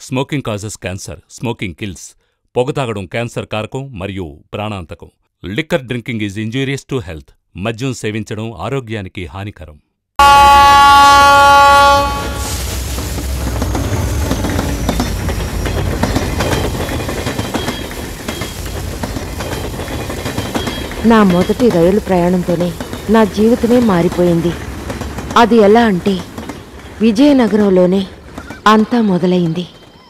Smoking causes cancer smoking kills పొగ తాగడం cancer కారకం మరియు ప్రాణాంతకం liquor drinking is injurious to health మద్యం సేవించడం ఆరోగ్యానికి హానికరం నా మొదటి రైలు ప్రయాణంతోనే నా జీవితమే మారిపోయింది అది ఎలా అంటే విజయనగరంలోనే అంతా మొదలైంది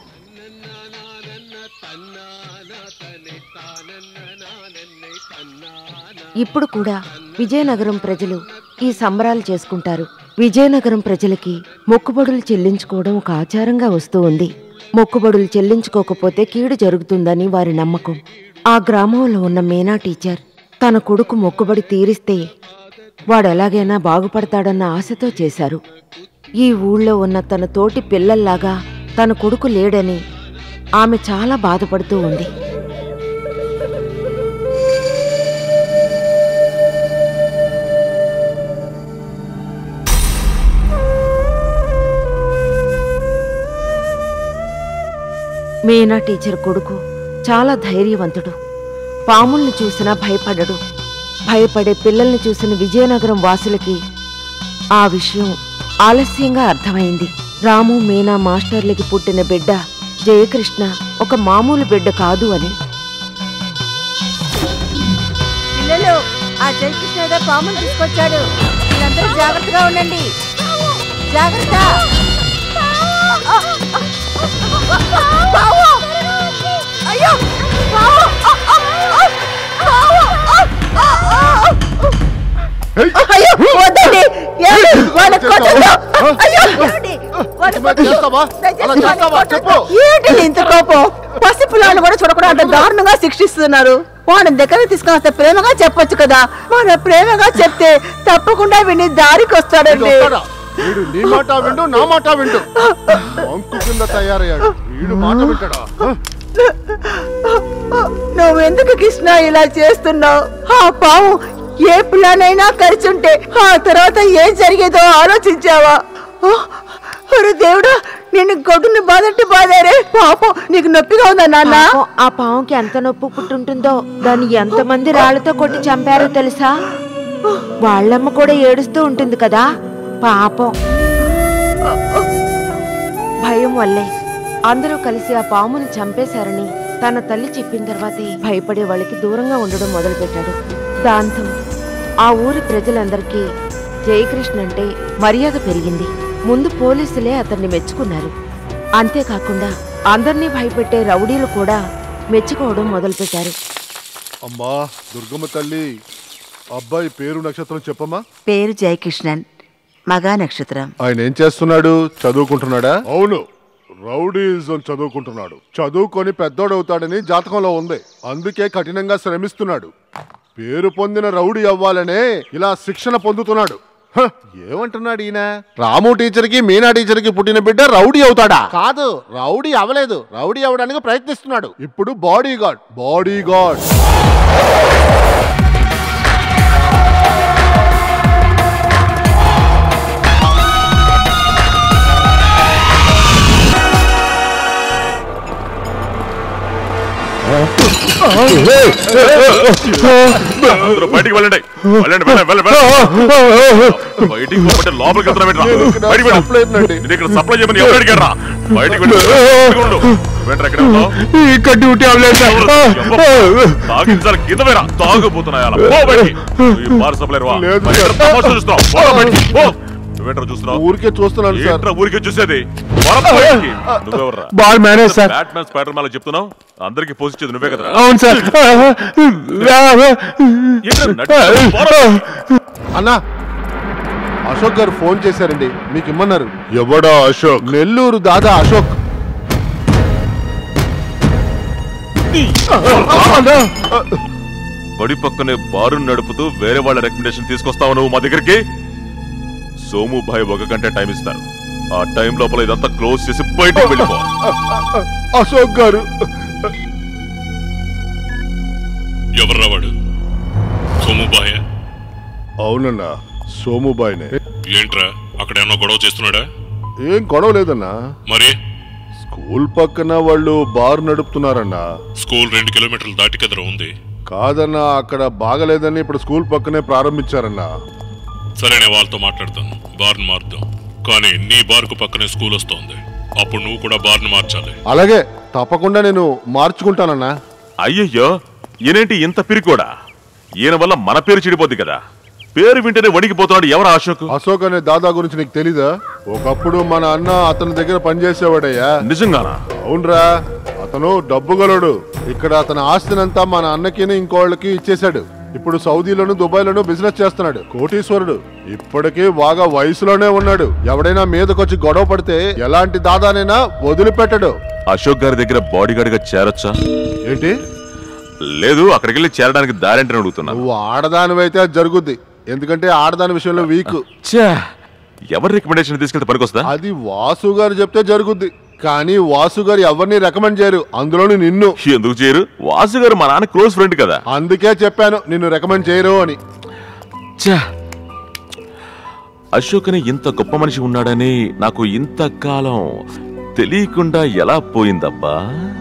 ఇప్పుడు కూడా విజయనగరం ప్రజలు ఈ సంబరాలు చేసుకుంటారు విజయనగరం ప్రజలకి మొక్కుబడులు చెల్లించుకోవడం ఒక ఆచారంగా వస్తూ ఉంది మొక్కుబడులు చెల్లించుకోకపోతే కీడు జరుగుతుందని వారి నమ్మకం ఆ గ్రామంలో ఉన్న మీనా టీచర్ తన కొడుకు మొక్కుబడి తీరిస్తే వాడు ఎలాగైనా బాగుపడతాడన్న ఆశతో చేశారు ఈ ఊళ్ళో ఉన్న తన తోటి పిల్లల్లాగా తన కొడుకు లేడని ఆమె చాలా బాధపడుతూ ఉంది మీనా టీచర్ కొడుకు చాలా ధైర్యవంతుడు పాముల్ని చూసినా భయపడడు భయపడే పిల్లల్ని చూసిన విజయనగరం వాసులకి ఆ విషయం ఆలస్యంగా అర్థమైంది రాము మీనా మాస్టర్లకి పుట్టిన బిడ్డ జయకృష్ణ ఒక మామూలు బిడ్డ కాదు అని పిల్లలు ఆ జయకృష్ణ ఏదో పాములు తీసుకొచ్చాడు మీరందరూ జాగ్రత్తగా ఉండండి జాగ్రత్త పావు! అయ్యో! పావు! అయ్యో వద్దండి ఏమండి? వాళ్ళని కొట్టొద్దు. అయ్యో ఏమండి? వాళ్ళని కొట్టొద్దు. చేస్తావా? అలా దయచేసి చేస్తావా? వాళ్ళని చెప్పు. కొట్టొద్దు. ఏంటి ఇంత కోపం పసిపిల్లాన్ని కూడా చూడకుండా అంత దారుణంగా శిక్షిస్తున్నారు వాడిని దగ్గర తీసుకుని అంత ప్రేమగా చెప్పొచ్చు కదా మన ప్రేమగా చెప్తే తప్పకుండా విని దారికి వీడు వస్తాడండి వస్తాడా? వీడు నీ మాట విండు నా మాట విండు అంకు కింద తయారయ్యాడు వీడు మాట వింటాడా హ? నువ్వెందుకు కృష్ణ ఇలా చేస్తున్నావు ఆ పాము ఏ పిల్లనైనా కరిచుంటే ఆ తర్వాత ఏం జరిగేదో ఆలోచించావా ఓ, ఒరే దేవుడా నేను గొడ్డుని బాధంటే బాధారే పాపం నీకు నొప్పిగా ఉందా నాన్న పాపం, ఆ పావుకి ఎంత నొప్పి పుట్టుంటుందో దాన్ని ఎంతమంది రాళ్లతో కొట్టి చంపారో తెలుసా వాళ్ళమ్మ కూడా ఏడుస్తూ ఉంటుంది కదా పాపం భయం వల్లే అందరూ కలిసి ఆ పాముని చంపేశారని తన తల్లి చెప్పిన తర్వాతే భయపడే వాళ్ళకి దూరంగా ఉండడం మొదలుపెట్టాడు దాంతో ఆ ఊరి ప్రజలందరికీ జయకృష్ణ అంటే మర్యాద పెరిగింది ముందు పోలీసులే అతన్ని మెచ్చుకున్నారు అంతేకాకుండా అందర్నీ భయపెట్టే రౌడీలు కూడా మెచ్చుకోవడం మొదలుపెట్టారు అమ్మా దుర్గమ్మ తల్లి అబ్బాయి పేరు నక్షత్రం చెప్పమ్మా పేరు జయకృష్ణన్ మగా నక్షత్రం ఆయన ఏం చేస్తున్నాడు చదువుకుంటున్నాడా అవును రౌడీజం చదువుకుంటున్నాడు చదువుకొని పెద్దోడవుతాడని జాతకంలో ఉంది అందుకే కఠినంగా శ్రమిస్తున్నాడు పేరు పొందిన రౌడీ అవ్వాలనే ఇలా శిక్షణ పొందుతున్నాడు హ, ఏమంటున్నాడు ఈయన రాము టీచర్ కి మీనా టీచర్ కి పుట్టిన బిడ్డ రౌడీ అవుతాడా కాదు రౌడీ అవ్వలేదు రౌడీ అవ్వడానికి ప్రయత్నిస్తున్నాడు ఇప్పుడు బాడీ గార్డ్ బాడీ గార్డ్ అందరూ బయటికి వెళ్ళండి వెళ్ళండి వెళ్ళండి వెళ్ళండి వెళ్ళండి. బయటికి పోతే లోపలికి వెళ్తారా వెంట్రా? నేను ఇక్కడ బయటికి వెళ్ళు. సప్లై ఉందండి. నేను ఇక్కడ సప్లై చేయమని ఎవరు అడిగారా బయటికి వెళ్ళు బయటికి ఉండు. వెంట్రా ఎక్కడ ఉన్నావు? ఇక్కడ డ్యూటీ అవ్వలేదు ఎవరు? తాగించాలి కింద వేరా తాగుపోతున్నాయి అలా పో బయటికి ఈ బార్ సప్లై రా లేదు మరి సార్. ఇక్కడ తమాషా చూస్తున్నావు పో బయటికి పో నువ్వేంట్రా చూస్తున్నావు ఊరికే చూస్తున్నాను సార్ ఏంట్రా ఊరికే చూసేది పోరా బయటికి. నువ్వెవర్రా ball manage sir batman spiderman చెప్తున్నావు అందరికి పోస్ట్ ఇచ్చేది నువ్వే కదరా అవును సార్ ఏంట్రా నటిస్తున్నావు? పోరా. అన్నా అశోక్ గారు ఫోన్ చేశారండి మీకు ఇమ్మన్నారు ఎవడా అశోక్ నెల్లూరు దాదా అశోక్ అన్నా! బడి పక్కనే బారు నడుపుతూ వేరే వాళ్ళ రికమెండేషన్ తీసుకొస్తావు నువ్వు మా దగ్గరికి సోము భాయ్ ఒక గంట టైం ఇస్తారు ఆ టైం లోపల ఇదంతా క్లోజ్ చేసి బయటకు వెళ్ళిపోవాలి అశోక్ గారు ఎవర్రా వాడు సోముబాయ అవునన్నా సోముబాయినే ఏంట్రా అక్కడ ఏమన్నా గొడవ చేస్తున్నాడా ఏం గొడవ లేదన్నా మరి స్కూల్ పక్కన వాళ్ళు బార్ నడుపుతున్నారన్నా స్కూల్ రెండు కిలోమీటర్లు దాటి కదరా ఉంది కాదన్నా అక్కడ బాగలేదని ఇప్పుడు స్కూల్ పక్కనే ప్రారంభించారన్నా సరే నేను వాళ్ళతో మాట్లాడతాను బార్ను మారుద్దాం కానీ నీ బార్కు పక్కనే స్కూల్ వస్తోంది అప్పుడు నువ్వు కూడా బార్ను మార్చాలి అలాగే తప్పకుండా నేను మార్చుకుంటానన్నా అయ్యయ్యో ఈయనేంటి ఇంత పిరికోడా ఈయన వల్ల మన పేరు చెడిపోద్ది కదా పేరు వింటేనే వణికిపోతున్నాడు ఎవరు అశోక్ అశోక్ అనే దాదా గురించి నీకు తెలీదా ఒకప్పుడు మన అన్న అతని దగ్గర పనిచేసేవాడయ్యా నిజంగానా అవునరా అతను డబ్బుగలడు ఇక్కడ అతని ఆస్తినంతా మన అన్నకి ఇంకోళ్ళకి ఇచ్చేశాడు ఇప్పుడు సౌదీలోను దుబాయ్లోను బిజినెస్ చేస్తున్నాడు కోటీశ్వరుడు ఇప్పటికీ బాగా వయసులోనే ఉన్నాడు ఎవడైనా మీదకొచ్చి గొడవ పడితే ఎలాంటి దాదానైనా వదిలిపెట్టడు అశోక్ గారి దగ్గర బాడీ గార్డ్ గా చేరొచ్చా ఏంటి లేదు అక్కడికి వెళ్ళి చేరడానికి దారేంటని అడుగుతున్నా నువ్వు ఆడదానివైతే అది జరుగుద్ది ఎందుకంటే ఆడదాని విషయంలో వీక్ ఛే, ఎవరి రికమెండేషన్ తీసుకెళ్తే పనికొస్తా అది వాసు గారు చెప్తే జరుగుద్ది కానీ వాసు గారు ఎవరిని రికమెండ్ చేయరు అందులోని నిన్ను ఎందుకు చేయరు వాసు గారు మా నాన్న క్లోజ్ ఫ్రెండ్ కదా అందుకే చెప్పాను నిన్ను రికమెండ్ చేయరు అని ఛే, అశోక్ అని ఇంత గొప్ప మనిషి ఉన్నాడని నాకు ఇంతకాలం తెలియకుండా ఎలా పోయిందబ్బా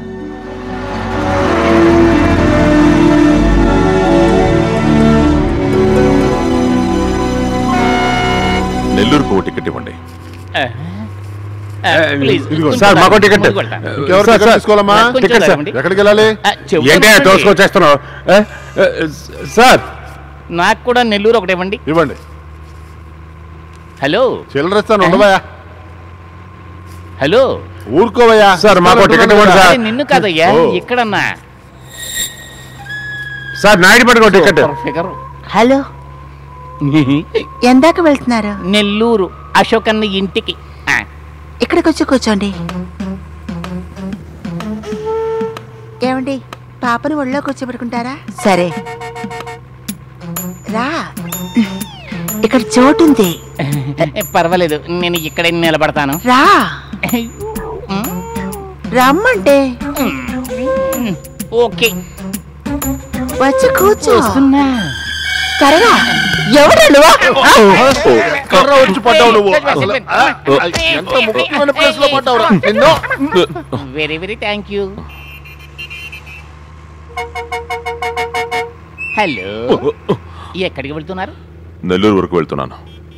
నెల్లూరుకు ఓ టికెట్ ఇవ్వండి ప్లీజ్ ఇదిగో, సార్ మాకు టికెట్ ఇంకెవరు సార్, టికెట్ సార్. తీసుకోవాలమ్మా టికెట్ సార్ ఎక్కడికి వెళ్ళాలి ఏంటే తోసుకొచ్చేస్తున్నావు ఏ? ఏ, సార్ నాకు కూడా నెల్లూరు ఒకటి ఇవ్వండి ఇవ్వండి హలో చిల్లరిస్తాను ఉండవయ్యా హలో ఊరుకోవయ్యా సార్, మాకు టికెట్ ఇవ్వండి సార్. అరే, నిన్ను కాదయ్యా ఓ. ఇక్కడన్నా సార్ నాయుడు పట్టుకో టికెట్ సూపర్ ఫిగర్ హలో ఎందాక వెళ్తున్నారు నెల్లూరు అశోక్ అన్న ఇంటికి ఆ, ఇక్కడికి వచ్చి కూర్చోండి ఏమండి పాపను ఒళ్ళో కూర్చోబెట్టుకుంటారా సరే రా ఇక్కడ చోటుంది పర్వాలేదు నేను ఇక్కడే నిలబడతాను రా రమ్మంటే ఓకే వచ్చి కూర్చో చూస్తున్నా త్వరగా ఎవరు నువ్వు కర్ర వచ్చి పడ్డావు నువ్వు అసలు ఆ, ఎంత ముఖ్యమైన ప్లేస్ లో పడ్డావురా నిన్ను very very thank you hello ఎక్కడికి వెళ్తున్నారు నెల్లూరు వరకు వెళ్తున్నాను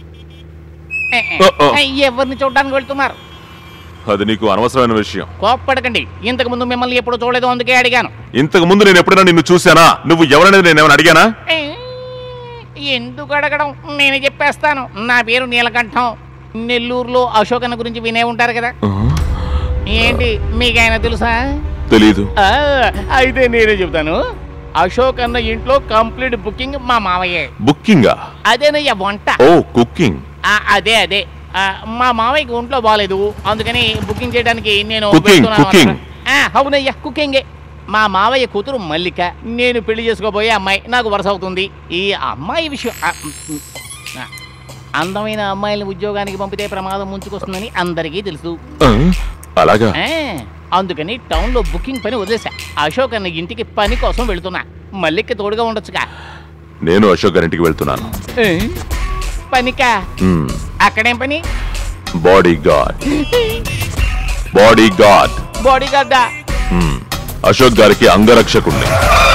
ఎవరిని చూడడానికి వెళ్తున్నారు అది నీకు అనవసరమైన విషయం కోప్పడకండి ఇంతకు ముందు మిమ్మల్ని ఎప్పుడు చూడలేదు అందుకే అడిగాను ఇంతకు ముందు నేను ఎప్పుడైనా నిన్ను చూశానా నువ్వు ఎవరనేది నేను ఏమైనా అడిగానా ఏ, ఎందుకు అడగడం నేనే చెప్పేస్తాను నా పేరు నీలకంఠం నెల్లూరులో అశోక్ అన్న గురించి వినే ఉంటారు కదా ఏంటి మీకు ఆయన తెలుసా తెలీదు ఆ, అయితే నేనే చెప్తాను అశోక్ అన్న ఇంట్లో కంప్లీట్ బుకింగ్ మా మావయ్యే బుకింగా అదేనయ్య వంట ఓ కుకింగ్ ఆ, అదే అదే ఆ, మా మావయ్యకి ఒంట్లో బాగాలేదు అందుకని బుకింగ్ చేయడానికి నేను Cooking, వెళ్తున్నాను cooking. అన్నమాట. ఆ, అవునయ్యా కుకింగే మా మావయ్య కూతురు మల్లిక నేను పెళ్లి చేసుకోబోయే అమ్మాయి నాకు వరుస అవుతుంది ఈ అమ్మాయి విషయం ఆ, ఉమ్, ఆ, అందమైన అమ్మాయిని ఉద్యోగానికి పంపితే ప్రమాదం ముంచుకొస్తుందని అందరికీ తెలుసు ఆ, అలాగా ఆ, అందుకని టౌన్లో బుకింగ్ పని వదిలేసా అశోక్ అన్న ఇంటికి పని కోసం వెళ్తున్నా మల్లిక తోడుగా ఉండొచ్చుగా నేను అశోక్ గారింటికి వెళ్తున్నాను పనికా మ్మ్. అక్కడేం పని body guard body guard body గార్డా మ్మ్. అశోక్ గారికి అంగరక్షకుణ్ణి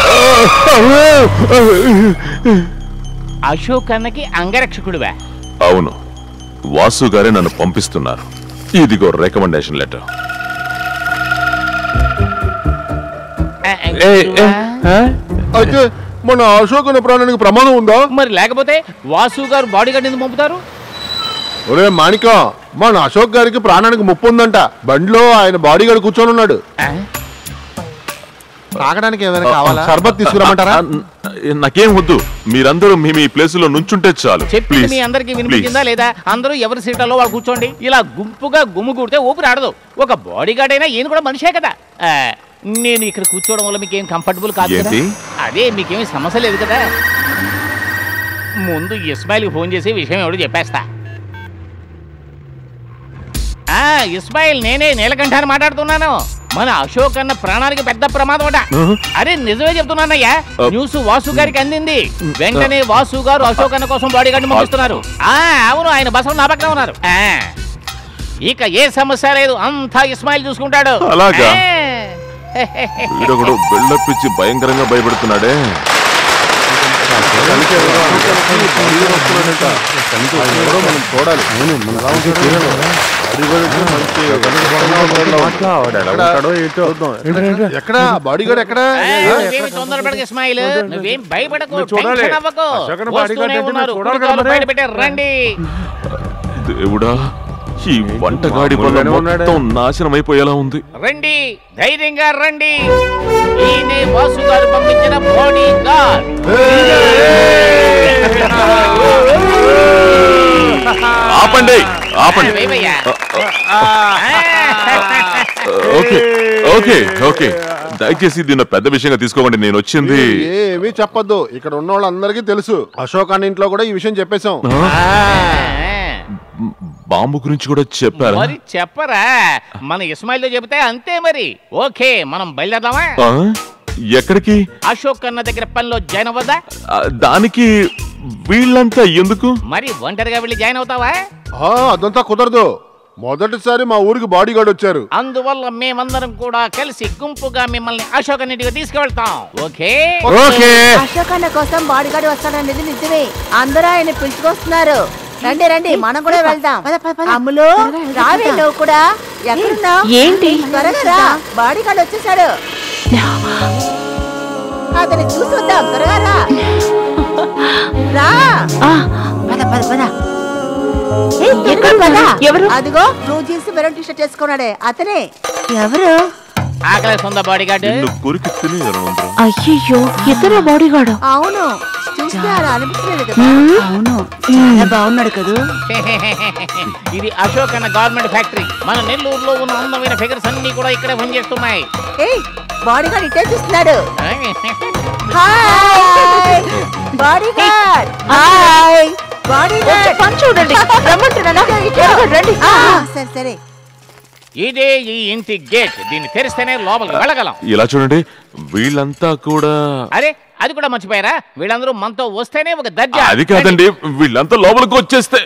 అశోక్ అన్నకి అంగరక్షకుడివా అవును వాసు గారే నన్ను పంపిస్తున్నారు ఇదిగో రికమెండేషన్ లెటర్ ఆ, ఆ, ఏ, ఏ, ఆ? అయితే మన అశోక్ అనే ప్రాణానికి ప్రమాదం ఉందా మరి లేకపోతే వాసు గారు బాడీ గార్డ్ ఎందుకు పంపుతారు ఒరే మాణికం మన అశోక్ గారికి ప్రాణానికి ముప్పు ఉందంట బండిలో ఆయన బాడీ గార్డ్ కూర్చొని ఉన్నాడు ఆ, తాగడానికి ఏమైనా కావాలా షర్బత్ తీసుకురమ్మంటారా నాకేం వద్దు మీరందరూ మీ మీ ప్లేసులో నుంచుంటే చాలు చెప్పింది ప్లీజ్ మీ అందరికి వినిపించిందా లేదా అందరూ ఎవరి సీట్లలో వాళ్ళు కూర్చోండి ఇలా గుంపుగా గుమ్ము కూడితే ఊపిరి ఆడదు ఒక బాడీ గార్డ్ అయినా ఈయన కూడా మనిషే కదా ఆ, నేను ఇక్కడ కూర్చోవడం వల్ల మీకేం కంఫర్టబుల్ కాదు కదా ఏంటి? అదే మీకేమీ సమస్య లేదు కదా ముందు ఇస్మాయిల్కి ఫోన్ చేసి విషయం ఎవడు చెప్పేస్తా ఆ ఇస్మాయిల్ నేనే నీలకంఠాన్ని మాట్లాడుతున్నాను మన అశోక్ అన్న ప్రాణానికి పెద్ద ప్రమాదం అట అరే నిజమే చెప్తున్నానయ్యా న్యూస్ వాసు గారికి అందింది వెంటనే వాసు గారు అశోక్ అన్న కోసం బాడీ గార్డ్ పంపిస్తున్నారు ఆ అవును ఆయన బసం నా పక్కన ఉన్నారు ఆ, ఇక ఏ సమస్య లేదు అంతా ఇస్మాయిల్ చూసుకుంటాడు అలాగా? ఏ. వీడొకడు బెళ్ళప్పిచ్చి భయంకరంగా భయపెడుతున్నాడే ఎవరో మనం చూడాలి ఎలా ఉంటాడో. అది కూడా మంచి ఎక్కడ? ఎక్కడ బాడీ గార్డ్ ఎక్కడ ఏ, నువ్వేమి తొందరపడకు ఇస్మాయిల్ నువ్వేం భయపడకు నువ్వు చూడాలి. టెన్షన్ అవ్వకు అశోకన బాడీ గార్డ్ వస్తూనే అంటే ఉన్నారు చూడాలి కదా కుర్రకారు మరి. బయట పెట్టారు రండి దేవుడా ఈ వంటగాడి వల్ల మామూలుగానే ఉన్నాడే. మొత్తం నాశనం అయిపోయేలా ఉంది రండి ధైర్యంగా రండి ఈయనే వాసు గారు పంపించిన బాడీ గార్డ్ ఆపండి ఆపండి వేవయ్యా. ఓకే ఓకే ఓకే దయచేసి దీన్ని పెద్ద విషయంగా తీసుకోకండి నేను వచ్చింది ఏమీ చెప్పొద్దు ఇక్కడ ఉన్న వాళ్ళందరికీ తెలుసు అశోక్ అన్న ఇంట్లో కూడా ఈ విషయం చెప్పేశాం బాంబు గురించి కూడా చెప్పారా మరి చెప్పరా మన ఇస్మాయిల్ తో చెబితే అంతే మరి ఓకే మనం బయలుదేరదామా ఆ? ఎక్కడికి అశోక్ అన్న దగ్గర పనిలో జాయిన్ అవ్వద్దా ఆ, దానికి వీళ్ళంతా ఎందుకు మరి ఒంటరిగా వెళ్ళి జాయిన్ అవుతావా ఆ, అదంతా కుదరదు మొదటిసారి మా ఊరికి బాడీ గార్డ్ వచ్చారు అందువల్ల మేమందరం కూడా కలిసి గుంపుగా మిమ్మల్ని అశోక్ అన్నిటిగా తీసుకువెళ్తాం ఓకే ఓకే అశోక్ అన్న కోసం బాడీగార్డ్ వస్తాడనేది నిజమే అందరూ ఆయన పిలుచుకొస్తున్నారు రండి రండి మనం కూడా వెళ్దాం అమ్ములు రావే నువ్వు కూడా ఎక్కడున్నావు ఏంటి? త్వరగా రా బాడీగార్డ్ వచ్చేసాడు అతని చూసి వద్దాం త్వరగా రా రా పద పద పద ఎక్కడ పద? ఎవరు? అదిగో blue jeans maroon T shirt వేసుకున్నాడే అతనే ఎవరు ఆకలి సొంత బాడీ గార్డ్ నిన్ను కొరికి తినేయరు అందరూ అయ్యయ్యో ఇతర బాడీగాడు అవును చూస్తే అలా అనిపించలేదు కదా అవును చాలా బాగున్నాడు కదా ఇది అశోక్ అన్న గవర్నమెంట్ ఫ్యాక్టరీ మన నెల్లూరులో ఉన్న అందమైన ఫిగర్స్ అన్ని కూడా ఇక్కడే పనిచేస్తున్నాయి ఏయ్ బాడీగార్డ్ ఇటే చూస్తున్నాడు హాయ్ బాడీగార్డ్ హాయ్ బాడీగార్డ్ పని చూడండి రమ్మంటున్నానా త్వరగా రండి ఆ, సరే సరే ఇదే ఈ ఇంటి గేట్ దీన్ని తెరిస్తేనే లోపలికి వెళ్ళగలం ఇలా చూడండి వీళ్ళంతా కూడా అరే అది కూడా మర్చిపోయారా వీళ్ళందరూ మనతో వస్తేనే ఒక దర్జా అది కాదండి వీళ్ళంతా లోపలికి వచ్చేస్తే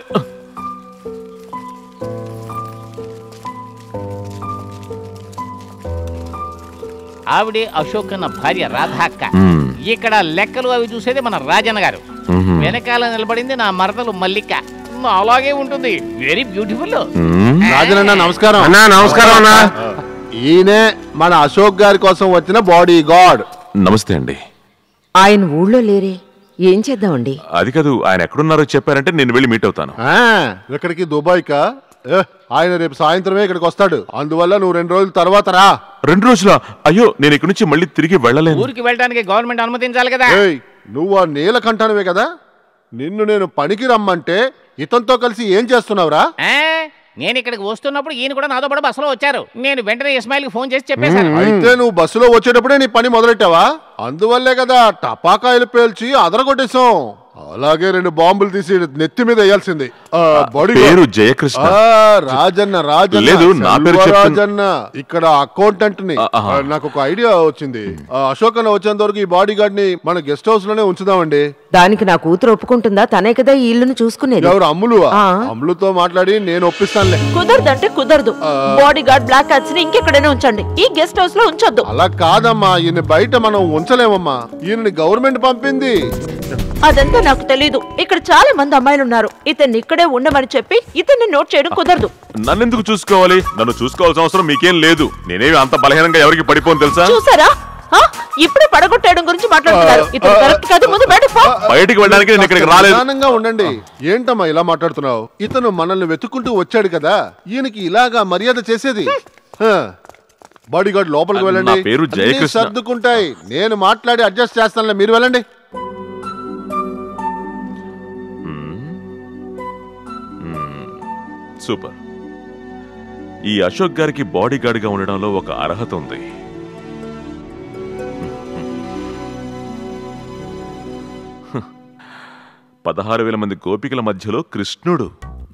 ఆవిడే అశోక్ అన్న భార్య రాధాక్క మ్మ్. ఇక్కడ లెక్కలు అవి చూసేది మన రాజన్న గారు మ్మ్. వెనకాల నిలబడింది నా మరదలు మల్లిక అలాగే ఉంటుంది వెరీ బ్యూటిఫుల్ మ్మ్. రాజనన్న నమస్కారం అన్నా నమస్కారం అన్నా ఈయనే మన అశోక్ గారి కోసం వచ్చిన బాడీ గార్డ్ నమస్తే అండి ఆయన ఊళ్ళో లేరే ఏం చేద్దామండి అది కాదు ఆయన ఎక్కడున్నారో చెప్పారంటే నేను వెళ్ళి మీట్ అవుతాను ఆ, ఇక్కడికి దుబాయ్ కా ఏ, ఆయన రేపు సాయంత్రమే ఇక్కడికి వస్తాడు అందువల్ల నువ్వు రెండు రోజుల తర్వాత రా రెండు రోజుల అయ్యో నేను ఇక్కడి నుంచి మళ్ళీ తిరిగి వెళ్ళలేను ఊరికి వెళ్ళడానికి గవర్నమెంట్ అనుమతించాలి కదా ఏయ్ నువ్వు ఆ నీలకంఠనవే కదా నిన్ను నేను పనికి రమ్మంటే ఇతనితో కలిసి ఏం చేస్తున్నావురా ఆ, నేను ఇక్కడికి వస్తున్నప్పుడు ఈయన కూడా నాతో పాటు బస్సులో వచ్చారు నేను వెంటనే ఇస్మాయిల్ కి ఫోన్ చేసి చెప్పేశాను అయితే నువ్వు బస్సులో వచ్చేటప్పుడే నీ పని మొదలెట్టావా అందువల్లే కదా టపాకాయలు పేల్చి అదరగొట్టేశాం అలాగే రెండు బాంబులు తీసి నెత్తి మీద వేయాల్సింది ఆ, బాడీ పేరు గార్డ్. జయకృష్ణ ఆ, రాజన్న రాజన్న లేదు, నా పేరు చెప్తున్నా. రాజన్న ఇక్కడ అకౌంటెంట్ ని ఆ, ఆహా. ఆ, నాకు ఒక ఐడియా వచ్చింది ఆ, అశోక్ అన్న వచ్చేంత వరకు ఈ బాడీ గార్డ్ ని మన గెస్ట్ హౌస్ లోనే ఉంచుదామండి దానికి నా కూతురు ఒప్పుకుంటుందా తనే కదా ఈ ఇల్లును చూసుకునేది ఎవరు అమ్ములు ఆ. అమ్ములతో మాట్లాడి నేను ఒప్పిస్తానులే కుదరదంటే కుదరదు బాడీ గార్డ్ బ్లాక్ క్యాట్స్ ని ఇంకెక్కడైనా ఉంచండి ఈ గెస్ట్ హౌస్ లో ఉంచొద్దు అలా కాదమ్మా ఈయన బయట మనం ఉంచలేమమ్మా ఈయనని గవర్నమెంట్ పంపింది అదంతా నాకు తెలీదు ఇక్కడ చాలా మంది అమ్మాయిలు ఉన్నారు ఇతన్ని ఇక్కడే ఉండమని చెప్పి ఇతన్ని నోట్ చేయడం కుదరదు నన్నెందుకు చూసుకోవాలి నన్ను చూసుకోవాల్సిన అవసరం మీకేం లేదు నేనేమి అంత బలహీనంగా ఎవరికి పడిపోను తెలుసా చూసారా ఆ? ఇప్పుడే పడగొట్టేయడం గురించి మాట్లాడుతున్నారు ఇతను కరెక్ట్ కాదు ముందు బయటకు పో బయటికి వెళ్ళడానికి నేను ఇక్కడికి రాలేదు నిదానంగా ఉండండి ఏంటమ్మా ఇలా మాట్లాడుతున్నావు ఇతను మనల్ని వెతుక్కుంటూ వచ్చాడు కదా ఈయనకి ఇలాగా మర్యాద చేసేది బాడీ గార్డ్ లోపలికి నా వెళ్ళండి పేరు అన్నీ జయకృష్ణ. సర్దుకుంటాయి నేను మాట్లాడి అడ్జస్ట్ చేస్తానులే మీరు వెళ్ళండి సూపర్ ఈ అశోక్ గారికి బాడీ గార్డ్ గా ఉండడంలో ఒక అర్హత ఉంది పదహారు వేల మంది గోపికల మధ్యలో కృష్ణుడు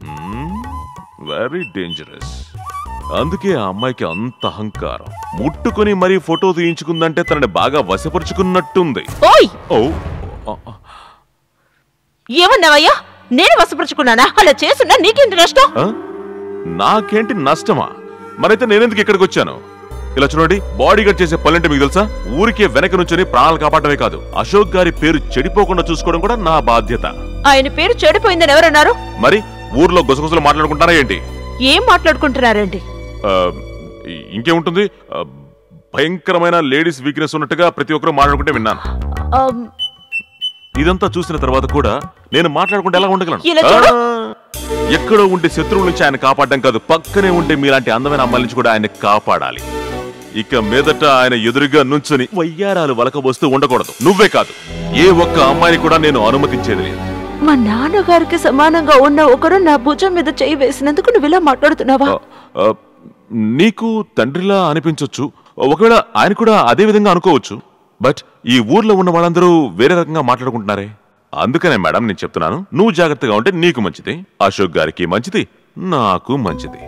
వెరీ డేంజరస్ అందుకే ఆ అమ్మాయికి అంత అహంకారం ముట్టుకొని మరీ ఫోటో తీయించుకుందంటే తనని బాగా వశపరుచుకున్నట్టుంది ఓయ్ ఓ ఆ, ఆ. ఏమన్నావయ్యా నేను వసపరుచుకున్నానా అలా చేసున్నా నీకేంటి నష్టం ఆ? నాకేంటి నష్టమా మరైతే నేనెందుకు ఇక్కడికి వచ్చాను ఇలా చూడండి బాడీ గార్డ్ చేసే పనులంటే మీకు తెలుసా ఊరికే వెనక నుంచొని ప్రాణాలు కాపాడమే కాదు అశోక్ గారి పేరు చెడిపోకుండా చూసుకోవడం కూడా నా బాధ్యత ఆయన పేరు చెడిపోయిందని ఎవరన్నారు మరి ఊర్లో గుసగుసలు మాట్లాడుకుంటారా ఏంటి ఏం మాట్లాడుకుంటున్నారండి ఆ, ఇంకేముంటుంది ఆ, భయంకరమైన లేడీస్ వీక్నెస్ ఉన్నట్టుగా ప్రతి ఒక్కరూ మాట్లాడుకుంటే విన్నాను ఆమ్, ఇదంతా చూసిన తర్వాత కూడా నేను మాట్లాడుకుంటే ఎలా ఉండగలను ఇలా చూడు. ఆ, ఎక్కడో ఉండే శత్రువుల నుంచి ఆయన కాపాడడం కాదు పక్కనే ఉంటే మీలాంటి అందమైన అమ్మాయిల నుంచి కూడా ఆయన కాపాడాలి ఇక మీదట ఆయన ఎదురుగా నుంచుని వయ్యారాలు వలకబోస్తూ ఉండకూడదు నువ్వే కాదు ఏ ఒక్క అమ్మాయిని కూడా నేను అనుమతించేది లేదు మా నాన్నగారికి సమానంగా ఉన్న ఒకరు నా భుజం మీద చేయి వేసినందుకు నువ్వు ఇలా మాట్లాడుతున్నావా ఆ, నీకు తండ్రిలా అనిపించొచ్చు ఒకవేళ ఆయన కూడా అదే విధంగా అనుకోవచ్చు బట్ ఈ ఊర్లో ఉన్న వాళ్ళందరూ వేరే రకంగా మాట్లాడుకుంటున్నారే అందుకనే మేడం నేను చెప్తున్నాను నువ్వు జాగ్రత్తగా ఉంటే నీకు మంచిది అశోక్ గారికి మంచిది నాకు మంచిది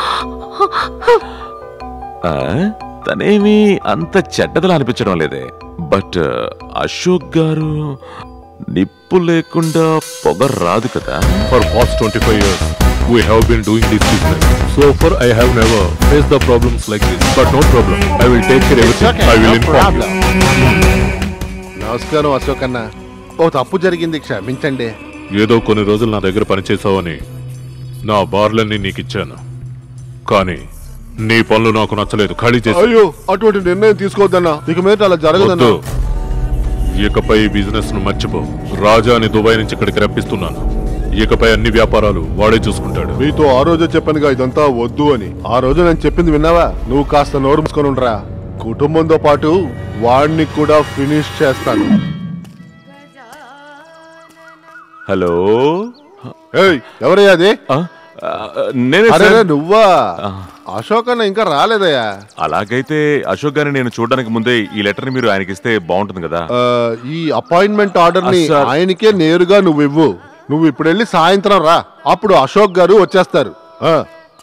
ఆ, తనేమి అంత చెడ్డదలా అనిపించడం లేదే బట్ అశోక్ గారు నిప్పు లేకుండా పొగ రాదు కదా For past 25 years, we have been doing this business. So far, I have never faced the problems like this. But no problem. I will take care of everything. I will inform you. నమస్కారం అశోక్ అన్న ఓ తప్పు జరిగింది క్షమించండి ఏదో కొన్ని రోజులు నా దగ్గర పనిచేసావని నా బార్లన్నీ నీకు ఇచ్చాను కానీ నీ పనులు నాకు నచ్చలేదు ఖాళీ చేసి అయ్యో అటువంటి నిర్ణయం తీసుకోవద్దన్నా ఇక మీద అలా జరగదన్నా వద్దు ఇకపై బిజినెస్ ను మర్చిపో రాజాని దుబాయ్ నుంచి ఇక్కడికి రప్పిస్తున్నాను ఇకపై అన్ని వ్యాపారాలు వాడే చూసుకుంటాడు మీతో ఆ రోజే చెప్పానుగా ఇదంతా వద్దు అని ఆ రోజు నేను చెప్పింది విన్నావా నువ్వు కాస్త నోరు మూసుకొని ఉండరా కుటుంబంతో పాటు వాడిని కూడా ఫినిష్ చేస్తాను హలో ఏయ్ ఎవరయ్యా అది ఆ, ఆ, నేనే అరే సార్. నువ్వా అశోక్ అన్న ఇంకా రాలేదయ్యా అలాగైతే అశోక్ గారిని నేను చూడడానికి ముందే ఈ లెటర్ ని మీరు ఆయనకి ఇస్తే బాగుంటుంది కదా ఆ, ఈ అపాయింట్మెంట్ ఆర్డర్ ని ఆ, సార్. ఆయనకే నేరుగా నువ్వు ఇవ్వు నువ్వు ఇప్పుడు వెళ్ళి సాయంత్రం రా అప్పుడు అశోక్ గారు వచ్చేస్తారు ఆ,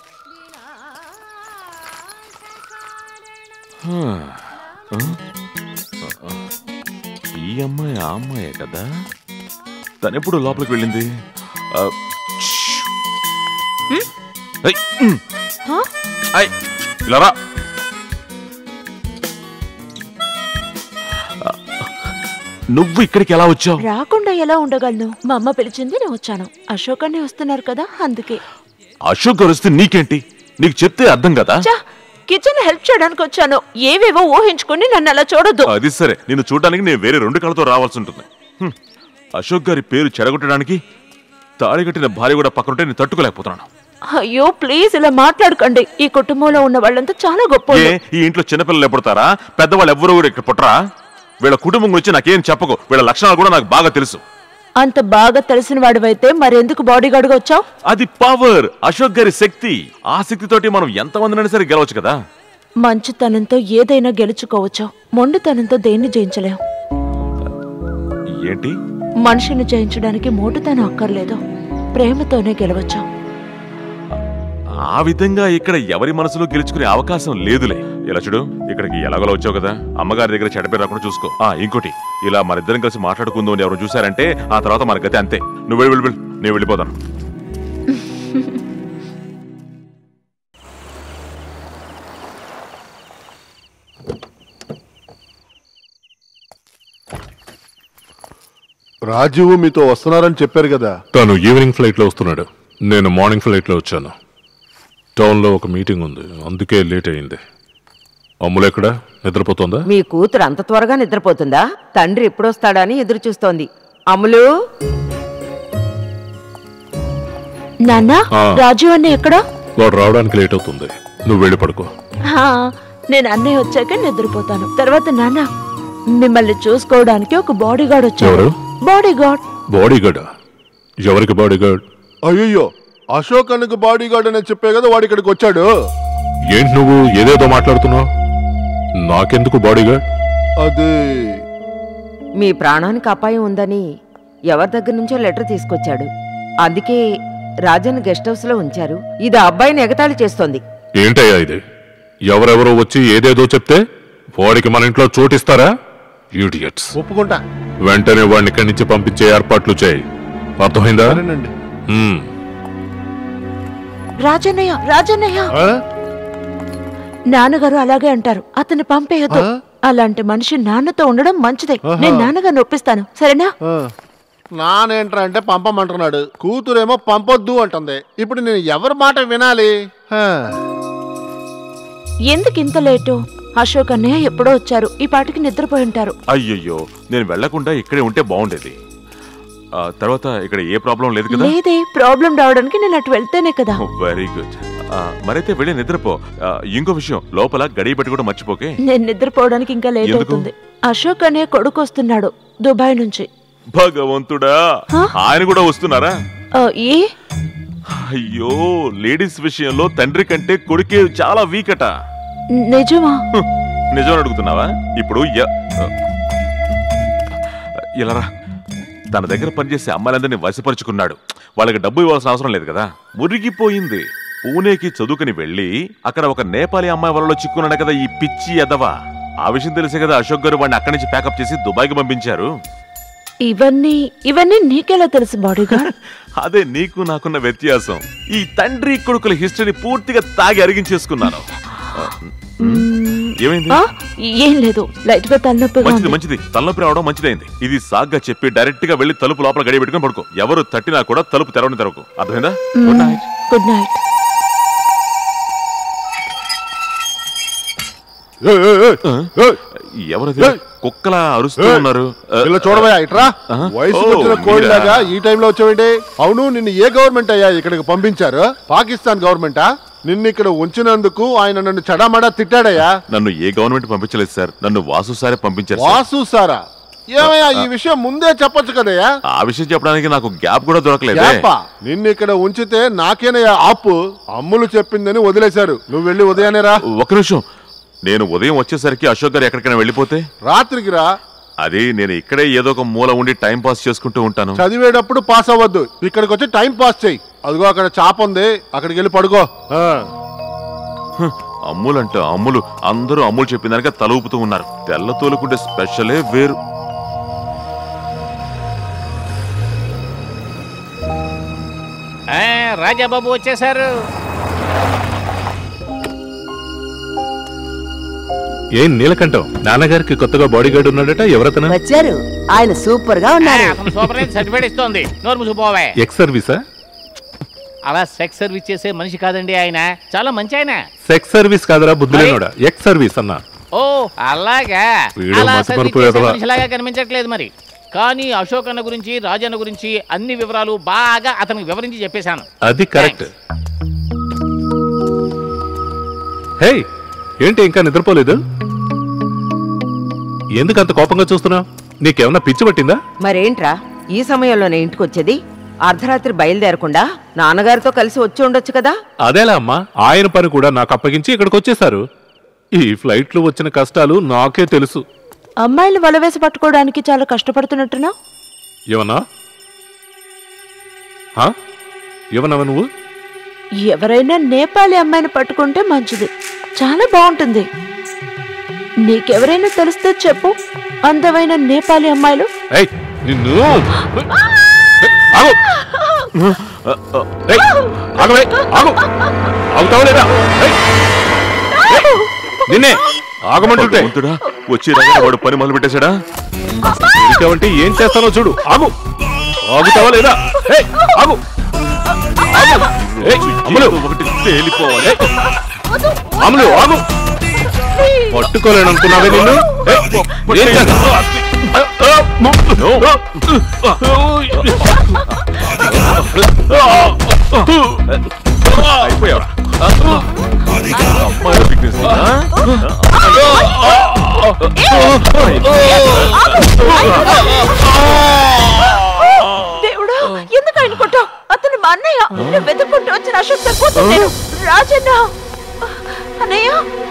ఈ అమ్మాయి ఆ అమ్మాయే కదా తనెప్పుడు లోపలికి వెళ్ళింది ఆ, ష్ష్. ఏయ్, ఉమ్. హా? ఐ, ఇలా రా. ఆ, నువ్వు ఇక్కడికి ఎలా వచ్చావు రాకుండా ఎలా ఉండగలను మా అమ్మ పిలిచింది నేను వచ్చాను అశోక్ అన్నీ వస్తున్నారు కదా అందుకే అశోక్ గారు వస్తే నీకేంటి నీకు చెప్తే అర్థం కదా చా కిచెన్ హెల్ప్ చేయడానికి వచ్చాను ఏవేవో ఊహించుకుని నన్ను అలా చూడొద్దు అది సరే నిన్ను చూడడానికి నేను వేరే రెండు కళ్ళతో రావాల్సి ఉంటుంది హ్మ్. అశోక్ గారి పేరు చెడగొట్టడానికి తాళి కట్టిన భార్య కూడా పక్కనుంటే నేను తట్టుకోలేకపోతున్నాను అయ్యో ప్లీజ్ ఇలా మాట్లాడకండి ఈ కుటుంబంలో ఉన్న వాళ్ళంతా చాలా గొప్ప ఏ ఈ ఇంట్లో చిన్నపిల్లలు ఎప్పుడతారా పెద్దవాళ్ళు ఎవ్వరూ కూడా ఇక్కడ పుట్టరా వీళ్ళ కుటుంబం గురించి నాకేం చెప్పకు వీళ్ళ లక్షణాలు కూడా నాకు బాగా తెలుసు అంత బాగా తెలిసిన వాడివైతే మరెందుకు బాడీ గార్డ్గా వచ్చావు అది పవర్ అశోక్ గారి శక్తి ఆ శక్తితోటి మనం ఎంతమందినైనా సరే గెలవచ్చు కదా మంచితనంతో ఏదైనా గెలుచుకోవచ్చు మొండితనంతో దేన్ని జయించలేం ఏంటి మనిషిని జయించడానికి మోటుతనం అక్కర్లేదు ప్రేమతోనే గెలవచ్చు ఆ విధంగా ఇక్కడ ఎవరి మనసులో గెలుచుకునే అవకాశం లేదులే ఇలా చూడు ఇక్కడికి ఎలాగోలా వచ్చావు కదా అమ్మగారి దగ్గర చెడపేరు రాకుండా చూసుకో ఆ ఇంకోటి ఇలా మనిద్దరం కలిసి మాట్లాడుకుందాం అని ఎవరు చూసారంటే ఆ తర్వాత మన గతి అంతే నువ్వు వెళ్ళి వెళ్ళి వెళ్ళు. నేను వెళ్ళిపోతాను రాజీవ్ మీతో వస్తున్నారని చెప్పారు కదా తను ఈవినింగ్ ఫ్లైట్ లో వస్తున్నాడు నేను మార్నింగ్ ఫ్లైట్ లో వచ్చాను టౌన్ లో ఒక మీటింగ్ ఉంది అందుకే లేట్ అయింది అమ్ములు ఎక్కడ నిద్రపోతుందా మీ కూతురు అంత త్వరగా నిద్రపోతుందా తండ్రి ఎప్పుడొస్తాడా అని ఎదురు చూస్తోంది అమ్ములు నాన్న ఆ. రాజు అన్న ఎక్కడా వాడు రావడానికి లేట్ అవుతుంది నువ్వు వెళ్ళి పడుకో హా, నేను అన్నయ్య వచ్చాక నిద్రపోతాను తర్వాత నాన్న మిమ్మల్ని చూసుకోవడానికి ఒక బాడీ గార్డ్ వచ్చాడు ఎవరు? బాడీ గార్డ్ బాడీ గార్డ్ ఎవరికి బాడీ గార్డ్ అయ్యో అశోక్ అన్నకు బాడీ గార్డ్ అని చెప్పే కదా వాడు ఇక్కడికి వచ్చాడు ఏంటి నువ్వు ఏదేదో మాట్లాడుతున్నావు నాకెందుకు బాడీ గార్డ్ అది మీ ప్రాణానికి అపాయం ఉందని ఎవరి దగ్గర నుంచో లెటర్ తీసుకొచ్చాడు అందుకే రాజన్ గెస్ట్ హౌస్ లో ఉంచారు ఇది ఆ అబ్బాయిని ఎగతాళి చేస్తోంది ఏంటయ్యా ఇది ఎవరెవరో వచ్చి ఏదేదో చెప్తే వాడికి మన ఇంట్లో చోటిస్తారా యూడియట్స్ ఒప్పుకుంటా వెంటనే వాడిని ఇక్కడి నుంచి పంపించే ఏర్పాట్లు చేయి అర్థమైందా సరేనండి హ్మ్. రాజన్నయ్య రాజన్నయ్య ఆ? నాన్నగారు అలాగే అంటారు అతన్ని పంపేయొద్దు ఆ? అలాంటి మనిషి నాన్నతో ఉండడం మంచిదే ఆహా. నేను నాన్నగారిని ఒప్పిస్తాను సరేనా ఆ. నానేంట్రా అంటే పంపమంటున్నాడు కూతురేమో పంపొద్దు అంటుంది ఇప్పుడు నేను ఎవరి మాట వినాలి హా. ఎందుకు ఇంత లేటు అశోక్ అన్నయ్య ఎప్పుడో వచ్చారు ఈ పాటికి నిద్రపోయి ఉంటారు అయ్యయ్యో నేను వెళ్లకుండా ఇక్కడే ఉంటే బాగుండేది ఆ, తర్వాత ఇక్కడ ఏ ప్రాబ్లం లేదు కదా లేదే ప్రాబ్లం రావడానికి నేను అటు వెళ్తేనే కదా వెరీ గుడ్ మరైతే వెళ్ళి నిద్రపో ఆ, ఇంకో విషయం లోపల గడియ పెట్టి కూడా మర్చిపోకే నేను నిద్రపోవడానికి ఇంకా లేట్ ఎందుకు? అవుతుంది అశోక్ అనే కొడుకు వస్తున్నాడు దుబాయ్ నుంచి భగవంతుడా హ? ఆయన కూడా వస్తున్నారా ఆ, ఏ అయ్యో లేడీస్ విషయంలో తండ్రి కంటే కొడుకే చాలా వీక్ అట నిజమా హ్మ్, నిజం అడుగుతున్నావా ఇప్పుడు ఎ- ఇలారా తన దగ్గర పనిచేసే అమ్మాయిలందరినీ వశపరుచుకున్నాడు వాళ్ళకి డబ్బు ఇవ్వాల్సిన అవసరం లేదు కదా మురిగిపోయింది పూణేకి చదువుకుని వెళ్ళి అక్కడ ఒక నేపాలీ అమ్మాయి వలలో చిక్కున్నాడు కదా ఈ పిచ్చి ఎదవా ఆ విషయం తెలిసే కదా అశోక్ గారు వాడిని అక్కడి నుంచి ప్యాకప్ చేసి దుబాయ్కి పంపించారు ఇవన్నీ ఇవన్నీ నీకెలా తెలుసు బాడీగార్డ్ అదే నీకు నాకున్న వ్యత్యాసం ఈ తండ్రి కొడుకుల హిస్టరీని పూర్తిగా తాగి అరిగించేసుకున్నాను ఆ, ఏమైంది ఆ, ఏం లేదు లైట్ గా తలనొప్పిగా మంచిది ఉంది మంచిది తలనొప్పి రావడం మంచిదైంది ఇది సాగ్గా చెప్పి డైరెక్ట్ గా వెళ్లి తలుపు లోపల గడియ పెట్టుకుని పడుకో ఎవరు తట్టినా కూడా తలుపు తెరవని తెరవకు అర్థమైందా గుడ్ నైట్ గుడ్ నైట్ ఏయ్, ఏయ్, ఏయ్, ఏయ్. ఎవరది ఏయ్. కుక్కలా అరుస్తూ ఏయ్. ఉన్నారు ఆ, ఇలా చూడవయ్యా ఇట్రా ఆహా. వయసుకు ఓ, వచ్చిన మీరా? కోడిలాగా ఈ టైంలో వచ్చావేంటి అవును నిన్ను ఏ గవర్నమెంట్ అయ్యా ఇక్కడికి పంపించారు పాకిస్తాన్ గవర్నమెంటా నిన్ను ఇక్కడ ఉంచినందుకు ఆయన నన్ను చెడామడా తిట్టాడయ్యా నన్ను ఏ గవర్నమెంట్ పంపించలేదు సార్ నన్ను వాసు సారే పంపించారు సార్. వాసు సారా ఏమయ్యా ఈ విషయం ముందే చెప్పొచ్చు కదయ్యా ఆ విషయం చెప్పడానికి నాకు గ్యాప్ కూడా దొరకలేదు ఏప్పా, నిన్ను ఇక్కడ ఉంచితే నాకేనయ్యా ఆపు అమ్ములు చెప్పిందని వదిలేశారు నువ్వు వెళ్ళి ఉదయాన్నే రా ఒక నిమిషం నేను ఉదయం వచ్చేసరికి అశోక్ గారు ఎక్కడికైనా వెళ్ళిపోతే రాత్రికి రా అది నేను ఇక్కడే ఏదో ఒక మూల ఉండి టైం పాస్ చేసుకుంటూ ఉంటాను చదివేటప్పుడు పాస్ అవ్వద్దు ఇక్కడికి వచ్చి టైం పాస్ చెయ్యి అదిగో అక్కడ చాప ఉంది అక్కడికి వెళ్ళి పడుకో ఆ. అమ్ములంటే అమ్ములు అందరూ అమ్ములు చెప్పిన దానిక తల ఊపుతూ ఉన్నారు తెల్ల తోలుకుంటే స్పెషలే వేరు ఆ, రాజాబాబు వచ్చేసారు ఏం నీలకంఠం నాన్నగారికి కొత్తగా బాడీ గార్డ్ ఉన్నాడట ఎవరతను వచ్చారు ఆయన సూపర్ గా ఆ, ఉన్నారు అతను సూపర్ అయితే సర్టిఫికేట్ ఇస్తోంది నోరు మూసుకుపోవే ఎక్స్ సర్వీసా అలా సెక్స్ సర్వీస్ చేసే మనిషి కాదండి ఆయన చాలా మంచి ఆయన సెక్స్ సర్వీస్ కాదరా బుద్ధులేనోడా ఎక్స్ సర్వీస్ అన్నా ఓ అలాగా వీడు అలా మతి సర్వీస్ మరుపు చేసే ఎదవ. మనిషిలాగా కనిపించట్లేదు మరి కానీ అశోక్ అన్న గురించి రాజన్న గురించి అన్ని వివరాలు బాగా అతనికి వివరించి చెప్పేశాను అది కరెక్ట్ హే ఏంటి ఇంకా నిద్రపోలేదు ఎందుకు అంత కోపంగా చూస్తున్నావు నీకేమన్నా పిచ్చి పట్టిందా మరేంట్రా ఈ సమయంలోనే ఇంటికి వచ్చేది అర్ధరాత్రి బయలుదేరకుండా నాన్నగారితో కలిసి వచ్చి ఉండొచ్చు కదా అదేలా అమ్మా ఆయన పని కూడా నాకు అప్పగించి ఇక్కడికి వచ్చేసారు ఈ ఫ్లైట్లు వచ్చిన కష్టాలు నాకే తెలుసు అమ్మాయిలు వలవేసి పట్టుకోవడానికి చాలా కష్టపడుతున్నట్టున్నా ఏమన్నా హా? ఏమన్నావా నువ్వు ఎవరైనా నేపాలీ అమ్మాయిని పట్టుకుంటే మంచిది చాలా బాగుంటుంది నీకెవరైనా తెలిస్తే చెప్పు అందమైన నేపాలీ అమ్మాయిలు ఏయ్ నిన్ను ఏయ్, ఆగు ఏయ్, ఆగవే, ఆగు ఆగుతావా లేదా ఏయ్, ఏయ్, నిన్నే ఆగమంటుంటే భగవంతుడా వచ్చి రాగానే వాడు పని మొదలు పెట్టేశాడా ఇంకేమంటే ఏం చేస్తానో చూడు ఆగు ఆగుతావా లేదా ఏయ్, ఆగు ఆగు. ఏయ్, అమ్ములు ఏదో ఒకటి తేలిపోవాలి ఏయ్, అమ్ములు ఆగు పట్టుకోలేననుకున్నావే నిన్ను ఏయ్, ఏం చేస్తావు? అయిపోయావా అమ్మాయిల weakness ని, ఆ? దేవుడా ఎందుకు ఆయన కొట్టావు అతను మా అన్నయ్య నువ్వు వెతుక్కుంటూ వచ్చిన అశోక్ సార్ కూతురు నేను రాజన్న అన్నయ్య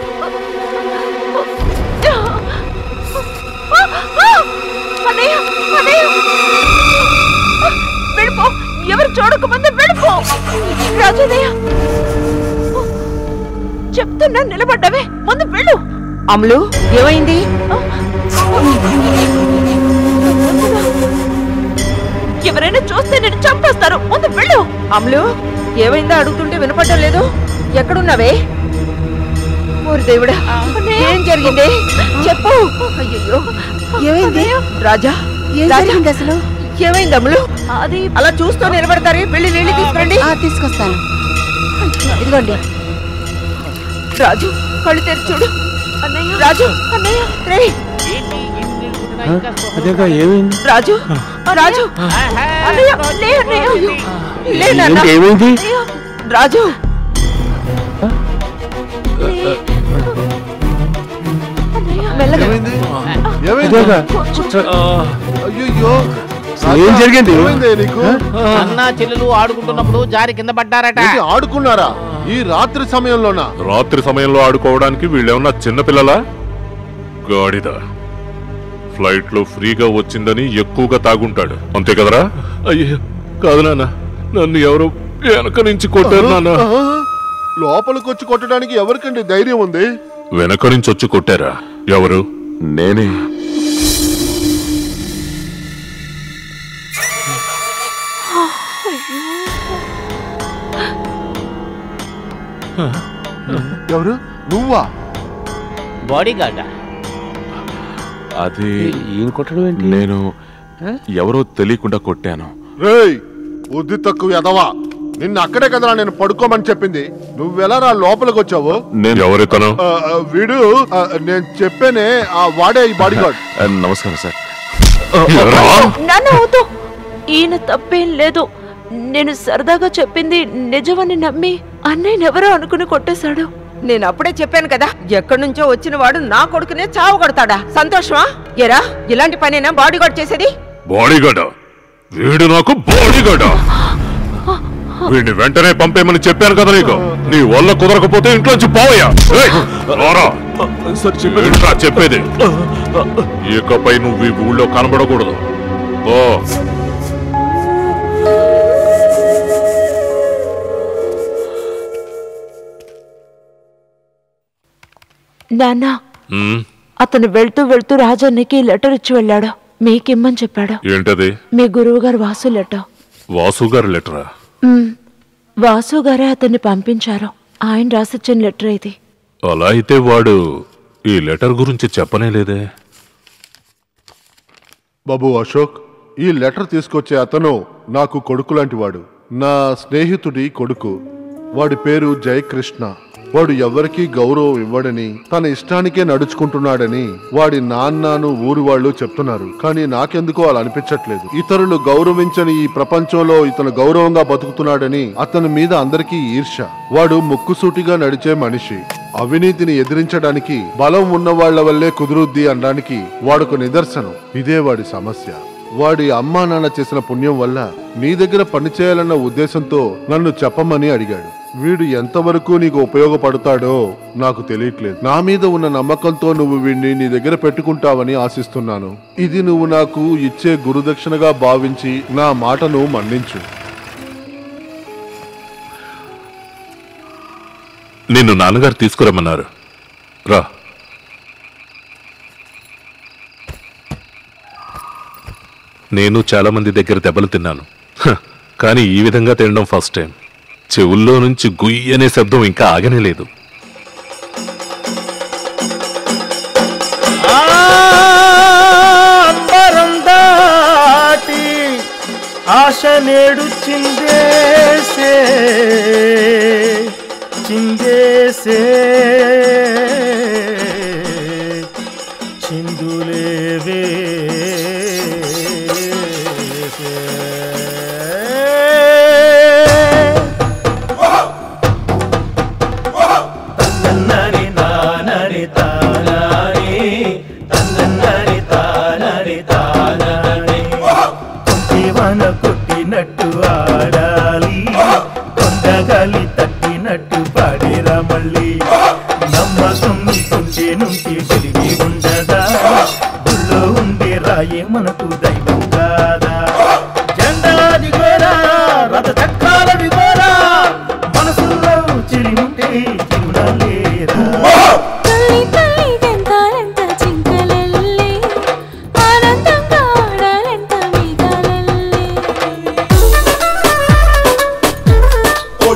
అన్నయ్య అన్నయ్య వెళ్ళిపో ఎవరు చూడకముందు వెళ్ళిపో రాజన్నయ్య చెప్తున్నా నిలబడ్డావే ముందు వెళ్ళు అమ్ములు ఏమైంది ఎవరైనా చూస్తే నేను చంపేస్తారు ముందు వెళ్ళు అమ్ములు ఏమైందో అడుగుతుంటే వినపడడం లేదు ఎక్కడున్నావే ఓరి దేవుడా ఏం జరిగింది చెప్పు అయ్యో ఏమైంది రాజా ఏం రాజా, జరిగింది అసలు ఏమైంది అమ్ములు అది అలా చూస్తూ నిలబడతారు వెళ్ళి నీళ్ళు తీసుకురండి ఆ, తీసుకొస్తాను ఇదిగోండి రాజు కళ్ళు తెరిచి చూడు అన్నయ్య రాజు అన్నయ్య రే ఏంటి ఎన్ని నీళ్ళు కుట్టినా ఇంకా స్పృహ అదేగా ఏమైంది రాజు రాజు ఆహా, అన్నయ్య రోజు లే అన్నయ్య రోజు లే నాన్న ఏంటి ఏమైంది రాజు మెల్లగా ఏమైంది ఏమైంది అదేగా అయ్యో ఏం జరిగింది? ఏమైంది నీకు అన్నా చెల్లెలు ఆడుకుంటున్నప్పుడు జారి కింద పడ్డారట ఏంటి, ఆడుకున్నారా ఈ రాత్రి సమయంలోనా రాత్రి సమయంలో ఆడుకోవడానికి వీళ్ళేమన్నా చిన్నపిల్లలా గాడిద ఫ్లైట్ లో ఫ్రీగా వచ్చిందని ఎక్కువగా తాగుంటాడు అంతే కదరా అయ్యో కాదు నాన్న నన్ను ఎవరో వెనక నుంచి కొట్టారు నాన్న ఆ, లోపలికి వచ్చి కొట్టడానికి ఎవరికండి ధైర్యం ఉంది వెనక నుంచి వచ్చి కొట్టారా ఎవరు నేనే ఎవరు నువ్వా బాడీ గార్డ్ అది ఈయన కొట్టడం ఏంటి నేను ఎవరో తెలియకుండా కొట్టాను రేయ్ బుద్ధి తక్కువ ఎదవా నిన్ను అక్కడే కదరా నేను పడుకోమని చెప్పింది నువ్వెలా రా లోపలికి వచ్చావు నేను ఎవరితను ఆ, ఆ, వీడు ఆ, నేను చెప్పానే ఆ వాడే ఈ బాడీ గార్డ్ ఆ, నమస్కారం సార్ ఎవరా? నాన్న అవుతూ ఈయన తప్పేం లేదు నేను సరదాగా చెప్పింది నిజమని నమ్మి అన్నయ్యనెవరో అనుకుని కొట్టేశాడు నేను అప్పుడే చెప్పాను కదా ఎక్కడి నుంచో వచ్చిన వాడు నా కొడుకునే చావు కొడతాడా సంతోషమా ఎరా ఇలాంటి పనేనా బాడీ గార్డ్ చేసేది బాడీగార్డా వీడు నాకు బాడీగార్డా వీడిని వెంటనే పంపేమని చెప్పాను కదా నీకు నీ వల్ల కుదరకపోతే ఇంట్లోంచి పోవయ్యా ఏయ్, రారా. ఏంట్రా చెప్పేది ఇకపై నువ్వు ఈ ఊళ్ళో కనబడకూడదు ఓ నాన్న ఉమ్, అతను వెళ్తూ వెళ్తూ రాజన్నకి లెటర్ ఇచ్చి వెళ్ళాడు మీకిమ్మని చెప్పాడు ఏంటది మీ గురువు గారు వాసు లెటర్ వాసు గారి లెటరా మ్, వాసు గారే అతన్ని పంపించారు ఆయన రాసిచ్చిన లెటర్ ఇది అలా అయితే వాడు ఈ లెటర్ గురించి చెప్పనే లేదే బాబు అశోక్ ఈ లెటర్ తీసుకొచ్చే అతను నాకు కొడుకు లాంటి వాడు నా స్నేహితుడి కొడుకు వాడి పేరు జయకృష్ణ వాడు ఎవరికీ గౌరవం ఇవ్వడని తన ఇష్టానికే నడుచుకుంటున్నాడని వాడి నాన్నను ఊరి వాళ్ళు చెప్తున్నారు కానీ నాకెందుకో అలా అనిపించట్లేదు ఇతరులు గౌరవించని ఈ ప్రపంచంలో ఇతను గౌరవంగా బతుకుతున్నాడని అతని మీద అందరికీ ఈర్ష వాడు ముక్కుసూటిగా నడిచే మనిషి అవినీతిని ఎదిరించడానికి బలం ఉన్న వాళ్ళ వల్లే కుదురుద్ది అనడానికి వాడొక నిదర్శనం ఇదే వాడి సమస్య వాడి అమ్మా నాన్న చేసిన పుణ్యం వల్ల నీ దగ్గర పనిచేయాలన్న ఉద్దేశంతో నన్ను చెప్పమని అడిగాడు వీడు ఎంతవరకు నీకు ఉపయోగపడతాడో నాకు తెలియట్లేదు నా మీద ఉన్న నమ్మకంతో నువ్వు వీడిని నీ దగ్గర పెట్టుకుంటావని ఆశిస్తున్నాను ఇది నువ్వు నాకు ఇచ్చే గురుదక్షిణగా భావించి నా మాటను మన్నించు నిన్ను నాన్నగారు తీసుకురమ్మన్నారు రా నేను చాలా మంది దగ్గర దెబ్బలు తిన్నాను హ, కానీ ఈ విధంగా తినడం ఫస్ట్ టైం చెవుల్లో నుంచి గుయ్యి అనే శబ్దం ఇంకా ఆగనే లేదు అంబరం దాటి ఆశ నేడు చిందేసే చిందేసే చిందులేవే తన్నరి నానరి తానారి తన్నరి తానరి తానరి కొంటివన కొట్టినట్టు ఆడాలి కొండగాలి తట్టినట్టు పాడేరా మళ్ళీ నమ్మకం కుంటే నుండి తిరిగి ఉండదా గుళ్ళో ఉండే రాయే మనకు దైవం కాదా జెండాది గోరా రథ చక్రాల విగోరా మనసులో చిరి ఉంటే చిరునలేరా తల్లి తల్లి గంతాలంట చింతలల్లే ఆనందంగా ఆడాలంట మీగాలల్లే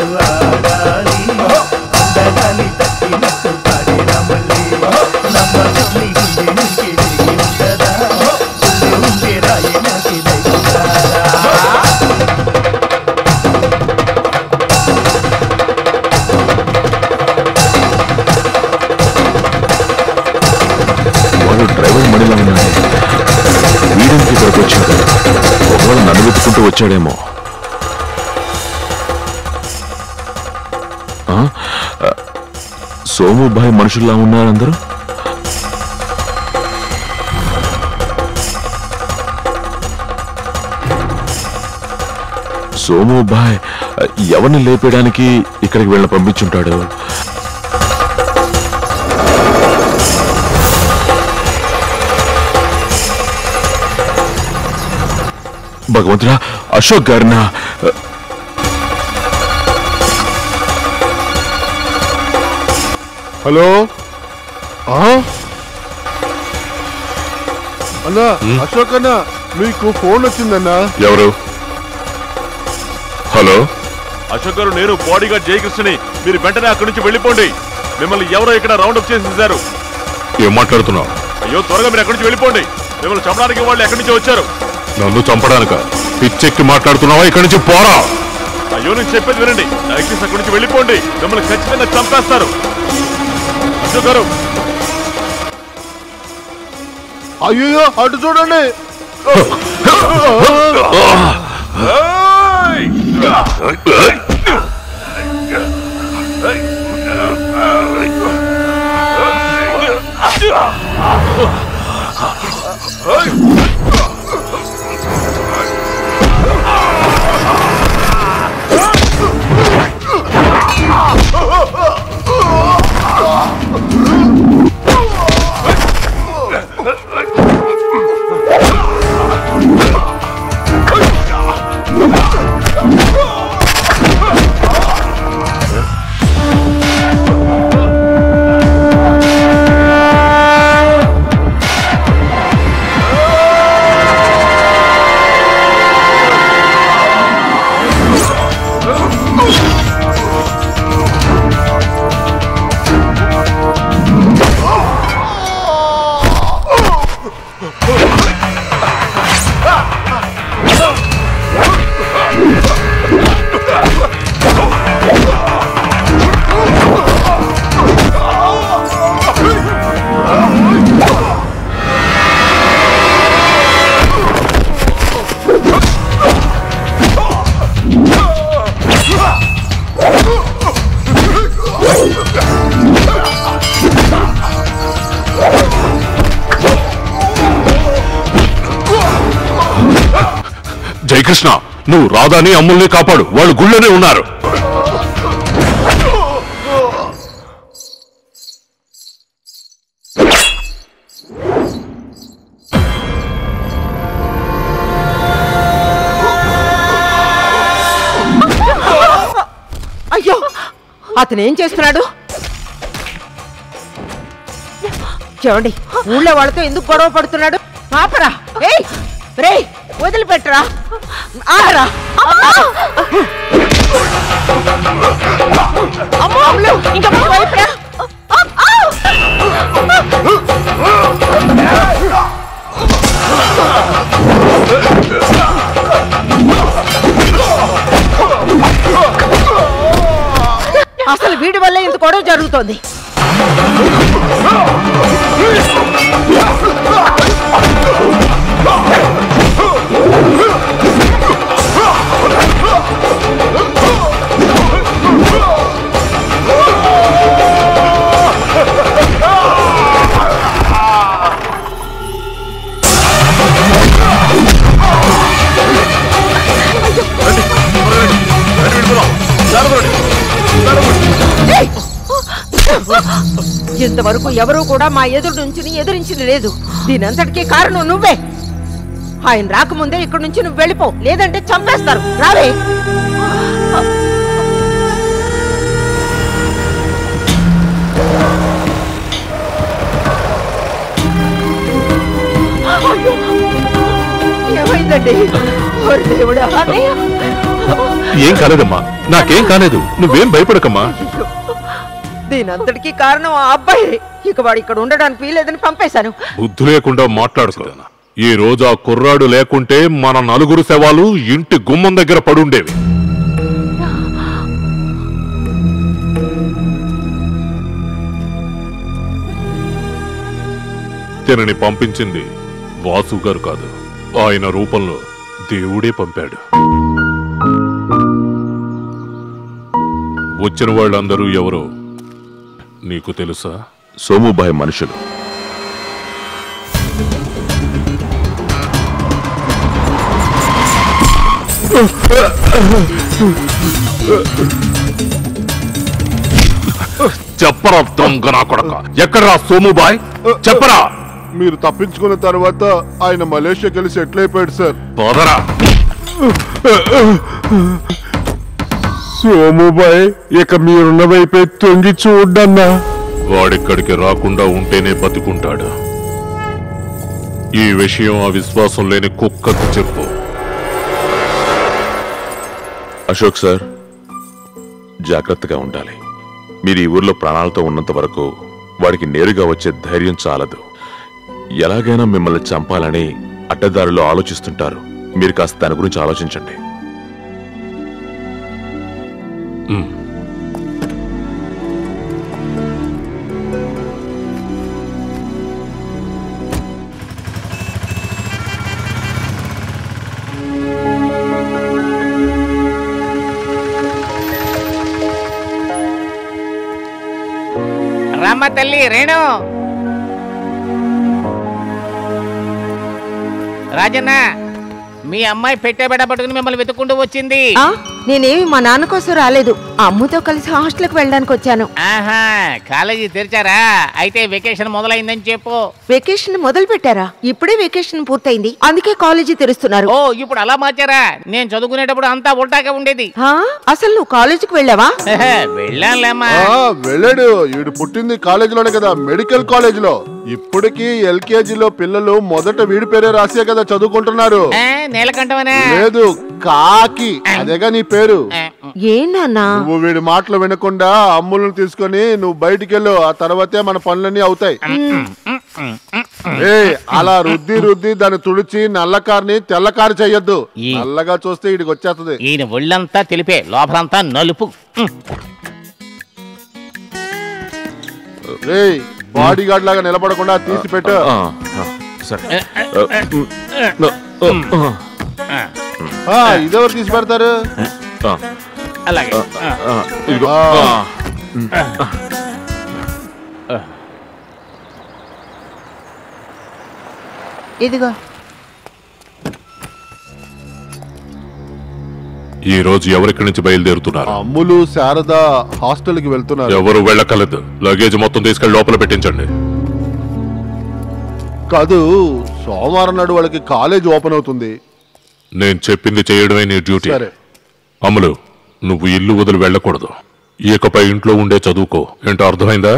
ఆడాలి అందగాలి తట్టినట్టు పాడేరా మళ్ళీ నమ్మకం నీ గుండె నుంచి దిగి ఉంటదా గుండె ఉండే రాయి నాకి దయచేరా వాడు డ్రైవర్ మడిలో ఉన్నాడు వీడింటి ఇక్కడికి వచ్చాడు ఒకవేళ నన్ను వెతుకుంటూ వచ్చాడేమో ఆ? ఆ, సోముబాయ్ మనుషుల్లా ఉన్నారు అందరూ సోముబాయ్ ఎవరిని లేపేయడానికి ఇక్కడికి వెళ్ళి పంపించుంటాడు భగవంతుడా అశోక్ గారిన హలో ఆ? అన్నా అశోక్ అన్న మీకు ఫోన్ వచ్చిందన్నా ఎవరు హలో అశోక్ గారు నేను బాడీగార్డ్ జయకృష్ణని మీరు వెంటనే అక్కడి నుంచి వెళ్ళిపోండి మిమ్మల్ని ఎవరో ఇక్కడ రౌండప్ చేసేసారు ఏం మాట్లాడుతున్నావు అయ్యో త్వరగా మీరు అక్కడి నుంచి వెళ్ళిపోండి మిమ్మల్ని చంపడానికి వాళ్ళు ఎక్కడి నుంచి వచ్చారు నన్ను చంపడానిక పిచ్చెక్కి మాట్లాడుతున్నావా ఇక్కడి నుంచి పోరా అయ్యో నేను చెప్పేది వినండి దయచేసి అక్కడి నుంచి వెళ్ళిపోండి మిమ్మల్ని ఖచ్చితంగా చంపేస్తారు అశోక్ గారు అయ్యో అటు చూడండి జయకృష్ణ నువ్వు రాధాని అమ్ముల్ని కాపాడు వాళ్ళు గుళ్ళోనే ఉన్నారు అయ్యో అతను ఏం చేస్తున్నాడు చూడండి ఊళ్ళో వాళ్ళతో ఎందుకు గొడవ పడుతున్నాడు ఆపరా ఏయ్ రే వదిలిపెట్టరా ఆపరా అమ్మో అమ్ములు, ఇంకా ముందు వైపురా. అసలు వీడి వల్లే ఇంత గొడవ జరుగుతోంది ఏయ్! ఇంతవరకు ఎవరూ కూడా మా ఎదురు నుంచి ఎదిరించింది లేదు దీనంతటికీ కారణం నువ్వే ఆయన రాకముందే ఇక్కడి నుంచి నువ్వు వెళ్ళిపో లేదంటే చంపేస్తారు రావే అయ్యో! ఏమైందండి ఓరి దేవుడా ఏం కాలేదమ్మా నాకేం కాలేదు నువ్వేం భయపడకమ్మా దీనంతటికీ కారణం ఆ అబ్బాయి ఇక వాడు ఇక్కడ ఉండడానికి వీలేదని పంపేశాను బుద్ధి లేకుండా మాట్లాడుకో ఈ రోజు ఆ కుర్రాడు లేకుంటే మన నలుగురు శవాలు ఇంటి గుమ్మం దగ్గర పడుండేవి తినని పంపించింది వాసు గారు కాదు ఆయన రూపంలో దేవుడే పంపాడు వచ్చిన వాళ్ళందరూ ఎవరో నీకు తెలుసా సోముబాయ్ మనుషులు చెప్పరా దొంగ నా కొడక ఎక్కడరా సోముబాయ్ చెప్పరా మీరు తప్పించుకున్న తర్వాత ఆయన మలేషియాకి వెళ్ళి సెటిల్ అయిపోయాడు సార్ పోదరా సోముబాయ్ ఇక మీరున్న వైపే తొంగి చూడన్నా వాడిక్కడికి రాకుండా ఉంటేనే బతుకుంటాడు ఈ విషయం ఆ విశ్వాసం లేని కుక్కకు చెప్పు అశోక్ సార్ జాగ్రత్తగా ఉండాలి మీరు ఈ ఊర్లో ప్రాణాలతో ఉన్నంత వరకు వాడికి నేరుగా వచ్చే ధైర్యం చాలదు ఎలాగైనా మిమ్మల్ని చంపాలని అడ్డదారిలో ఆలోచిస్తుంటారు మీరు కాస్త దాని గురించి ఆలోచించండి రామ్మ తల్లి రేణు రాజన్న మీ అమ్మాయి పెట్టేబెడ పట్టుకుని మిమ్మల్ని వెతుక్కుంటూ వచ్చింది ఆ, నేనేమి మా నాన్న కోసం రాలేదు అమ్మతో కలిసి హాస్టల్కి వెళ్ళడానికి వచ్చాను ఆహా కాలేజీ తెరిచారా అయితే వెకేషన్ మొదలైందని చెప్పు వెకేషన్ మొదలు పెట్టారా ఇప్పుడే వెకేషన్ పూర్తయింది అందుకే కాలేజీ తెరుస్తున్నారు ఓ ఇప్పుడు అలా మార్చారా నేను చదువుకునేటప్పుడు అంతా ఉల్టాగా ఉండేది ఆ, అసలు నువ్వు కాలేజీకి వెళ్ళావా వెళ్ళానులేమ్మా ఆ, వెళ్ళాడు వీడు పుట్టింది కాలేజీలోనే కదా మెడికల్ కాలేజీలో ఇప్పటికీ ఎల్కేజీలో పిల్లలు మొదట వీడి పేరే రాసే కదా చదువుకుంటున్నారు ఆ, నీలకంఠమనే లేదు కాకి అదేగా నీ పేరు ఏ నాన్నా నువ్వు వీడి మాటలు వినకుండా అమ్ములను తీసుకొని నువ్వు బయటికి వెళ్ళు ఆ తర్వాతే మన పనులన్నీ అవుతాయి ఏ అలా రుద్ది రుద్ది దాన్ని తుడిచి నల్లకారుని తెల్లకారు చెయ్యొద్దు ఈ- నల్లగా చూస్తే ఇడికి వచ్చేస్తుంది ఈయన ఒళ్ళంతా తెలిపే లోపలంతా నలుపు ఉమ్. రేయ్ బాడీ గార్డ్ లాగా నిలబడకుండా తీసి పెట్టు ఆ, ఆ, సరే ఆ, ఉమ్, ఆ, ఆ, ఆ, ఇదెవరు తీసి పెడతారు ఆ, అలాగే ఆ, ఆ, ఇదిగో ఆ. ఆ, ఉమ్, ఆ. ఇదిగో ఈ రోజు ఎవరిక్కడి నుంచి బయలుదేరుతున్నారు అమ్ములు శారద హాస్టల్ కి వెళ్తున్నారు ఎవరు వెళ్ళకలేదు లగేజ్ మొత్తం తీసుకెళ్లి లోపల పెట్టించండి కాదు సోమవారం నాడు వాళ్ళకి కాలేజ్ ఓపెన్ అవుతుంది నేను చెప్పింది చేయడమే నీ డ్యూటీ సరే అమలు నువ్వు ఇల్లు వదిలి వెళ్ళకూడదు ఇకపై ఇంట్లో ఉండే చదువుకో ఏంటో అర్థమైందా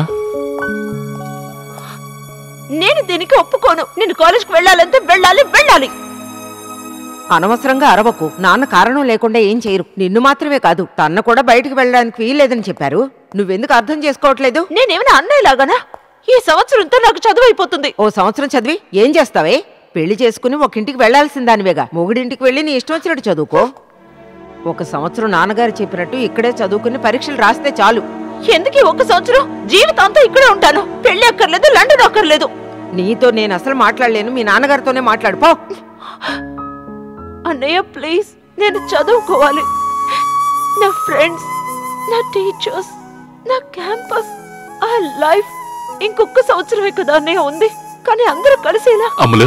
నేను దీనికి ఒప్పుకోను నేను కాలేజ్కి వెళ్ళాలంటే వెళ్ళాలి వెళ్ళాలి అనవసరంగా అరవకు నాన్న కారణం లేకుండా ఏం చేయరు నిన్ను మాత్రమే కాదు తన్న కూడా బయటికి వెళ్ళడానికి వీల్లేదని చెప్పారు నువ్వెందుకు అర్థం చేసుకోవట్లేదు నేనేమైనా అన్నయ్యలాగానా ఈ సంవత్సరంతో నాకు చదువు అయిపోతుంది ఓ సంవత్సరం చదివి ఏం చేస్తావే పెళ్లి చేసుకుని ఒక ఇంటికి వెళ్లాల్సిన దానివేగా మొగుడింటికి వెళ్ళి నీ ఇష్టం వచ్చినట్టు చదువుకో ఒక సంవత్సరం నాన్నగారు చెప్పినట్టు ఇక్కడే చదువుకుని పరీక్షలు రాస్తే చాలు ఎందుకు ఈ ఒక్క సంవత్సరం జీవితాంతం ఇక్కడే ఉంటాను పెళ్లి అక్కర్లేదు లండన్ అక్కర్లేదు నీతో నేను అసలు మాట్లాడలేను మీ నాన్నగారితోనే మాట్లాడు పో అన్నయ్య ప్లీజ్ నేను చదువుకోవాలి నా ఫ్రెండ్స్ నా టీచర్స్ నా క్యాంపస్ ఆ లైఫ్ ఇంకొక సంవత్సరమే కదా అన్నయ్య ఉంది కానీ అందరూ కలిసేలా అమలు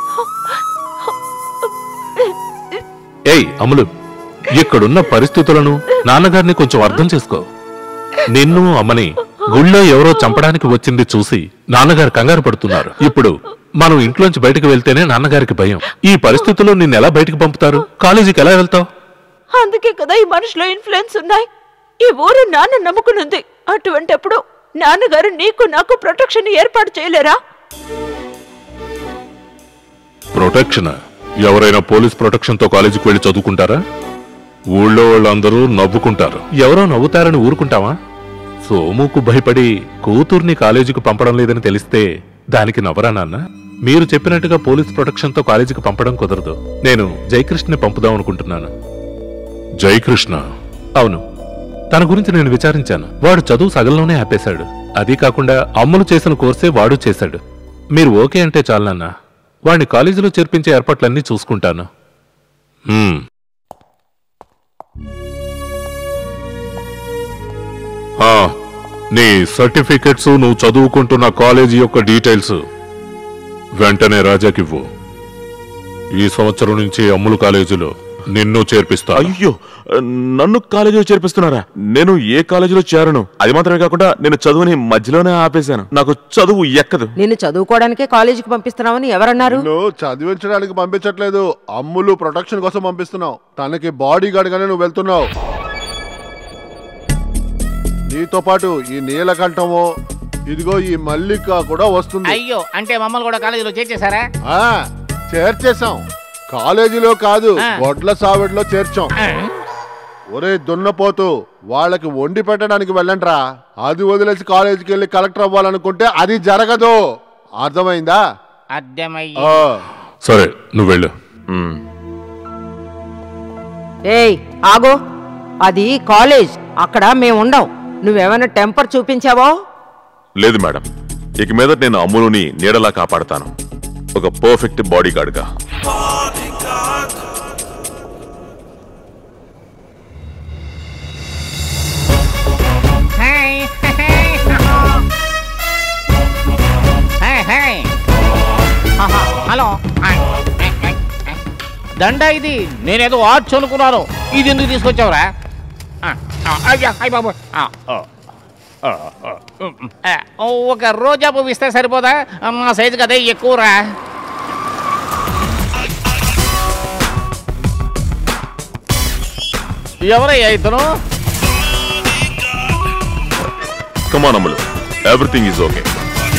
ఏయ్ అమలు ఇక్కడున్న పరిస్థితులను నాన్నగారిని కొంచెం అర్థం చేసుకో నిన్ను అమ్మని గుళ్ళో ఎవరో చంపడానికి వచ్చింది చూసి నాన్నగారు కంగారు పడుతున్నారు ఇప్పుడు మనం ఇంట్లోంచి బయటకు వెళ్తేనే నాన్నగారికి భయం ఈ పరిస్థితుల్లో నిన్ను ఎలా బయటకు పంపుతారు కాలేజీకి ఎలా వెళ్తావు అందుకే కదా ఈ మనుషులో ఇన్ఫ్లుయెన్స్ ఉన్నాయి ఈ ఊరు నాన్న నమ్ముకునుంది అటువంటప్పుడు నాన్నగారు నీకు నాకు ప్రొటెక్షన్ ఏర్పాటు చేయలేరా ప్రొటెక్షన్ ఎవరైనా పోలీస్ ప్రొటెక్షన్ తో కాలేజీకి వెళ్ళి చదువుకుంటారా ఊళ్ళో వాళ్ళందరూ నవ్వుకుంటారు ఎవరో నవ్వుతారని ఊరుకుంటావా సోముకు భయపడి కూతుర్ని కాలేజీకి పంపడం లేదని తెలిస్తే దానికి నవ్వరా నాన్న మీరు చెప్పినట్టుగా పోలీస్ ప్రొటెక్షన్తో కాలేజీకి పంపడం కుదరదు నేను జయకృష్ణని పంపుదాం అనుకుంటున్నాను జయకృష్ణ అవును తన గురించి నేను విచారించాను వాడు చదువు సగంలోనే ఆపేశాడు అదీ కాకుండా అమ్ములు చేసిన కోర్సే వాడు చేశాడు మీరు ఓకే అంటే చాలన్న వాడిని కాలేజీలో చేర్పించే ఏర్పాట్లన్నీ చూసుకుంటాను హ్మ్. ఆ, నీ సర్టిఫికెట్స్ నువ్వు చదువుకుంటున్న కాలేజీ యొక్క డీటెయిల్స్ వెంటనే రాజాకివ్వు ఈ సంవత్సరం నుంచి అమ్ములు కాలేజీలో నిన్ను చేర్పిస్తా అయ్యో నన్ను కాలేజీలో చేర్పిస్తున్నారా నేను ఏ కాలేజీలో చేరను అది మాత్రమే కాకుండా నేను చదువుని మధ్యలోనే ఆపేశాను నాకు చదువు ఎక్కదు నిన్ను చదువుకోవడానికే కాలేజీకి పంపిస్తున్నామని ఎవరన్నారు నిన్ను చదివించడానికి పంపించట్లేదు అమ్ములు ప్రొటెక్షన్ కోసం పంపిస్తున్నావు తనకి బాడీ గార్డ్ గానే నువ్వు వెళ్తున్నావు నీతో పాటు ఈ నీలకంఠము ఇదిగో ఈ మల్లిక కూడా వస్తుంది అయ్యో అంటే మమ్మల్ని కూడా కాలేజీలో చేర్చేశారా ఆ చేర్చేశాం కాలేజీలో కాదు వడ్ల సావిడిలో చేర్చాం ఒరే దున్నపోతూ వాళ్ళకి వండి పెట్టడానికి వెళ్ళంట్రా అది వదిలేసి కాలేజీకి వెళ్ళి కలెక్టర్ అవ్వాలనుకుంటే అది జరగదు అర్థమైందా అర్థమయ్యి ఆ. సరే నువ్వు వెళ్ళు ఏయ్ ఆగో అది కాలేజ్ అక్కడ మేము ఉండం నువ్వేమైనా టెంపర్ చూపించావో లేదు మేడం ఇక మీద నేను అమ్ములుని నీడలా కాపాడతాను ఒక పర్ఫెక్ట్ బాడీ గార్డ్గా హాయ్ హాయ్ హాయ్ ఆహా, hello hi, hi, hi, hi. దండ ఇది నేనేదో ఆర్ట్స్ అనుకున్నాను ఇది ఎందుకు తీసుకొచ్చావురా ఆ, ఆ, అయ్యా అయ్య బాబు ఆ, ఆ, ఆ, ఆ, ఉమ్, ఆ, ఒక రోజా పువ్వు ఇస్తే సరిపోదా మా సైజు కదే ఎక్కువరా ఎవరయ్యా ఇతను come on Ammulu everything is okay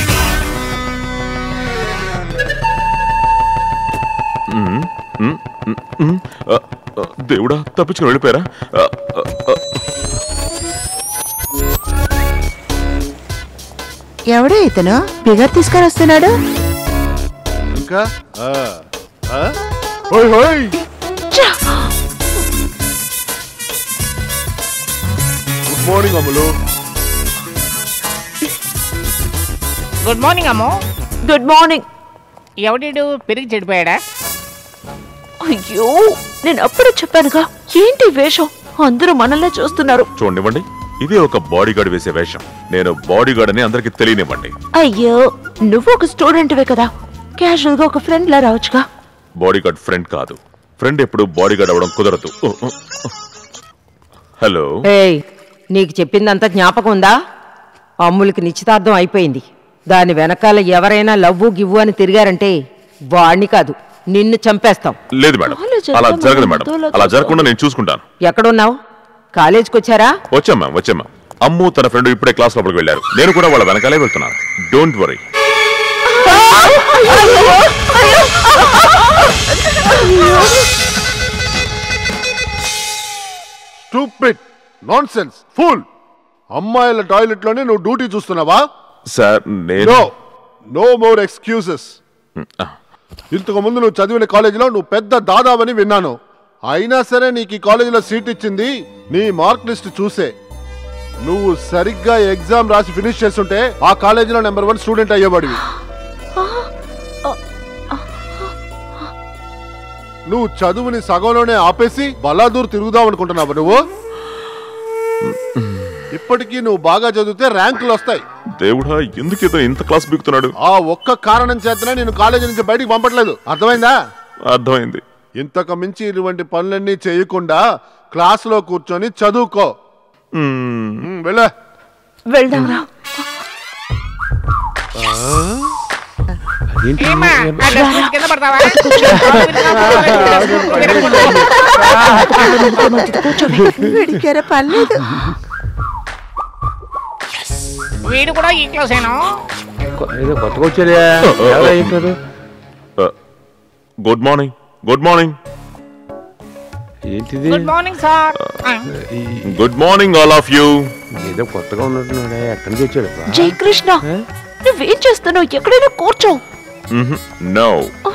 దేవుడా తప్పించుకుని వెళ్ళిపోయారా ఆ, ఆ, ఆ, ఎవడే ఇతను ఫిగర్ తీసుకొని వస్తున్నాడు ఇంకా ఆ, ఆ? హోయ్ హోయ్ good morning Ammulu good morning అమ్మో గుడ్ మార్నింగ్ ఎవడీడు పెరిగి చెడిపోయాడా అయ్యో నేను అప్పుడే చెప్పానుగా ఏంటి ఈ వేషం అందరూ మనల్నే చూస్తున్నారు చూడండివ్వండి ఇదే ఒక బాడీ గార్డ్ వేసే వేషం నేను బాడీ గార్డ్ అని అందరికి తెలియనివ్వండి అయ్యో నువ్వు ఒక స్టూడెంట్వే కదా క్యాజువల్ గా ఒక ఫ్రెండ్ లా రావచ్చుగా బాడీ గార్డ్ ఫ్రెండ్ కాదు ఫ్రెండ్ ఎప్పుడు బాడీ గార్డ్ అవ్వడం కుదరదు ఓ, ఓ, ఓ. హలో ఏయ్ నీకు చెప్పిందంతా జ్ఞాపకం ఉందా అమ్ములకి నిశ్చితార్థం అయిపోయింది దాని వెనకాల ఎవరైనా లవ్వు గివ్వు అని తిరిగారంటే వాణ్ణి కాదు నిన్ను చంపేస్తాం లేదు మేడం అలా జరగదు మేడం అలా జరగకుండా నేను చూసుకుంటాను ఎక్కడున్నావు కాలేజీకి వచ్చారా వచ్చాం మ్యామ్ వచ్చాం మ్యామ్ అమ్ము తన ఫ్రెండ్ ఇప్పుడే క్లాస్ లోపలికి వెళ్ళారు నేను కూడా వాళ్ళ వెనకాలే వెళ్తున్నాను don't worry stupid nonsense full అమ్మాయిల టాయిలెట్ లోనే నువ్వు డ్యూటీ చూస్తున్నావా సార్ నేను నో నో మోర్ ఎక్స్క్యూజెస్ ఇంతకు ముందు నువ్వు చదివిన కాలేజీలో నువ్వు పెద్ద దాదావని విన్నాను అయినా సరే నీకు ఈ కాలేజీలో సీట్ ఇచ్చింది నీ మార్క్ లిస్ట్ చూసే నువ్వు సరిగ్గా ఎగ్జామ్ రాసి ఫినిష్ చేస్తుంటే ఆ కాలేజీలో నెంబర్ వన్ స్టూడెంట్ అయ్యేవాడివి నువ్వు చదువుని సగంలోనే ఆపేసి బలాదూర్ తిరుగుదాం అనుకుంటున్నావు నువ్వు ఇప్పటికీ నువ్వు బాగా చదివితే ర్యాంకులు వస్తాయి దేవుడా ఎందుకు ఇతను ఇంత క్లాస్ బిగుతున్నాడు ఆ ఒక్క కారణం చేతనే నేను కాలేజీ నుంచి బయటికి పంపట్లేదు అర్థమైందా అర్థమైంది ఇంతకు మించి ఇటువంటి పనులన్నీ చేయకుండా క్లాసులో కూర్చొని చదువుకో ఉమ్, వెళ్ళ వెళ్దాం రా ఏమ్మా, ఆ డ్రెస్ చూసి కింద పడతావా వీడికెర పర్లేదు వీడు కూడా ఈ క్లాస్ ఏనా ఏదో కొత్తగా వచ్చాడే ఎవరో ఏంటారు గుడ్ మార్నింగ్ గుడ్ మార్నింగ్ ఏంటిది good morning sir good morning all of you ఏదో కొత్తగా ఉన్నట్టున్నాడే ఎక్కడి నుంచి వచ్చాడు బా? జై కృష్ణ నువ్వేం చేస్తున్నావు ఎక్కడైనా కూర్చో no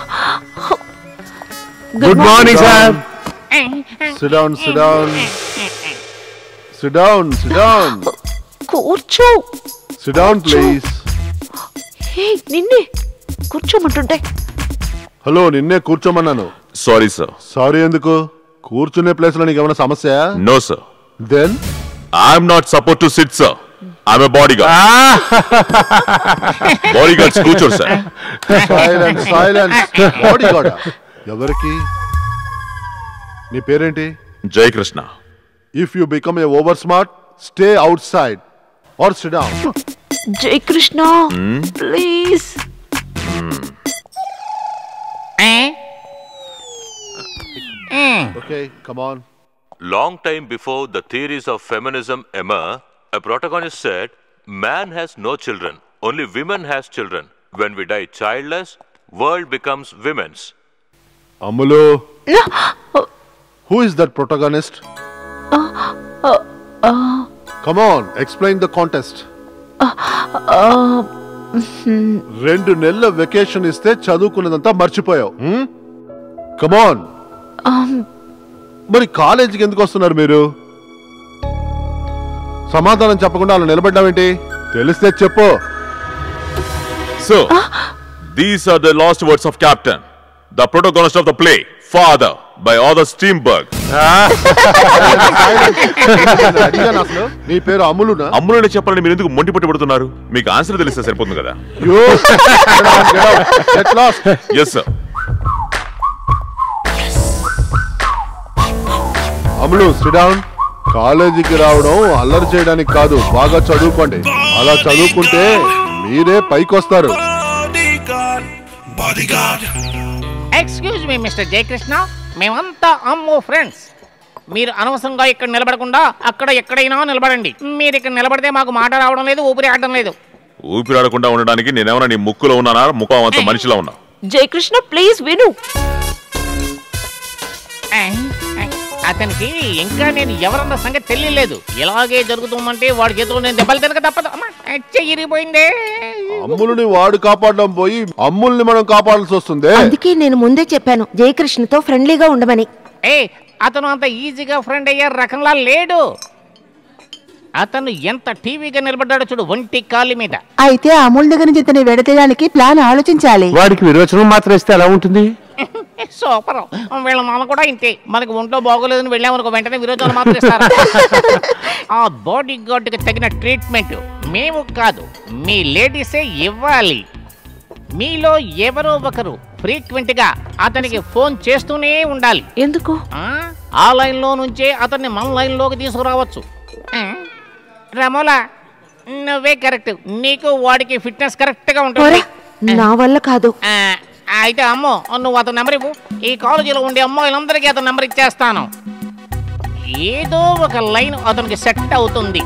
good morning sir sit down sit down sit down sit down కూర్చో సిట్ డౌన్ ప్లీజ్ హే నిన్నే కూర్చోమంటుంటే హలో నిన్నే కూర్చోమన్నాను సారీ సార్ సారీ ఎందుకు కూర్చునే ప్లేస్ లో నీకు ఏమైనా సమస్య no sir then I'm not support to sit sir I'm body guard body guards కూర్చోరు sir silence silence body guard ఎవరికి నీ పేరేంటి Jayakrishna if you become a over smart stay outside or sit down Jai Krishna please okay come on Long time before the theories of feminism emerged, a protagonist said, Man has no children, only women has children. When we die childless, world becomes women's. Ammulu who is that protagonist come on explain the contest రెండు నెలల vacation ఇస్తే చదువుకున్నదంతా మర్చిపోయావు కమాన్ మరి కాలేజీకి ఎందుకు వస్తున్నారు మీరు సమాధానం చెప్పకుండా అలా నిలబడ్డావేంటి తెలిస్తే చెప్పు so these are the last words of captain the protagonist of the play father by author Strindberg అడిగాను అసలు నీ పేరు అమ్ములునా అమ్ములని చెప్పాలని మీరు ఎందుకు మొండి పట్టుబడుతున్నారు మీకు ఆన్సర్ తెలిస్తే సరిపోతుంది కదా You- Get out, get out. Get lost. Yes sir Ammulu sit down కాలేజీకి రావడం అల్లరి చేయడానికి కాదు బాగా చదువుకోండి అలా చదువుకుంటే మీరే పైకొస్తారు ఎక్స్క్యూజ్ మీ మిస్టర్ జయకృష్ణ మేమంతా అమ్మో ఫ్రెండ్స్ మీరు అనవసరంగా ఇక్కడ నిలబడకుండా అక్కడ ఎక్కడైనా నిలబడండి మీరు ఇక్కడ నిలబడితే మాకు మాట రావడం లేదు ఊపిరి ఆడడం లేదు ఊపిరాడకుండా ఉండడానికి నేనేమన్నా నీ ముక్కులో ఉన్నానా ముఖం అంత మనిషిలో ఉన్నా జై కృష్ణ ప్లీజ్ విను అతనికి ఇంకా నేను ఎవరన్న సంగతి తెలియలేదు ఇలాగే జరుగుతుందంటే వాడి చేతిలో నేను దెబ్బలు తినక తప్పదు అమ్మా, చెయ్యి ఇరిగిపోయిందే అమ్ములని వాడు కాపాడడం పోయి అమ్ముల్ని మనం కాపాడాల్సి వస్తుంది అందుకే నేను ముందే చెప్పాను జయకృష్ణతో ఫ్రెండ్లీగా ఉండమని ఏ అతను అంత ఈజీగా ఫ్రెండ్ అయ్యే రకంలా లేడు అతను ఎంత టీవీగా నిలబడ్డాడో చూడు ఒంటి కాలి మీద అయితే అమూల్ దగ్గర నుంచి ఇతని విడతీయడానికి ప్లాన్ ఆలోచించాలి వాడికి విరోచనం మాత్రం ఇస్తే ఎలా ఉంటుంది సూపర్ వీళ్ళ నాన్న కూడా ఇంతే మనకు ఒంట్లో బాగోలేదని వెళ్ళామనుకో వెంటనే విరోధాలు మాత్రం ఇస్తారా ఆ బాడీ గార్డ్కి తగిన ట్రీట్మెంట్ మేము కాదు మీ లేడీసే ఇవ్వాలి మీలో ఎవరో ఒకరు ఫ్రీక్వెంట్ గా అతనికి ఫోన్ చేస్తూనే ఉండాలి ఎందుకు ఆ లైన్ లో నుంచే అతన్ని మన లైన్ లోకి తీసుకురావచ్చు ఆ, రమోలా నువ్వే కరెక్ట్ నీకు వాడికి ఫిట్నెస్ కరెక్ట్ గా ఉంటుంది నా వల్ల కాదు ఆ, అయితే అమ్మో నువ్వు అతని నెంబర్ ఇవ్వు ఈ కాలేజీలో ఉండే అమ్మాయిలందరికీ అతని నెంబర్ ఇచ్చేస్తాను ఏదో ఒక లైన్ అతనికి సెట్ అవుతుంది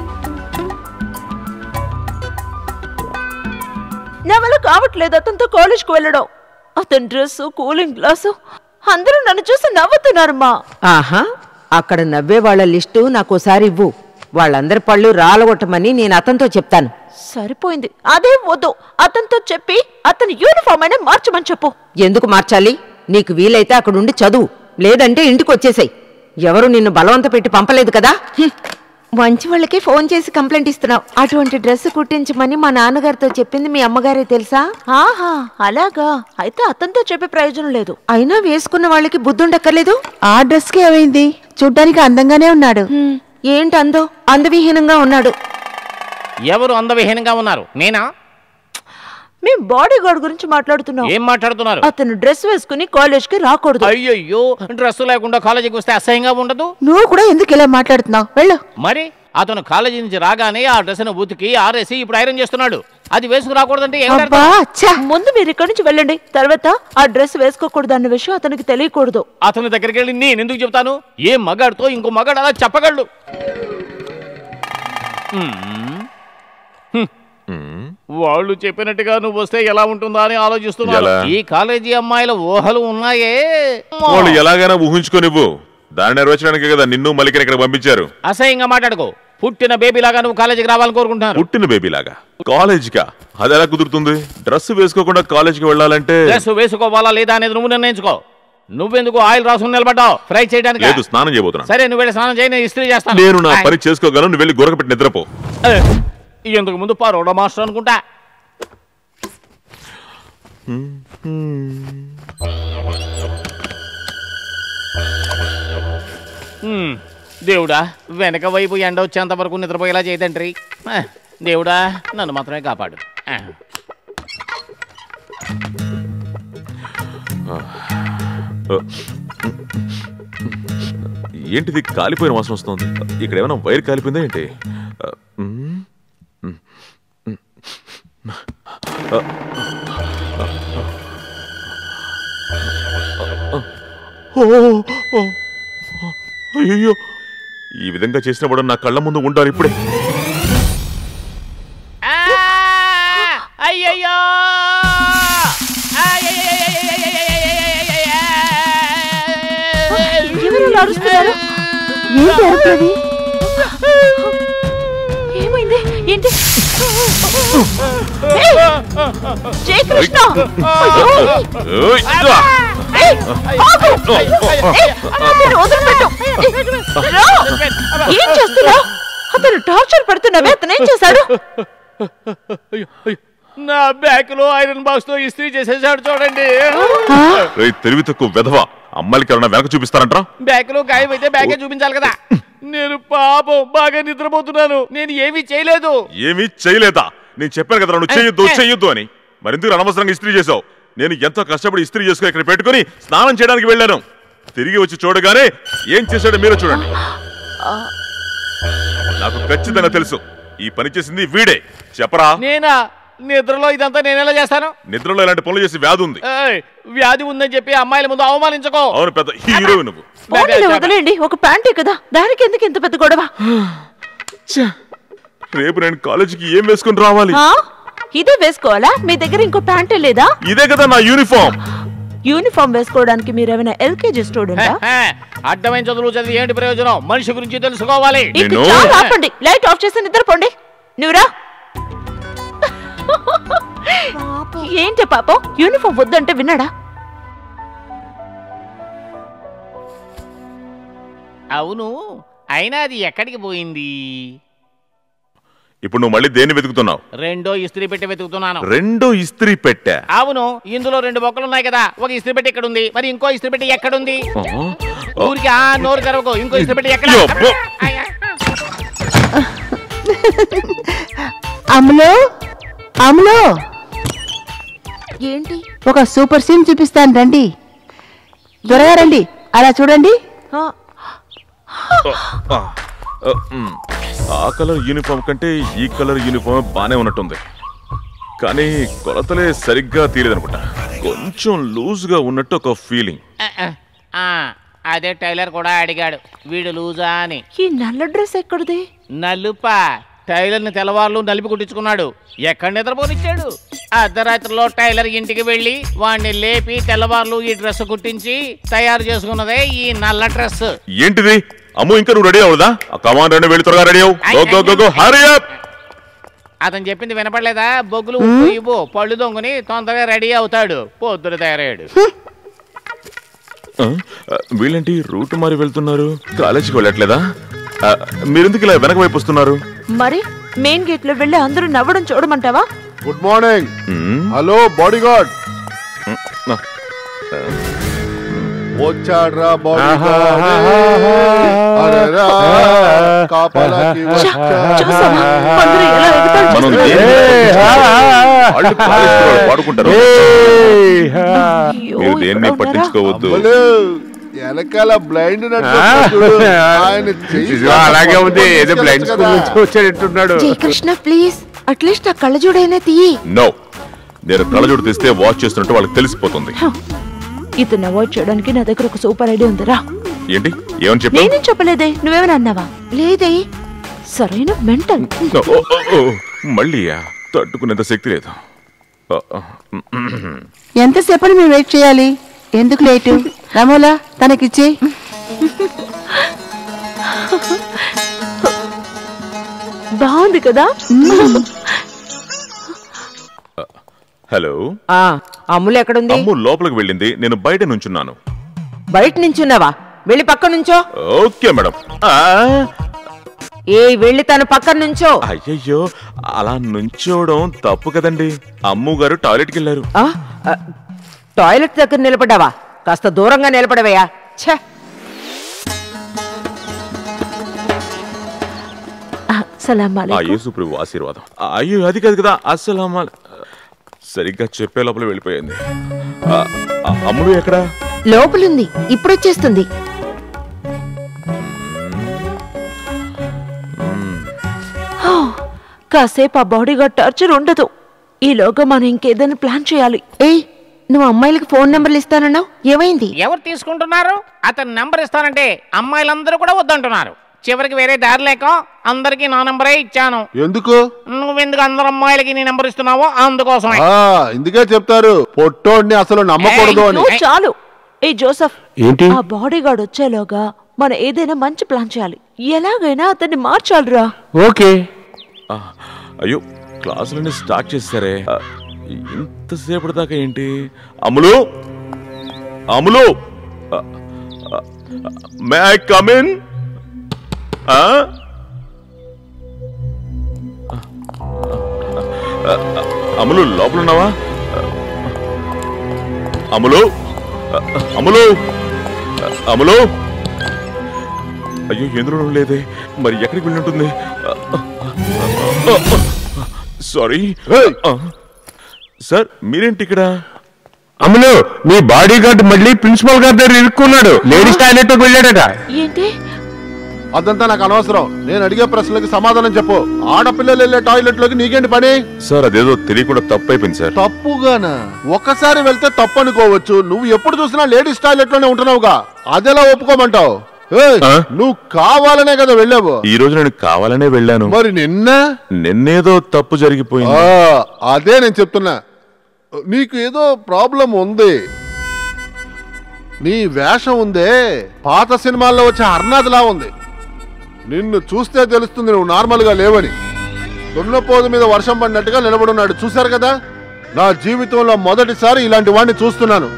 నా వల్ల కావట్లేదు అతనితో కాలేజ్కి వెళ్ళడం అతని డ్రెస్ కూలింగ్ గ్లాసు అందరూ నన్ను చూసి నవ్వుతున్నారు మా ఆహా అక్కడ నవ్వే వాళ్ళ లిస్టు నాకు ఒకసారి ఇవ్వు వాళ్ళందరి పళ్ళు రాలగొట్టమని నేను అతనితో చెప్తాను సరిపోయింది అదే వద్దు అతనితో చెప్పి అతని యూనిఫామ్ అయినా మార్చమని చెప్పు ఎందుకు మార్చాలి నీకు వీలైతే అక్కడుండి చదువు లేదంటే ఇంటికి వచ్చేసాయి ఎవరు నిన్ను బలవంత పెట్టి పంపలేదు కదా హ్మ్. మంచి వాళ్ళకి ఫోన్ చేసి కంప్లైంట్ ఇస్తున్నావు అటువంటి డ్రెస్ కుట్టించమని మా నాన్నగారితో చెప్పింది మీ అమ్మగారే తెలుసా ఆహా అలాగా అయితే అతనితో చెప్పే ప్రయోజనం లేదు అయినా వేసుకున్న వాళ్ళకి బుద్ధుండక్కర్లేదు ఆ డ్రెస్ కి ఏమైంది చూడ్డానికి అందంగానే ఉన్నాడు ఏంటి అందో అందవిహీనంగా ఉన్నాడు ఎవరు అందవిహీనంగా ఉన్నారు నేనా మేము బాడీ గార్డ్ గురించి మాట్లాడుతున్నాం ఏం మాట్లాడుతున్నారు అతను డ్రెస్ వేసుకుని కాలేజ్ కి రాకూడదు అయ్యయ్యో డ్రెస్ లేకుండా కాలేజీకి వస్తే అసహ్యంగా ఉండదు నువ్వు కూడా ఎందుకు ఇలా మాట్లాడుతున్నావు వెళ్ళు మరి అతను కాలేజీ నుంచి రాగానే ఆ డ్రెస్ను ఉతికి ఆరేసి ఇప్పుడు ఐరన్ చేస్తున్నాడు అది వేసుకు రాకూడదంటే ఏమిటి అబ్బా అర్థం? ఛ! ముందు మీరు ఇక్కడి నుంచి వెళ్ళండి తర్వాత ఆ డ్రెస్ వేసుకోకూడదు అన్న విషయం అతనికి తెలియకూడదు అతని దగ్గరికి వెళ్ళి నేను ఎందుకు చెప్తాను ఏ మగాడితో ఇంకో మగాడు అలా చెప్పగలడు మ్మ్. హ్మ్. వాళ్ళు చెప్పినట్టుగా నువ్వు వస్తే ఎలా ఉంటుందా అని ఆలోచిస్తున్నాను ఎలా? ఈ కాలేజీ అమ్మాయిల ఊహలు ఉన్నాయే వాళ్ళు ఎలాగైనా ఊహించుకోనివ్వు దాన్ని నెరవేర్చడానికి కదా నిన్ను మల్లికని ఇక్కడ పంపించారు అసహ్యంగా మాట్లాడుకో పుట్టిన బేబీలాగా నువ్వు కాలేజీకి రావాలని కోరుకుంటున్నాను పుట్టిన బేబీ లాగా కాలేజీకా అది ఎలా కుదురుతుంది డ్రెస్ వేసుకోకుండా కాలేజీకి వెళ్ళాలంటే డ్రెస్ వేసుకోవాలా లేదా అనేది నువ్వు నిర్ణయించుకో నువ్వెందుకు ఆయిల్ రాసుకుని నిలబడ్డావు ఫ్రై చేయడానికి లేదు స్నానం చేయబోతున్నాను సరే నువ్వు వెళ్ళి స్నానం చేయి నేను ఇస్త్రీ చేస్తాను నేను నా పని చేసుకోగలను నువ్వు వెళ్ళి గొరక పెట్టి నిద్రపో ఏ, ఇంతకు ముందు పరోడా మాస్టర్ అనుకుంటా హ్మ్, దేవుడా వెనక వైపు ఎండ వచ్చేంత వరకు నిద్రపోయేలా చేయదండ్రి ఆ, దేవుడా నన్ను మాత్రమే కాపాడు ఆ. ఏంటిది కాలిపోయిన వాసన వస్తుంది ఇక్కడ ఏమైనా వైర్ కాలిపోయిందా ఏంటి ఆ, మ్మ్. మ్మ్. మ్మ్. ఆ, ఓ, ఓ, అయ్యయ్యో ఈ విధంగా చేసినప్పుడు నా కళ్ళ ముందు ఉంటారు ఇప్పుడే అయ్యయ్యో ఎవరు ఇలా అరుస్తున్నారు ఏంటి అరుపులవి ఏమైంది ఏంటి ఏయ్! జయకృష్ణ అయ్యో! ఓయ్, ఇదిగో. ఏయ్! ఆగు! ఏయ్! అతన్ని వదిలిపెట్టు! ఏయ్! రా! ఏం చేస్తున్నావు అతను టార్చర్ పెడుతున్నావే అతను ఏం చేశాడు నా బ్యాక్ లో ఐరన్ బాక్స్ తో ఇస్త్రీ చేసేసాడు చూడండి రేయ్, తెలివి తక్కువ వెధవ అమ్మాయిలకి ఎవరైనా వెనక చూపిస్తారంట్రా బ్యాక్ లో గాయం అయితే బ్యాకే చూపించాలి కదా నేను పాపం బాగా నిద్రపోతున్నాను నేను ఏమీ చేయలేదు ఏమీ చేయలేదా నేను చెప్పాను కదా నువ్వు చేయొద్దు చేయొద్దు అని మరెందుకు అనవసరంగా ఇస్త్రీ చేసావు నేను ఎంతో కష్టపడి ఇస్త్రీ చేసుకుని ఇక్కడ పెట్టుకుని స్నానం చేయడానికి వెళ్ళాను తిరిగి వచ్చి చూడగానే ఏం చేశాడో మీరే చూడండి నాకు ఖచ్చితంగా తెలుసు ఈ పని చేసింది వీడే చెప్పరా నేనా నిద్రలో ఇదంతా నేను ఎలా చేస్తాను నిద్రలో ఇలాంటి పనులు చేసి వ్యాధి ఉంది ఏయ్, వ్యాధి ఉందని చెప్పి అమ్మాయిల ముందు అవమానించుకో అవును పెద్ద హీరో నువ్వు పోనీలే వదిలేండి ఒక ప్యాంటే కదా దానికి ఎందుకు ఇంత పెద్ద గొడవ రేపు నేను కాలేజీకి ఏం వేసుకుని రావాలి ఆ? ఇదే వేసుకోవాలా మీ దగ్గర ఇంకో ప్యాంటే లేదా ఇదే కదా నా యూనిఫామ్ యూనిఫామ్ వేసుకోవడానికి మీరేమైనా ఎల్కేజీ స్టూడెంటా హే, అడ్డమైన చదువులు చదివి ఏంటి ప్రయోజనం మనిషి గురించి తెలుసుకోవాలి ఇంక చాలా ఆపండి లైట్ ఆఫ్ చేసి నిద్రపోండి నువ్వురా ఏంటి పాపం యూనిఫామ్ వద్దంటే విన్నాడా అవును అయినా అది ఎక్కడికి పోయింది ఇప్పుడు నువ్వు మళ్ళీ దేన్ని వెతుకుతున్నావు రెండో ఇస్త్రీ పెట్టి వెతుకుతున్నాను రెండో ఇస్త్రీ పెట్టా అవును ఇందులో రెండు బొక్కలు ఉన్నాయి కదా ఒక ఇస్త్రీ పెట్టి ఎక్కడ ఉంది మరి ఇంకో ఇస్త్రీ పెట్టి ఎక్కడుంది ఊరికి ఆ నోరు కరవకు ఇంకో ఇస్త్రీ పెట్టి ఎక్కడ యబ్బో. అమ్ములు అమ్ములు ఏంటి ఒక సూపర్ సీన్ చూపిస్తాను రండి త్వరగా రండి అలా చూడండి ఆ, ఆ, మ్. ఆ కలర్ యూనిఫామ్ కంటే ఈ కలర్ యూనిఫామ్ బానే ఉన్నట్టుంది కానీ కొలతలే సరిగ్గా తీయలేదనుకుంటా కొంచెం లూజ్ గా ఉన్నట్టు ఒక ఫీలింగ్ ఆ, అదే టైలర్ కూడా అడిగాడు వీడు లూజా అని ఈ నల్ల డ్రెస్ ఎక్కడిది నలుపా టైలర్ని తెల్లవార్లు నలిపి కుట్టించుకున్నాడు ఎక్కడ నిద్రపోనిచ్చాడు అర్ధరాత్రిలో టైలర్ ఇంటికి వెళ్ళి వాడిని లేపి తెల్లవార్లు ఈ డ్రెస్ కుట్టించి తయారు చేసుకున్నదే ఈ నల్ల డ్రెస్ ఏంటిది అమ్ము ఇంకా నువ్వు రెడీ అవుదా కమాన్ రెండు వెళ్ళి త్వరగా రెడీ అవు go go go go hurry up అతను చెప్పింది వినపడలేదా బొగ్గులు ఉప్పు ఇవ్వు పళ్ళు దొంగని తొందరగా రెడీ అవుతాడు పొద్దున తయారయ్యాడు వీళ్ళేంటి రూట్ మారి వెళ్తున్నారు కాలేజీకి వెళ్ళట్లేదా ఆ, మీరెందుకు ఇలా వెనక వైపు వస్తున్నారు మరి మెయిన్ గేట్ లో వెళ్ళి అందరూ నవ్వడం చూడమంటావా గుడ్ మార్నింగ్ మ్, హలో బాడీ గార్డ్ మ్, ఆ, వచ్చాడ్రా బాడీ కాపాలకి చూసావా అందరూ ఎలా ఎగతాళి మనం చేస్తున్నారు? దేన్ని వాళ్ళు కాలేజీ పిల్లలు పాడుకుంటారు అయ్యో, మీరు దేన్ని ఇక్కడ ఉన్నారా? పట్టించుకోవద్దు వెనకాల బ్లైండ్ ఆయన చెయ్యి ఇదిగో అలాగే ఉంది ఏదో బ్లైండ్ స్కూల్ కదా. నుంచి వచ్చాడంటున్నాడు జయకృష్ణ ప్లీజ్ అట్లీస్ట్ ఆ కళ్ళజోడైనా తీయి నో నేను కళ్ళజోడు తీస్తే వాచ్ చేస్తున్నట్టు వాళ్ళకి తెలిసిపోతుంది ఇతను అవాయిడ్ చేయడానికి నా దగ్గర ఒక సూపర్ ఐడియా ఉందిరా ఏంటి ఏమని చెప్పు నేనేం చెప్పలేదే నువ్వేమైనా అన్నావా లేదే సరైన మెంటల్ ఓ, ఓ, ఓ, మళ్ళీయా తట్టుకునేంత శక్తి లేదు ఆ, ఆ, ఎంతసేపని మేము వెయిట్ చేయాలి ఎందుకు లేటు రమోలా తనకిచ్చే బాగుంది కదా హలో ఆ అమ్ములు ఎక్కడుంది అమ్ము లోపలికి వెళ్ళింది నేను బయట నుంచున్నాను బయట నించున్నావా వెళ్ళి పక్క నుంచో ఓకే మేడం ఆ, ఏ వెళ్ళి తన పక్కన నుంచో అయ్యయ్యో అలా నుంచోవడం తప్పు కదండి అమ్ము గారు టాయిలెట్కి వెళ్ళారు ఆ, ఆ, టాయిలెట్ దగ్గర నిలబడ్డావా కాస్త దూరంగా నిలబడవయ్యా ఛే సలాం ఆ యేసు ప్రభు ఆశీర్వాదం అయ్యో అది కాదు కదా అస్సలు సరిగ్గా చెప్పే లోపల వెళ్ళిపోయింది ఆ, ఆ, అమ్ముడు ఎక్కడా లోపలుంది ఇప్పుడొచ్చేస్తుంది హా, కాసేపు ఆ బాడీగార్డ్ టార్చర్ ఉండదు ఈలోగా మనం ఇంకేదైనా ప్లాన్ చేయాలి ఏయ్ నువ్వు అమ్మాయిలకి ఫోన్ నెంబర్లు ఇస్తానన్నావు ఏమైంది ఎవరు తీసుకుంటున్నారు అతను నెంబర్ ఇస్తానంటే అమ్మాయిలందరూ కూడా వద్దంటున్నారు చివరికి వేరే దారి లేక అందరికి నా నెంబరే ఇచ్చాను ఎందుకు నువ్వెందుకు అందరు అమ్మాయిలకి నీ నెంబర్ ఇస్తున్నావో అందుకోసమే ఆ ఇందుకే చెప్తారు పొట్టోడిని అసలు నమ్మకూడదు అని నువ్వు చాలు ఏ జోసఫ్ ఏంటి? ఆ బాడీగార్డ్ వచ్చేలోగా మనం ఏదైనా మంచి ప్లాన్ చేయాలి ఎలాగైనా అతన్ని మార్చాలిరా ఓకే ఆ, అయ్యో క్లాసులన్నీ స్టార్ట్ చేస్తారే ఆ, ఇంతసేపటి దాకా ఏంటి Ammulu Ammulu may I come in Ammulu లోపల ఉన్నావా అమ్ములు అమ్ములు అమ్ములు అయ్యో ఎందులో లేదే మరి ఎక్కడికి వెళ్ళి ఉంటుంది సారీ సార్ మీరేంటి ఇక్కడ అమ్ములు నీ బాడీ గార్డ్ మళ్ళీ ప్రిన్సిపల్ గారి దగ్గర ఇరుక్కున్నాడు లేడీస్ టాయిలెట్ వెళ్ళాడట ఏంటి అదంతా నాకు అనవసరం నేను అడిగే ప్రశ్నలకు సమాధానం చెప్పు ఆడపిల్లలు వెళ్ళే టాయిలెట్ లోకి నీకేంటి పని సార్ అదేదో తెలియకుండా తప్పు అయిపోయింది సార్ తప్పుగానా ఒక్కసారి వెళ్తే తప్పు అనుకోవచ్చు నువ్వు ఎప్పుడు చూసినా లేడీస్ టాయిలెట్ లోనే ఉంటున్నావుగా అదెలా ఒప్పుకోమంటావు ఏయ్, నువ్వు కావాలనే కదా వెళ్ళావు ఈ రోజు నేను కావాలనే వెళ్ళాను మరి నిన్న నిన్నేదో తప్పు జరిగిపోయింది ఆ, అదే నేను చెప్తున్నా నీకు ఏదో ప్రాబ్లం ఉంది నీ వేషం ఉందే పాత సినిమాల్లో వచ్చే హర్నాథ్లా ఉంది నిన్ను చూస్తే తెలుస్తుంది నువ్వు నార్మల్ గా లేవని దున్నపోదు మీద వర్షం పడినట్టుగా నిలబడున్నాడు చూశారు కదా నా జీవితంలో మొదటిసారి ఇలాంటి వాడిని చూస్తున్నాను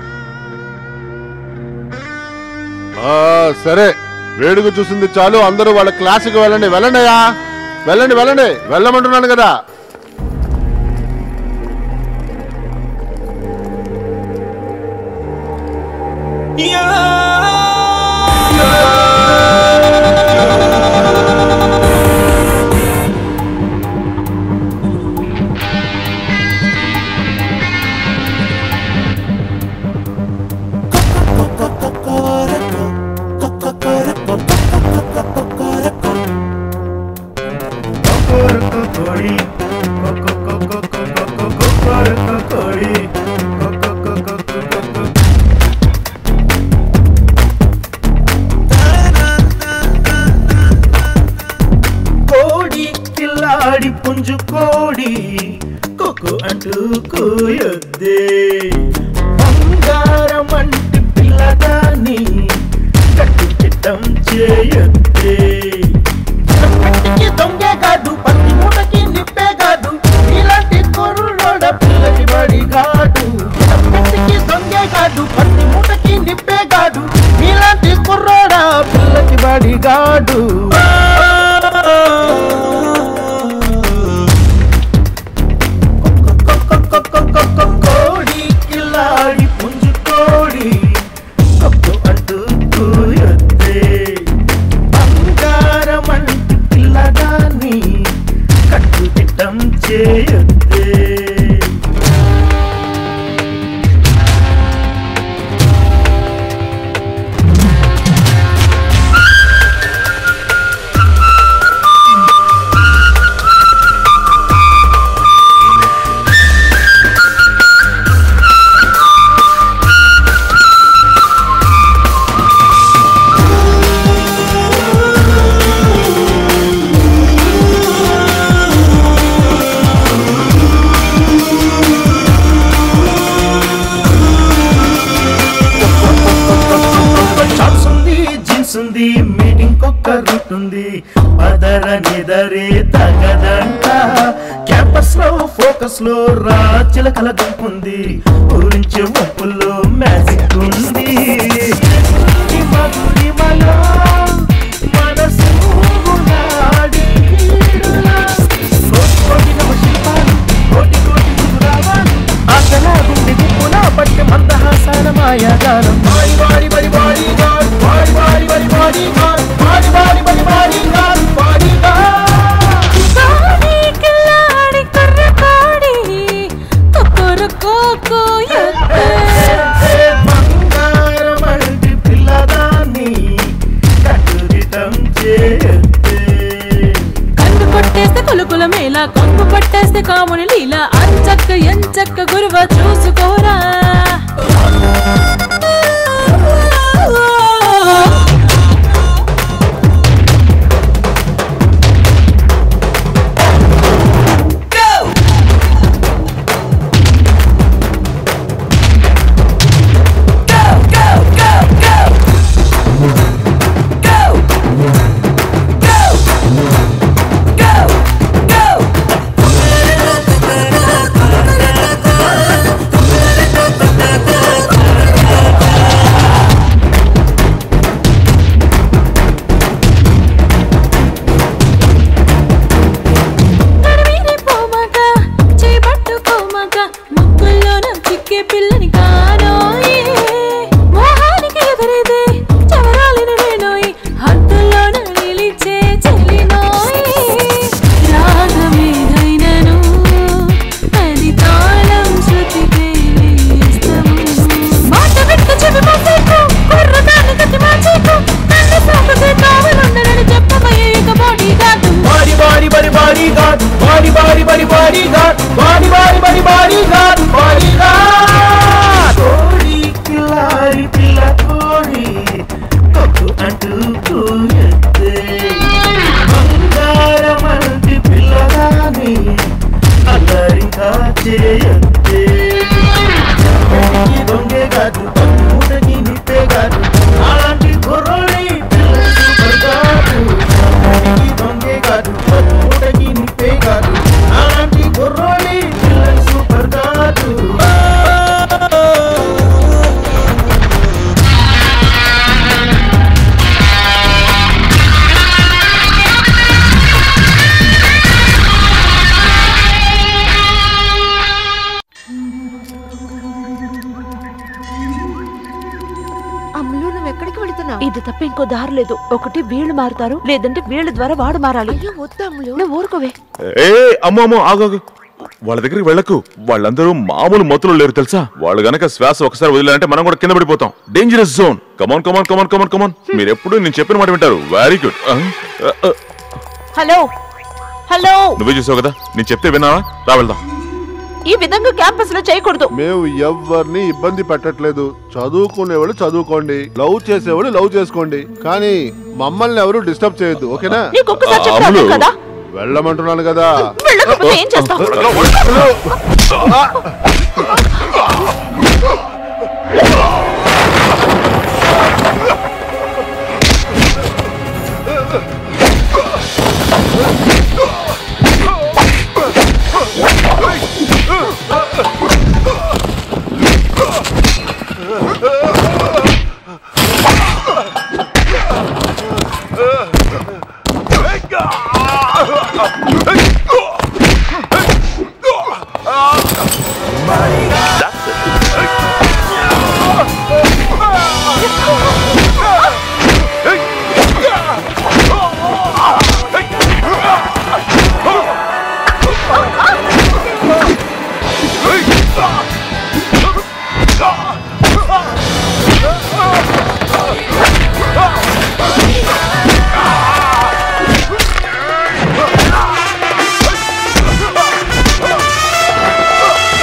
ఆ సరే వేడుక చూసింది చాలు అందరూ వాళ్ళ క్లాసుకి వెళ్ళండి వెళ్ళండియా వెళ్ళండి వెళ్ళండి వెళ్ళమంటున్నాను కదా కోడి కిల్లాడి పుంజు కోడి కొక్కు అంటూ కూయొద్దే బంగారం అంటి పిల్లగాని కట్టు చిట్టం చేయొద్దే పెట్టికి దొంగే కాదు పత్తి మూటకి నిప్పే కాదు ఇలాంటి కుర్రోడ పిల్లకి బడి కాదు పెట్టికి దొంగే కాదు పత్తి మూటకి నిప్పే కాదు ఇలాంటి కుర్రోడ పిల్లకి బడి కాడు కోడి కిల్లాడి పుంజు కోడి కొక్కు అంటూ కూయొద్దే బంగారం పదర నిదరే తగదంట క్యాంపస్ లో ఫోకస్ లో రా చిలకల గుంపుంది ఊరించే వంపుల్లో మ్యాజిక్ ఉంది ఈ మధురిమలో మనసు ఊగులాడి ఈడులా. కోటి కోటి నవ శిల్పాలు, కోటి కోటి చిగురావాలు. ఆశలా గుండె గుప్పున పట్టి మందహాసాన మాయాగానం వారి వారి వారి వారి గాడ్ వారి వారి వారి వారి గాడ్ వారి వారి వారి వారి గాడ్ వారి గాడ్ కాడి కిల్లాడి కర్రకాడి కొక్కరకోకో ఎత్తే బంగారమంటి పిల్లదాన్ని కట్టుదిటం చేయొద్దే కన్ను కొట్టేస్తే కొలుకుల మేళ కొంగు పట్టేస్తే కాముని లీల అంచక్క ఎంచక్క గురువ చూసుకోరా నడిమీరి పోమక చేపట్టుకోమక ముక్కుల్లోన చిక్కే పిల్లని కానోయి మోహానికి ఎదురైతే చవరాలిన నేనోయి హద్దుల్లోన నిలిచే చెల్లినోయి రాగమేదైనను అది తాళం శృతికే ఇష్టము మాట విట్టు చెవి మాసేకు కుర్రదాన్ని కట్టి మార్చేకు నన్ను సాకుతే కావలుండనని చెప్పబోయే ఇక body guard body body body body guard body body body body guard body body body body guard body guard కోడి కిలారి పిల్ల కోడి కొక్కు అంటూ కూయద్దే బంగారమంటి పిల్లగాని అల్లరిగా చేయద్దే ఈ దొంగే కాదు తమ్ముడని నిప్పే కాదు అలాంటి కుర్రోడి పిల్ల సూపర్ కాదు ఈ దొంగే కాదు తమ్ముడని నిప్పే కాదు అలాంటి కుర్రోడి పిల్ల సూపర్ కాదు అమ్ములు నువ్వు ఎక్కడికి వెళుతున్నావు ఇది తప్ప ఇంకో దారి లేదు ఒకటి వీళ్ళు మారుతారు లేదంటే వీళ్ళ ద్వారా వాడు మారాలి అయ్యో వద్దు అమ్ములు నువ్వు ఊరుకోవే ఏ అమ్మో అమ్మో ఆగు ఆగు. వాళ్ళ దగ్గరికి వెళ్ళకు వాళ్ళందరూ మామూలు మత్తులు లేరు తెలుసా వాళ్ళు గనక శ్వాస ఒకసారి వదిలేరంటే మనం కూడా కింద పడిపోతాం డేంజరస్ జోన్ కమాన్ కమాన్ కమాన్ కమాన్ కమాన్ మీరు ఎప్పుడు నేను చెప్పిన మాట వింటారు వెరీ గుడ్ హలో హలో నువ్వే చూసావు కదా నేను చెప్తే విన్నావా రా వెళ్దాం ఈ విధంగా క్యాంపస్ లో చేయకూడదు మేము ఎవరిని ఇబ్బంది పెట్టట్లేదు చదువుకునేవాళ్ళు చదువుకోండి లవ్ చేసేవాళ్ళు లవ్ చేసుకోండి కానీ మమ్మల్ని ఎవరు డిస్టర్బ్ చేయొద్దు ఓకేనా నీకు ఒక్కసారి చెప్తే అర్థం అమ్ములు, కదా వెళ్ళమంటున్నాను కదా వెళ్ళకపోతే ఏం చేస్తావు ఆ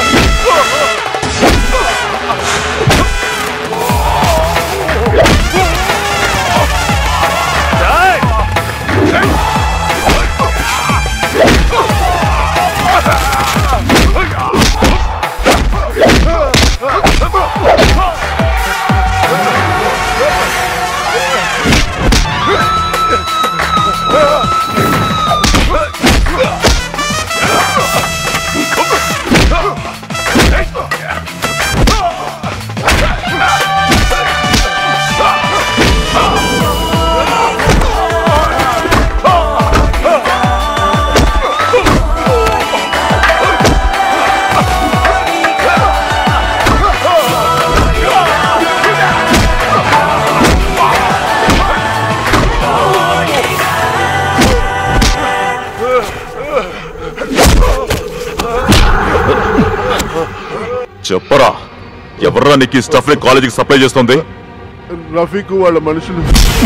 చెప్పరా ఎవర్రా నీకు ఈ స్టఫ్ ని కాలేజీకి సప్లై చేస్తుంది రఫీకు వాళ్ళ మనుషులు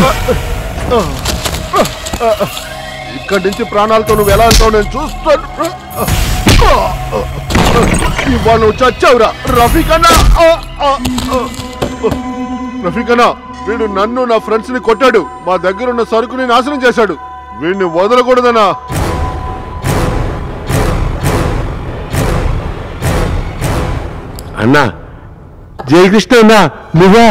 ఇక్కడి నుంచి ప్రాణాలతో నువ్వు ఎలా వెళ్తావు నేను చూస్తాను ఇవాళ నువ్వు చచ్చావురా రఫీకన్నా రఫీకన్నా వీడు నన్ను నా ఫ్రెండ్స్ ని కొట్టాడు మా దగ్గర ఉన్న సరుకుని నాశనం చేశాడు వీడిని వదలకూడదనా అన్నా జయకృష్ణ అన్నా నువ్వా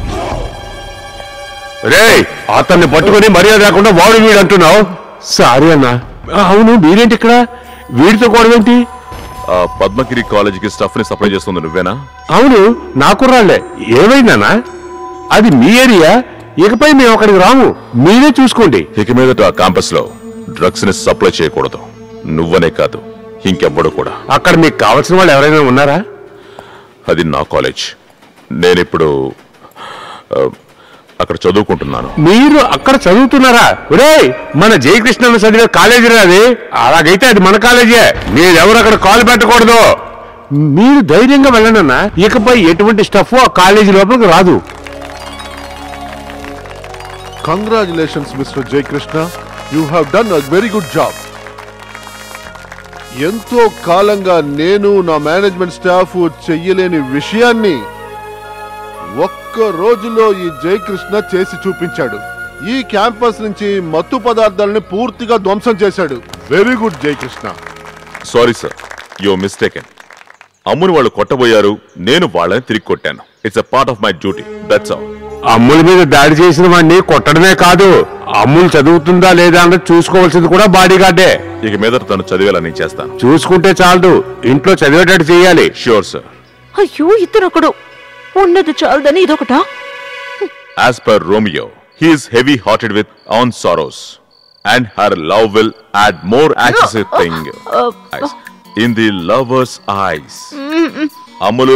రే అతన్ని పట్టుకొని మర్యాద లేకుండా వాడు వీడు అంటున్నావు సారీ అన్నా అవును మీరేంటి ఇక్కడ వీడితో గొడవేంటి ఆ పద్మగిరి కాలేజీకి స్టఫ్ ని సప్లై చేస్తుంది నువ్వేనా అవును నా కుర్రాళ్ళే ఏమైందన్నా అది మీ ఏరియా ఇకపై మేము అక్కడికి రాము మీరే చూసుకోండి ఇక మీదట ఆ క్యాంపస్ లో డ్రగ్స్ ని సప్లై చేయకూడదు నువ్వనే కాదు ఇంకెవ్వడు కూడా అక్కడ మీకు కావాల్సిన వాళ్ళు ఎవరైనా ఉన్నారా అది నా కాలేజ్ నేనిప్పుడు ఆ, అక్కడ చదువుకుంటున్నాను మీరు అక్కడ చదువుతున్నారా ఒరే మన జయకృష్ణ చదివే కాలేజీ అది అలాగైతే అది మన కాలేజే మీరెవరు అక్కడ కాలు పెట్టకూడదు మీరు ధైర్యంగా వెళ్ళనన్నా ఇకపై ఎటువంటి స్టఫ్ ఆ కాలేజీ లోపలికి రాదు congratulations mister Jayakrishna you have done a very good job ఎంతో కాలంగా నేను నా మేనేజ్మెంట్ స్టాఫ్ చెయ్యలేని విషయాన్ని ఒక్క రోజులో ఈ జయకృష్ణ చేసి చూపించాడు ఈ క్యాంపస్ నుంచి మత్తు పదార్థాలని పూర్తిగా ధ్వంసం చేశాడు very good Jayakrishna sorry sir you mistaken అమ్ముని వాళ్ళు కొట్టబోయారు నేను వాళ్ళని తిరిగి కొట్టాను it's a part of my duty that's all అమ్ముల మీద దాడి చేసిన వాడిని కొట్టడమే కాదు అమ్ములు చదువుతుందా లేదా అన్నది చూసుకోవాల్సింది కూడా బాడీ గార్డే ఇక మీద తను చదివేలా నేను చేస్తాను చూసుకుంటే చాలదు ఇంట్లో చదివేటట్టు చేయాలి షూర్ సార్ అయ్యో ఇతను ఒకడు ఉన్నది చాలదని ఇదొకటా As per Romeo, he is heavy hearted with own sorrows, and her love will add more accessible thing eyes, in the lover's eyes. Ammulu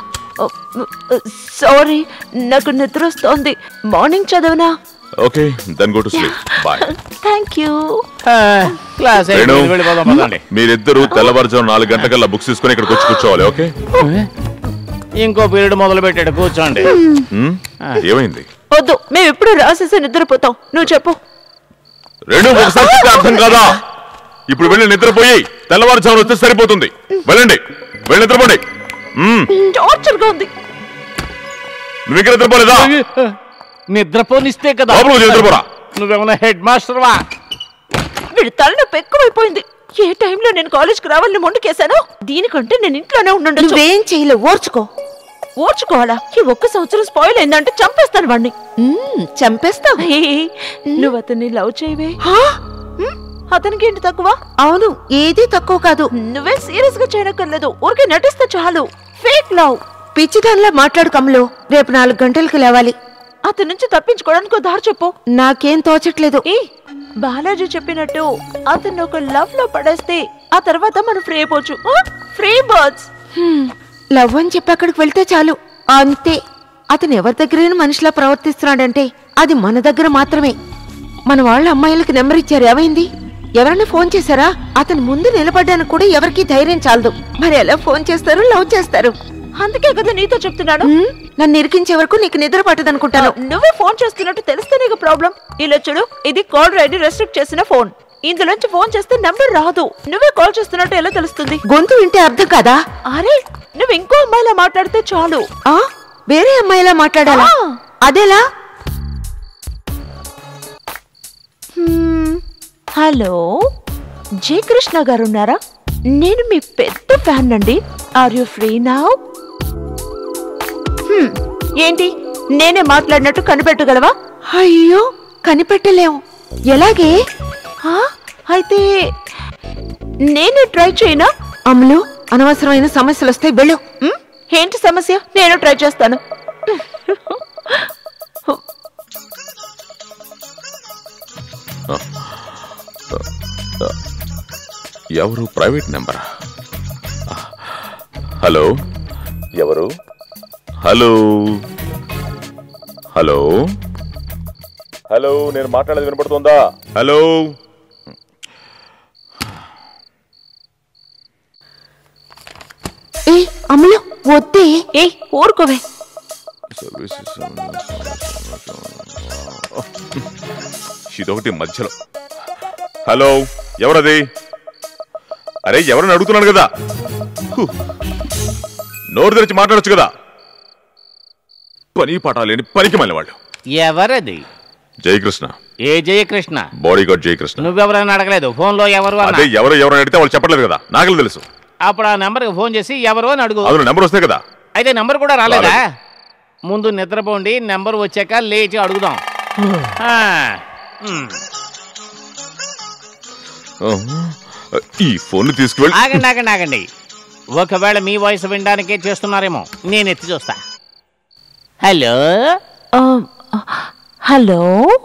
sorry నాకు నిద్ర వస్తోంది మార్నింగ్ చదవనా okay then go to sleep boy thank you class Renu అయిపోయింది, వెళ్ళిపోదాం పదండి. మీరిద్దరూ తెల్లవారుజాము నాలుగు గంటకల్లా బుక్స్ తీసుకొని ఇక్కడికి వచ్చి కూర్చోవాలి ఓకే ఇంకో పీరియడ్ మొదలు పెట్టాడు కూర్చోండి హ్మ్? ఏమైంది వద్దు మేము ఎప్పుడు రాసేసి నిద్రపోతాం నువ్వు చెప్పు రెండు ఒకసారి చెప్తే అర్థం కాదా ఇప్పుడు వెళ్ళి నిద్రపోయి తెల్లవారుజామున వస్తే సరిపోతుంది వెళ్ళండి వెళ్ళి నిద్రపోండి మ్మ్. టార్చర్ గా ఉంది నువ్వు ఇంకా నిద్రపోలేదా నిద్రపోనిస్తే కదా లోపలికి వచ్చి నిద్రపోరా నువ్వేమన్నా హెడ్ మాస్టర్ వా వీడి తలనొప్పి ఎక్కువైపోయింది ఏ టైంలో నేను కాలేజ్కి రావాలని మొండుకేశాను దీనికంటే నేను ఇంట్లోనే ఉండండి నువ్వేం చేయలేవు ఓర్చుకో ఓర్చుకోవాలా ఈ ఒక్క సంవత్సరం స్పాయిల్ అయిందంటే చంపేస్తాను వాడిని చంపేస్తావు నువ్వు అతన్ని లవ్ చేయవే హ్మ్? అతనికి ఏంటి తక్కువ అవును ఏది తక్కువ కాదు నువ్వే సీరియస్ గా చేయనక్కర్లేదు ఊరికే నటిస్తే చాలు ఫేక్ లవ్ పిచ్చిదానిలా మాట్లాడు కమలు రేపు నాలుగు గంటలకు లేవాలి అతని నుంచి తప్పించుకోవడానికి ఒక దారి చెప్పు నాకేం తోచట్లేదు ఏ బాలాజీ చెప్పినట్టు అతన్ని ఒక లవ్ లో పడేస్తే ఆ తర్వాత మనం ఫ్రీ అయిపోవచ్చు ఫ్రీ బర్డ్స్ లవ్ అని చెప్పి అక్కడికి వెళ్తే చాలు అంతే అతను ఎవరి దగ్గరైనా మనిషిలా ప్రవర్తిస్తున్నాడంటే అది మన దగ్గర మాత్రమే మన వాళ్ళ అమ్మాయిలకి నెంబర్ ఇచ్చారు ఏమైంది ఎవరైనా ఫోన్ చేశారా అతను ముందు నిలబడ్డానికి కూడా ఎవరికి ధైర్యం చాలదు మరి ఎలా ఫోన్ చేస్తారు లవ్ చేస్తారు అందుకే కదా నీతో చెప్తున్నాను ఉమ్, నన్ను ఇరికించే వరకు నీకు నిద్ర పట్టదనుకుంటాను నువ్వే ఫోన్ చేస్తున్నట్టు తెలిస్తే నీకు ప్రాబ్లం ఇలా చూడు ఇది కాల్ రైడ్ రెస్ట్రిక్ట్ చేసిన ఫోన్ ఇందులోంచి ఫోన్ చేస్తే నంబర్ రాదు నువ్వే కాల్ చేస్తున్నట్టు ఎలా తెలుస్తుంది గొంతు వింటే అర్థం కాదా అరే నువ్వు ఇంకో అమ్మాయిలా మాట్లాడితే చాలు ఆ వేరే అమ్మాయిలా మాట్లాడాలా ఆ. అదేలా హ్మ్, హలో జే కృష్ణ గారు ఉన్నారా నేను మీ పెద్ద ఫ్యాన్ అండి ఆర్ యు ఫ్రీ నౌ ఏంటి నేనే మాట్లాడినట్టు కనిపెట్టగలవా అయ్యో కనిపెట్టలేము ఎలాగే ఆ, అయితే నేనే ట్రై చేయనా అమ్ములు అనవసరమైన సమస్యలు వస్తాయి వెళ్ళు హ్మ్? ఏంటి సమస్య నేను ట్రై చేస్తాను ఎవరు ప్రైవేట్ నెంబరా హలో ఎవరు హలో హలో హలో నేను మాట్లాడేది వినపడుతుందా హలో ఏ అమ్ములు వద్దే ఏ ఊరుకోవే ఇదొకటి మధ్యలో హలో ఎవరది అరే ఎవరని అడుగుతున్నాను కదా హు. నోరు తెరిచి మాట్లాడొచ్చు కదా పని పాట లేని పనికి మళ్ళీ వాళ్ళు ఎవరది జయకృష్ణ ఏ జయకృష్ణ బాడీ గార్డ్ జయకృష్ణ నువ్వెవరని అడగలేదు ఫోన్లో ఎవరు అన్నా అదే ఎవరు ఎవరు అడిగితే వాళ్ళు చెప్పట్లేదు కదా నాకు తెలుసు అప్పుడు ఆ నెంబర్కి ఫోన్ చేసి ఎవరు అని అడుగు అందులో నెంబర్ వస్తే కదా అయితే నెంబర్ కూడా రాలేదా ముందు నిద్రపోండి నెంబర్ వచ్చాక లేచి అడుగుదాం ఆ, ఉమ్. ఈ ఫోన్ తీసుకువెళ్ళి ఆగండి ఆగండి ఆగండి ఒకవేళ మీ వాయిస్ వినడానికే చేస్తున్నారేమో నేను ఎత్తి చూస్తా హలో హలో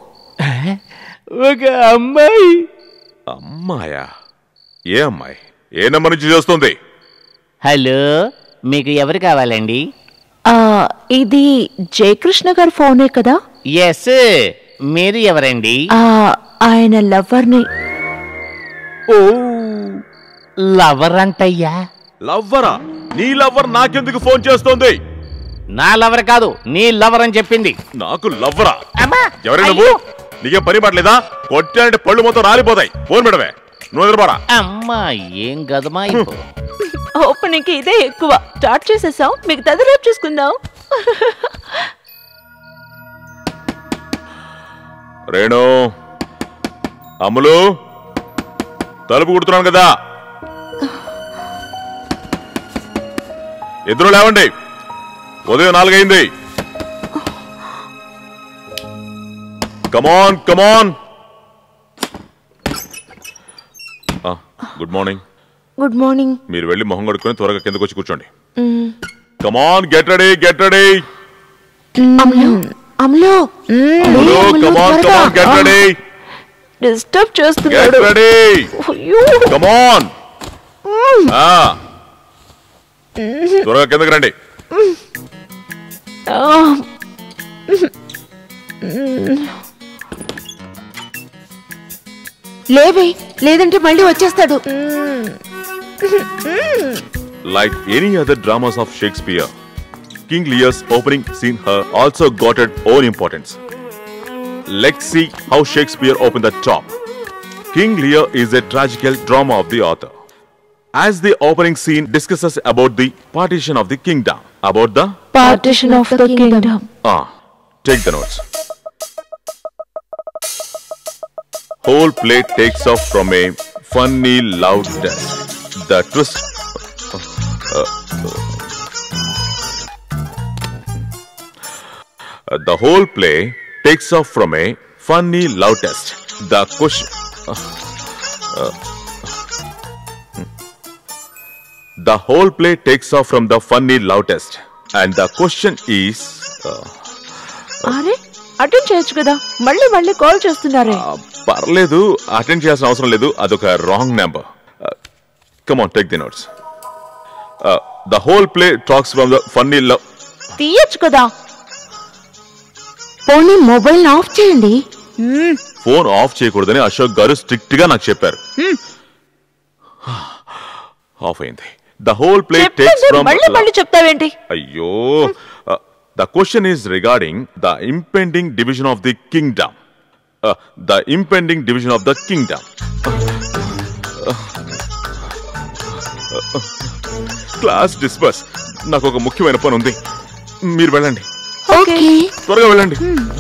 ఒక అమ్మాయి అమ్మాయా ఏ అమ్మాయి ఏ నెంబర్ నుంచి చేస్తుంది హలో మీకు ఎవరు కావాలండి ఆ, ఇది జయకృష్ణ గారి ఫోనే కదా ఎస్ మీరు ఎవరండి ఆ, ఆయన లవర్ని ఓ లవర్ అంటయ్యా లవ్వరా నీ లవ్వర్ నాకెందుకు ఫోన్ చేస్తోంది నా లవర్ కాదు నీ లవర్ అని చెప్పింది నాకు లవ్వరా అమ్మా ఎవరే నువ్వు నీకేం పని పడలేదా కొట్టానంటే పళ్ళు మొత్తం రాలిపోతాయి ఫోన్ పెడవే నువ్వు నిద్రపోరా అమ్మా ఏం గదమా ఇప్పుడు ఓపెనింగ్ కి ఇదే ఎక్కువ స్టార్ట్ చేసేసాం మీకు తది రేపు చూసుకుందాం రేణు అమ్ములు తలుపు కుడుతున్నాను కదా ఇద్దరు లేవండి ఉదయం నాలుగైంది come on come on good morning good morning మీరు వెళ్ళి మొహం కడుక్కొని త్వరగా కిందకు వచ్చి కూర్చోండి come on get ready get ready Ammulu Ammulu Ammulu come on come on get ready disturb get చేస్తున్నాడు రెడీ అయ్యో. కమాన్ త్వరగా కిందకి రండి ఆ. లేవే లేదంటే మళ్ళీ వచ్చేస్తాడు Like any other dramas of Shakespeare, King Lear's opening scene her also got its own importance. Let's see how Shakespeare opened the top. King Lear is a tragical drama of the author. As the opening scene discusses about the partition of the kingdom, about the partition of the kingdom ah, take the notes. Whole play takes off from a funny loud death. The twist. uh, uh, the whole play takes off from a funny loud test. The question. uh, uh, the whole play takes off from the funny loud test. And the question is. Uh, అరే attend చేయొచ్చు కదా మళ్ళీ మళ్ళీ call చేస్తున్నారే పర్లేదు attend చేయాల్సిన అవసరం లేదు అదొక wrong number come on take the notes the whole play talks from the funny love తీయచ్చు కదా పోనీ మొబైల్ ఆఫ్ చేయండి ఫోన్ ఆఫ్ చేయకూడదని అశోక్ గారు స్ట్రిక్ట్ గా నాకు చెప్పారు ఆఫ్ అయింది ద హోల్ ప్లే టేక్స్ చెప్పింది ఫ్రమ్ మళ్ళీ మళ్ళీ చెప్తావేంటి అయ్యో the question is regarding the impending division of the kingdom the impending division of the kingdom class disperse నాకు ఒక ముఖ్యమైన పని ఉంది మీరు వెళ్ళండి ఓకే త్వరగా వెళ్ళండి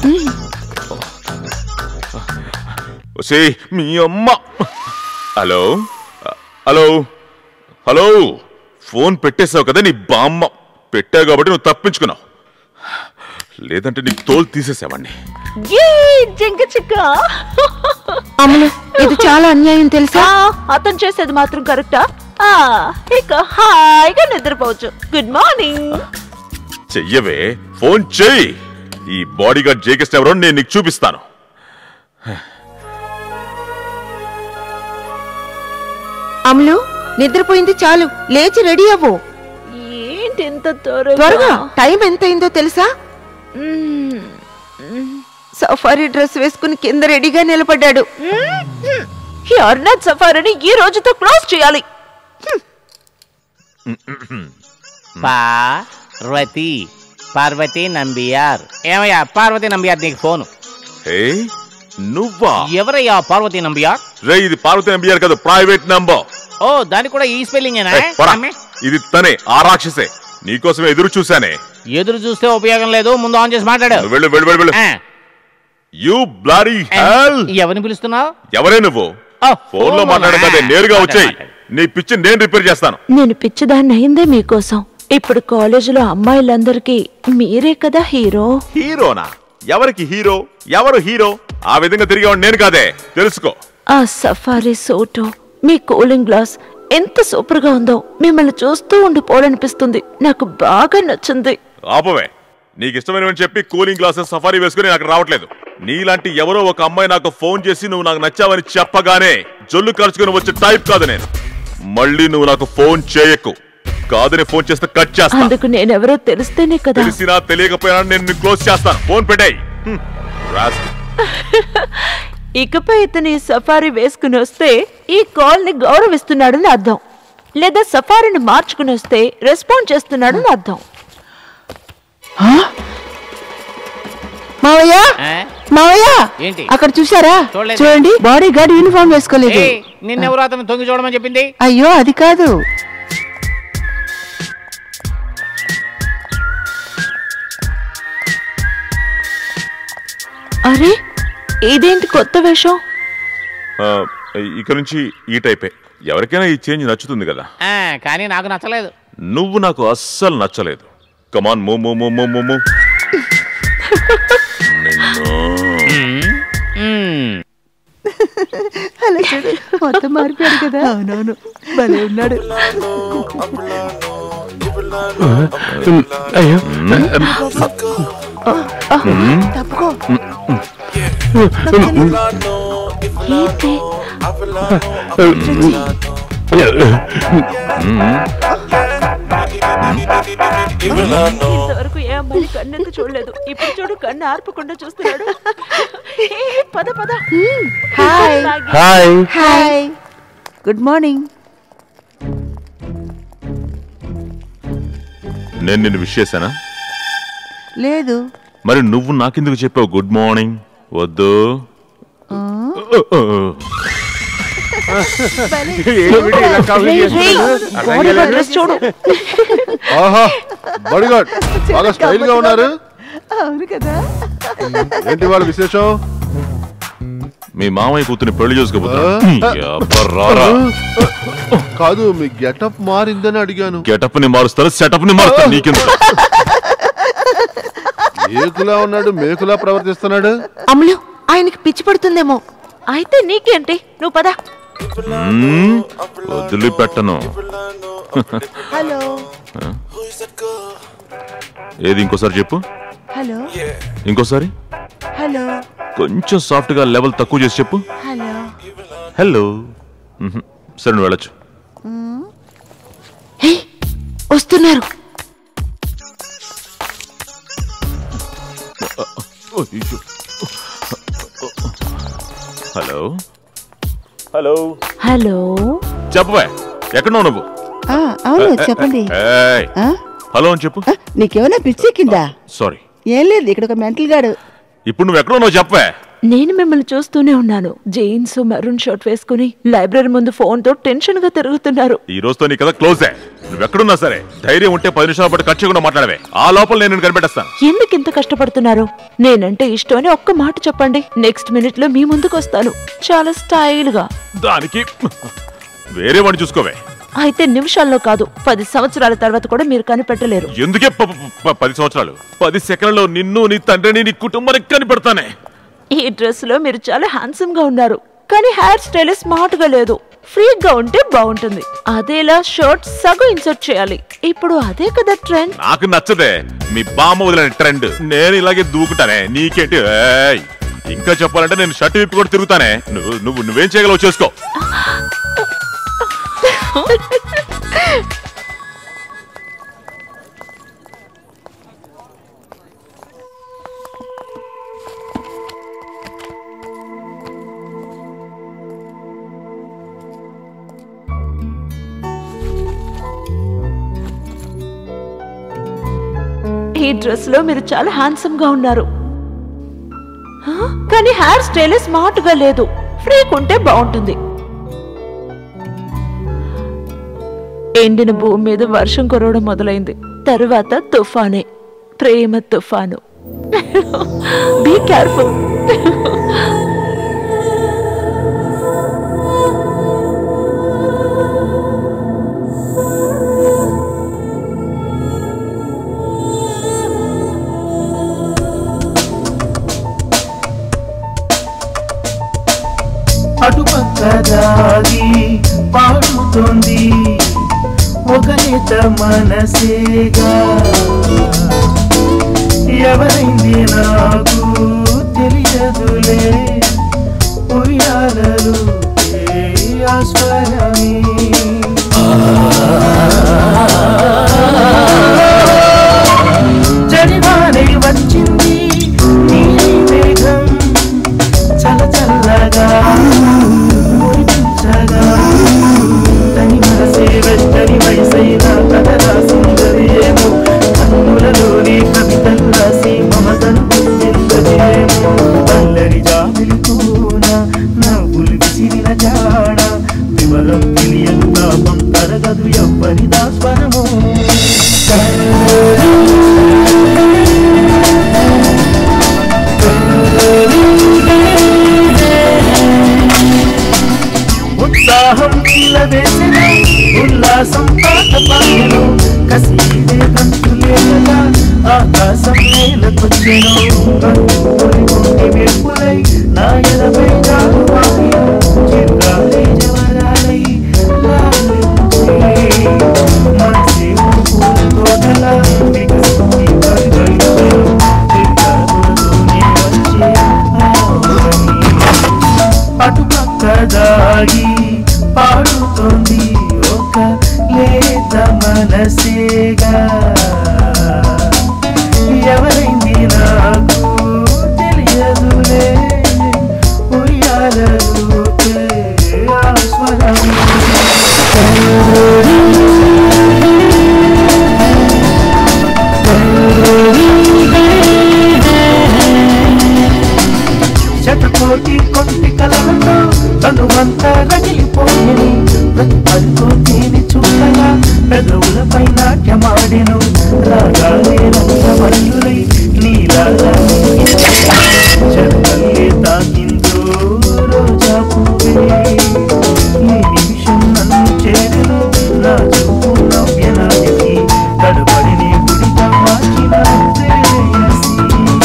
ఒసే మీ అమ్మ హలో హలో హలో ఫోన్ పెట్టేశావు కదా నీ బామ్మ పెట్టావు కాబట్టి నువ్వు తప్పించుకున్నావు లేదంటే నీకు తోలు తీసేసావండి ఏ జింక చిక్క అమలు ఇది చాలా అన్యాయం తెలుసా అతను చేసేది మాత్రం కరెక్టా ఆ, ఇక హాయిగా నిద్రపోవచ్చు గుడ్ మార్నింగ్ చెయ్యవే ఫోన్ చెయ్యి ఈ బాడీగార్డ్ జేకెస్ట్ ఎవరో నేను నీకు చూపిస్తాను అమలు నిద్రపోయింది చాలు లేచి రెడీ అవ్వు ఏంటి ఎంత త్వరగా త్వరగా టైం ఎంత అయిందో తెలుసా సఫారీ డ్రెస్ వేసుకుని కింద రెడీగా నిలబడ్డాడు ఈ అర్నాథ్ సఫారీని ఈ రోజుతో క్లోజ్ చేయాలి పార్వతి పార్వతి నంబియార్ ఏమయ్యా పార్వతి నంబియార్ నీకు ఫోను ఏ నువ్వా ఎవరయ్యా పార్వతి నంబియార్ రే ఇది పార్వతి ఎంబీఆర్ కాదు ప్రైవేట్ నంబర్ ఓ దానికి కూడా ఈ స్పెల్లింగేనా ఏయ్, పోరా. ఇది తనే ఆ రాక్షసే నీకోసమే ఎదురు చూశానే ఎదురు చూస్తే ఉపయోగం లేదు ముందు ఆన్ చేసి మాట్లాడు నువ్వు వెళ్ళు వెళ్ళు వెళ్ళు వెళ్ళు ఆ, యూ బ్లాడీ హెల్ ఎవరిని పిలుస్తున్నావు ఎవరే నువ్వు ఫోన్ లో మాట్లాడకదే నేరుగా వచ్చాయి నీ పిచ్చి నేను రిపేర్ చేస్తాను నేను పిచ్చిదాన్ని అయిందే మీకోసం ఇప్పుడు కాలేజీలో అమ్మాయిలందరికీ మీరే కదా హీరో హీరోనా ఎవరికి హీరో ఎవరు హీరో ఆ విధంగా తిరిగేవాడు నేను కాదే తెలుసుకో ఆ సఫారీ సోటో మీ కూలింగ్ గ్లాస్ ఎంత సూపర్ గా ఉందో మిమ్మల్ని చూస్తూ ఉండిపోవాలనిపిస్తుంది నాకు బాగా నచ్చింది ఆపవే నీకు ఇష్టమైనవని చెప్పి కూలింగ్ గ్లాసెస్ సఫారీ వేసుకుని నాకు రావట్లేదు నీలాంటి ఎవరో ఒక అమ్మాయి నాకు ఫోన్ చేసి నువ్వు నాకు నచ్చావని చెప్పగానే జొల్లు ఖర్చుకుని వచ్చే టైప్ కాదు నేను మళ్ళీ నువ్వు నాకు ఫోన్ చేయకు కాదని ఫోన్ చేస్తే కట్ చేస్తా అందుకు నేనెవరో తెలిస్తేనే కదా తెలిసినా తెలియకపోయినా నేను నిన్ను క్లోజ్ చేస్తాను ఫోన్ పెట్టాయి ఇకపై ఇతను ఈ సఫారీ వేసుకుని వస్తే ఈ కాల్ ని గౌరవిస్తున్నాడని అర్థం లేదా సఫారీని మార్చుకుని వస్తే రెస్పాండ్ చేస్తున్నాడని అర్థం మావయ్య మావయ్య ఏంటి? అక్కడ చూసారా చూడలేదు. చూడండి బాడీ గార్డ్ యూనిఫామ్ వేసుకోలేదు ఏయ్, నిన్నెవరు అతను తొంగి చూడమని చెప్పింది అయ్యో అది కాదు అరే ఇదేంటి కొత్త వేషం ఇక నుంచి ఈ టైపే ఎవరికైనా ఈ చేంజ్ నచ్చుతుంది కదా ఆ, కానీ నాకు నచ్చలేదు నువ్వు నాకు అస్సలు నచ్చలేదు కమాన్ మూ మూ మూ మూ మూ మూ నిన్ను అలా చూడు మొత్తం మారిపోయాడు కదా అవునవును భలే ఉన్నాడు అయ్యో తప్పుకో ఏంటి ఇంతవరకు ఏ అమ్మాయి కన్నెత్తి చూడలేదు ఇప్పుడు చూడు కన్ను ఆర్పకుండా చూస్తున్నాడు ఏ, పద పద hi hi hi good morning నేను నిన్ను విష్ చేశానా లేదు మరి నువ్వు నాకెందుకు చెప్పావు గుడ్ మార్నింగ్ వద్దు చూడు ఆహా బడిగాడ్ బాగా స్టైల్ గా ఉన్నారు అవును కదా ఏంటి వాళ్ళ విశేషం మీ మామయ్య కూతుని పెళ్లి చేసుకోబోతున్నా కాదు మీ గెటప్ మారిందని అడిగాను గెటప్ ని మారుస్తారు సెటప్ ని మారుస్తారు నీకెందుకు మేకులా ఉన్నాడు మేకులా ప్రవర్తిస్తున్నాడు అమలు ఆయనకి పిచ్చి పడుతుందేమో అయితే నీకేంటి నువ్వు పద మ్మ్, వదిలిపెట్టను హలో ఏది ఇంకోసారి చెప్పు హలో ఇంకోసారి హలో కొంచెం సాఫ్ట్ గా లెవెల్ తక్కువ చేసి చెప్పు హలో హలో మ్హూ. సరే నువ్వు వెళ్ళొచ్చు హే వస్తున్నారు హలో హలో హలో చెప్పవే ఎక్కడున్నావు నువ్వు ఆ, అవును చెప్పండి ఏయ్, ఆ? హలో అని చెప్పు నీకేమైనా పిచ్చెక్కిందా సారీ ఏం లేదు ఇక్కడ ఒక మెంటల్ గాడు ఇప్పుడు నువ్వు ఎక్కడ ఉన్నావు చెప్పవే నేను మిమ్మల్ని చూస్తూనే ఉన్నాను జీన్స్ మెరూన్ షర్ట్ వేసుకుని లైబ్రరీ ముందు ఫోన్ తో టెన్షన్ గా తిరుగుతున్నారు ఈ రోజుతో నీ కదా క్లోజే నువ్వు ఎక్కడున్నా సరే ధైర్యం ఉంటే పది నిమిషాల పాటు ఖర్చు చేయకుండా మాట్లాడవే ఆ లోపల నేను నిన్ను కనిపెట్టేస్తాను ఎందుకు ఇంత కష్టపడుతున్నారు నేనంటే ఇష్టం అని ఒక్క మాట చెప్పండి నెక్స్ట్ మినిట్ లో మీ ముందుకు వస్తాను చాలా స్టైల్ గా దానికి వేరే వాడిని చూసుకోవే అయితే నిమిషాల్లో కాదు పది సంవత్సరాల తర్వాత కూడా మీరు కనిపెట్టలేరు ఎందుకే ప- ప- ప- పది సంవత్సరాలు పది సెకండ్లలో నిన్ను నీ తండ్రిని నీ కుటుంబానికి కనిపెడతానే ఈ డ్రెస్ లో మీరు చాలా హ్యాండ్సమ్ గా ఉన్నారు కానీ హెయిర్ స్టైల్ స్మార్ట్ గా లేదు ఫ్రీగా ఉంటే బాగుంటుంది అదేలా షర్ట్ సగం ఇన్సర్ట్ చేయాలి ఇప్పుడు అదే కదా ట్రెండ్ నాకు నచ్చదే మీ బామ్మ వదిలిన ట్రెండ్ నేను ఇలాగే దూకుతానే నీకేంటి ఏయ్! ఇంకా చెప్పాలంటే నేను షర్ట్ విప్పి కూడా తిరుగుతానే నువ్వు నువ్వు నువ్వేం చేయగలవు చేసుకో ఈ డ్రెస్ లో మీరు చాలా హ్యాండ్సమ్ గా ఉన్నారు హా? కానీ హెయిర్ స్టైల్ స్మార్ట్ గా లేదు ఫ్రీక్ ఉంటే బాగుంటుంది ఎండిన భూమి మీద వర్షం కురవడం మొదలైంది తరువాత తుఫానే ప్రేమ తుఫాను బీ కేర్ఫుల్ అటుపక్క దాగి పాడుతోంది ఒక నేత మనసేగా ఎవరైంది నాకు తెలియదులే ఉయ్యాలలు ఆస్వరమే జడివానే వచ్చింది నీలి మేఘం చల చల్లగా మురిపించగా తని మనసే వెచ్చని వయసైన కథరా సుందరి ఏమో కన్నులలోని కవితలు రాసి మమతను గుర్తించదేమో అల్లరి జాబిలుతూన నవ్వులు విసిరిన జాడ వివరం తెలియదు తాపం తరగదు ఎవ్వరి దాస్వరము ఉత్సాహం నిలవేసిన ఉల్లాసం పాట పాడెను కసీదే కంతులేగా ఆకాశం నేలకొచ్చెను కొలిగొంటి మెరుపులై నా ఎనభై జాలు వాయు చిరుగాలి జవరాలై లాలించే మనసే పూల తోటల వికసించి పరిగెడుతూ తిరుగాడుతూనే వచ్చే ఆవులని అటుపక్క దాగి పాడుతోంది ఒక లేత మనసేగా ఎవరైంది నాకు తెలియదులే ఉయ్యాలలు స్వరం శతకోటి కొట్టి కలలతో తనువంతా రగిలిపోయిని ప్రతి పలుకు దీని చూడగా పెదవులపై నాట్యమాడెను రాగాలే రంగమల్లులై నీలాగా శరకల్లే తాకిందో రోజా పువ్వే ఈ నిమిషం నన్ను చేరెను నా చూపు నవ్యనాయకి తడబడి నీ గుడిగా మార్చిన ప్రేయసి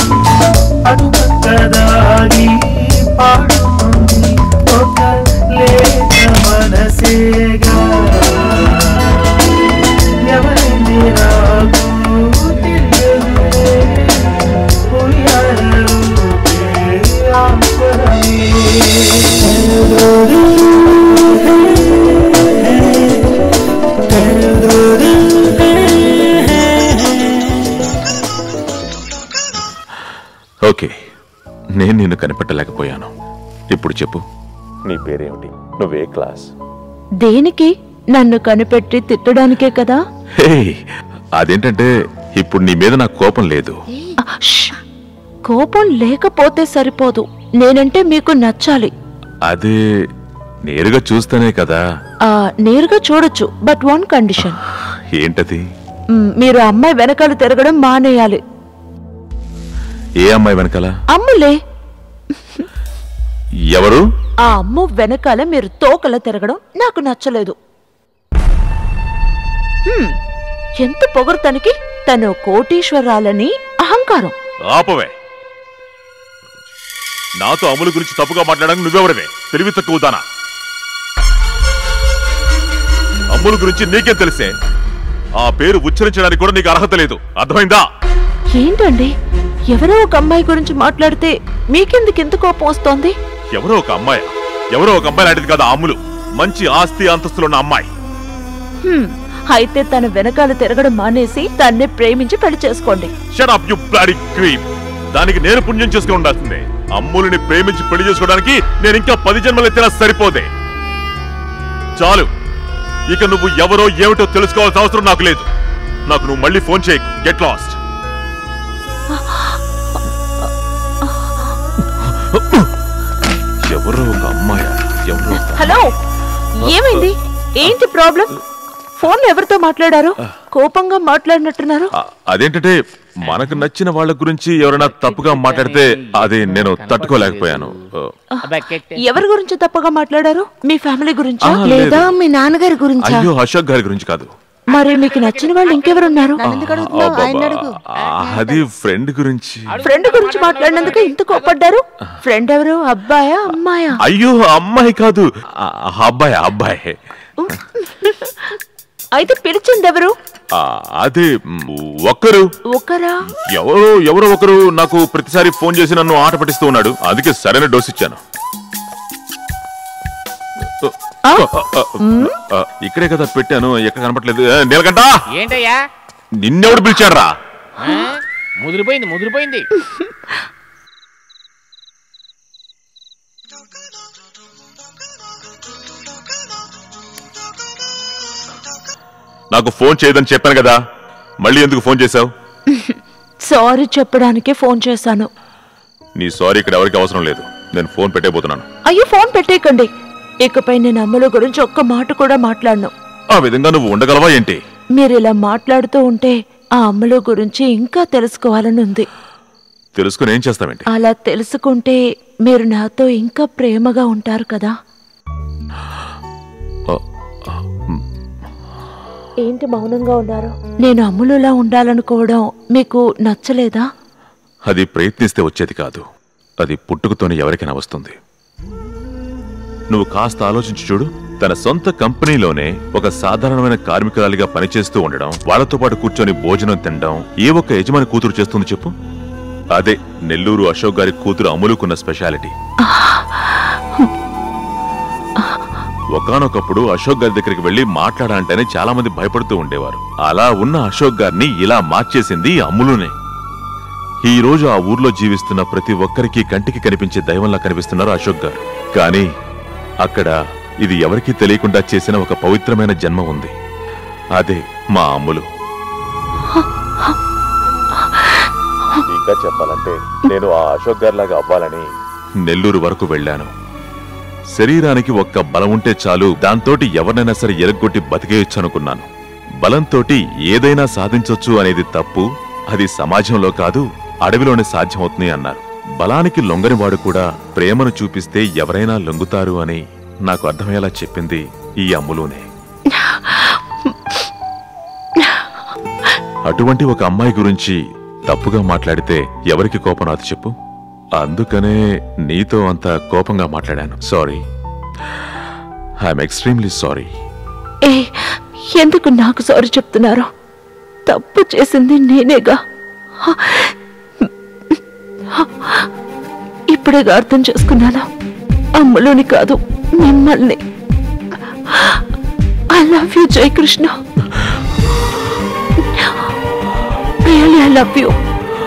అడుగక్కదాగి పాడుతుంది ఒక లేక మనసేగా ఎవరైంది నాకు తెలియదులే ఉయ్యాలూపే ఓకే నేను నిన్ను కనిపెట్టలేకపోయాను ఇప్పుడు చెప్పు నీ పేరేమిటి నువ్వే క్లాస్ దేనికి నన్ను కనిపెట్టి తిట్టడానికే కదా హే అదేంటంటే ఇప్పుడు నీ మీద నాకు కోపం లేదు ఆ, ష్! కోపం లేకపోతే సరిపోదు నేనంటే మీకు నచ్చాలి అదే నేరుగా చూస్తేనే కదా ఆ నేరుగా చూడొచ్చు బట్ వన్ కండిషన్ ఏంటది మ్, మీరు ఆ అమ్మాయి వెనకాల తిరగడం మానేయాలి ఏ అమ్మాయి వెనకాల అమ్ములే ఎవరు ఆ అమ్ము వెనకాల మీరు తోకల తిరగడం నాకు నచ్చలేదు హ్మ్, ఎంత పొగరుతనికి తను కోటీశ్వరాలని అహంకారం ఆపవే నాతో అమలు గురించి తప్పుగా మాట్లాడడానికి నువ్వెవడవే తెలివి తక్కువ దానా అమ్ములు గురించి నీకేం తెలిసే ఆ పేరు ఉచ్చరించడానికి కూడా నీకు అర్హత లేదు అర్థమైందా ఏంటండి ఎవరో ఒక అమ్మాయి గురించి మాట్లాడితే మీకెందుకు ఎంత కోపం వస్తోంది ఎవరో ఒక అమ్మాయి ఎవరో ఒక అమ్మాయి లాంటిది కదా అమ్ములు మంచి ఆస్తి అంతస్తులున్న అమ్మాయి హ్మ్, అయితే తన వెనకాల తిరగడం మానేసి తన్నే ప్రేమించి పెళ్లి చేసుకోండి shut up you bloody creep దానికి నేను పుణ్యం చేసుకుని ఉండాల్సిందే అమ్ములని ప్రేమించి పెళ్లి చేసుకోవడానికి నేను ఇంకా పది జన్మలు ఎత్తినా సరిపోదే చాలు ఇక నువ్వు ఎవరో ఏమిటో తెలుసుకోవాల్సిన అవసరం నాకు లేదు నాకు నువ్వు మళ్ళీ ఫోన్ చేయకు గెట్ లాస్ట్ ఎవరో ఒక అమ్మాయి ఎవరో ఒక- హలో ఏమైంది ఏంటి ప్రాబ్లం ఫోన్ ఎవరితో మాట్లాడారు కోపంగా మాట్లాడినట్టున్నారు ఆ, అదేంటంటే మనకు నచ్చిన వాళ్ళ గురించి ఎవరైనా తప్పుగా మాట్లాడితే అది నేను తట్టుకోలేకపోయాను ఆ, ఎవరి గురించి తప్పగా మాట్లాడారు మీ ఫ్యామిలీ గురించా ఆ, లేదు. లేదా మీ నాన్నగారి గురించా అయ్యో అశోక్ గారి గురించి కాదు మరి మీకు నచ్చిన వాళ్ళు ఇంకెవరున్నారు అబ్బబ్బా, ఆ, అది ఫ్రెండ్ గురించి ఫ్రెండ్ గురించి మాట్లాడినందుకు ఇంత కోపడ్డారు ఫ్రెండ్ ఎవరు అబ్బాయా అమ్మాయా అయ్యో అమ్మాయి కాదు ఆ, అబ్బాయి అబ్బాయి అయితే పిలిచింది ఎవరు ఆ, అదే మ్, ఒక్కరు ఒకరా ఎవరో ఎవరో ఒకరు నాకు ప్రతిసారి ఫోన్ చేసి నన్ను ఆట పట్టిస్తూ ఉన్నాడు అందుకే సరైన డోస్ ఇచ్చాను ఆ, ఆ, ఇక్కడే కదా పెట్టాను ఎక్కడ కనపట్లేదు ఏ, నీలకంఠ ఏంటయ్యా నిన్నెవడు పిలిచాడ్రా ఆ? ముదిరిపోయింది ముదిరిపోయింది నాకు ఫోన్ చేయదని చెప్పాను కదా మళ్ళీ ఎందుకు ఫోన్ చేశావు సారీ చెప్పడానికే ఫోన్ చేశాను నీ సారీ ఇక్కడ ఎవరికి అవసరం లేదు నేను ఫోన్ పెట్టేపోతున్నాను అయ్యో ఫోన్ పెట్టేయకండి ఇకపై నేను అమ్మల గురించి ఒక్క మాట కూడా మాట్లాడను ఆ విధంగా నువ్వు ఉండగలవా ఏంటి మీరు ఇలా మాట్లాడుతూ ఉంటే ఆ అమ్మల గురించి ఇంకా తెలుసుకోవాలని ఉంది తెలుసుకుని ఏం చేస్తావేంటి అలా తెలుసుకుంటే మీరు నాతో ఇంకా ప్రేమగా ఉంటారు కదా ఏంటి మౌనంగా ఉన్నారు నేను అమ్ములులా ఉండాలనుకోవడం మీకు నచ్చలేదా అది ప్రయత్నిస్తే వచ్చేది కాదు అది పుట్టుకతోనే ఎవరికైనా వస్తుంది నువ్వు కాస్త ఆలోచించి చూడు తన సొంత కంపెనీలోనే ఒక సాధారణమైన కార్మికురాలిగా పనిచేస్తూ ఉండడం వాళ్ళతో పాటు కూర్చొని భోజనం తినడం ఏ ఒక్క యజమాని కూతురు చేస్తుంది చెప్పు అదే నెల్లూరు అశోక్ గారి కూతురు అమలుకున్న స్పెషాలిటీ ఒకానొకప్పుడు అశోక్ గారి దగ్గరికి వెళ్లి మాట్లాడాలంటేనే చాలా మంది భయపడుతూ ఉండేవారు అలా ఉన్న అశోక్ గారిని ఇలా మార్చేసింది అమ్ములునే ఈ రోజు ఆ ఊర్లో జీవిస్తున్న ప్రతి ఒక్కరికి కంటికి కనిపించే దైవంలా కనిపిస్తున్నారు అశోక్ గారు కానీ అక్కడ ఇది ఎవరికీ తెలియకుండా చేసిన ఒక పవిత్రమైన జన్మ ఉంది అదే మా అమ్ములు ఇంకా చెప్పాలంటే నేను ఆ అశోక్ గారి లాగా అవ్వాలని నెల్లూరు వరకు వెళ్ళాను శరీరానికి ఒక్క బలం ఉంటే చాలు దాంతోటి ఎవరినైనా సరే ఎరగొట్టి బతికేయొచ్చు అనుకున్నాను బలంతోటి ఏదైనా సాధించొచ్చు అనేది తప్పు అది సమాజంలో కాదు అడవిలోనే సాధ్యమవుతుంది అన్నారు బలానికి లొంగనివాడు కూడా ప్రేమను చూపిస్తే ఎవరైనా లొంగుతారు అని నాకు అర్థమయ్యేలా చెప్పింది ఈ అమ్ములోనే అటువంటి ఒక అమ్మాయి గురించి తప్పుగా మాట్లాడితే ఎవరికి కోపం రాదు చెప్పు అందుకనే నీతో అంత కోపంగా మాట్లాడాను సారీ ఐఎమ్ ఎక్స్ట్రీమ్లీ సారీ ఏ ఎందుకు నాకు సారీ చెప్తున్నారు తప్పు చేసింది నేనేగా ఇప్పుడేగా అర్థం చేసుకున్నాను అమ్మలోని కాదు మిమ్మల్ని I love you Jayakrishna really I love you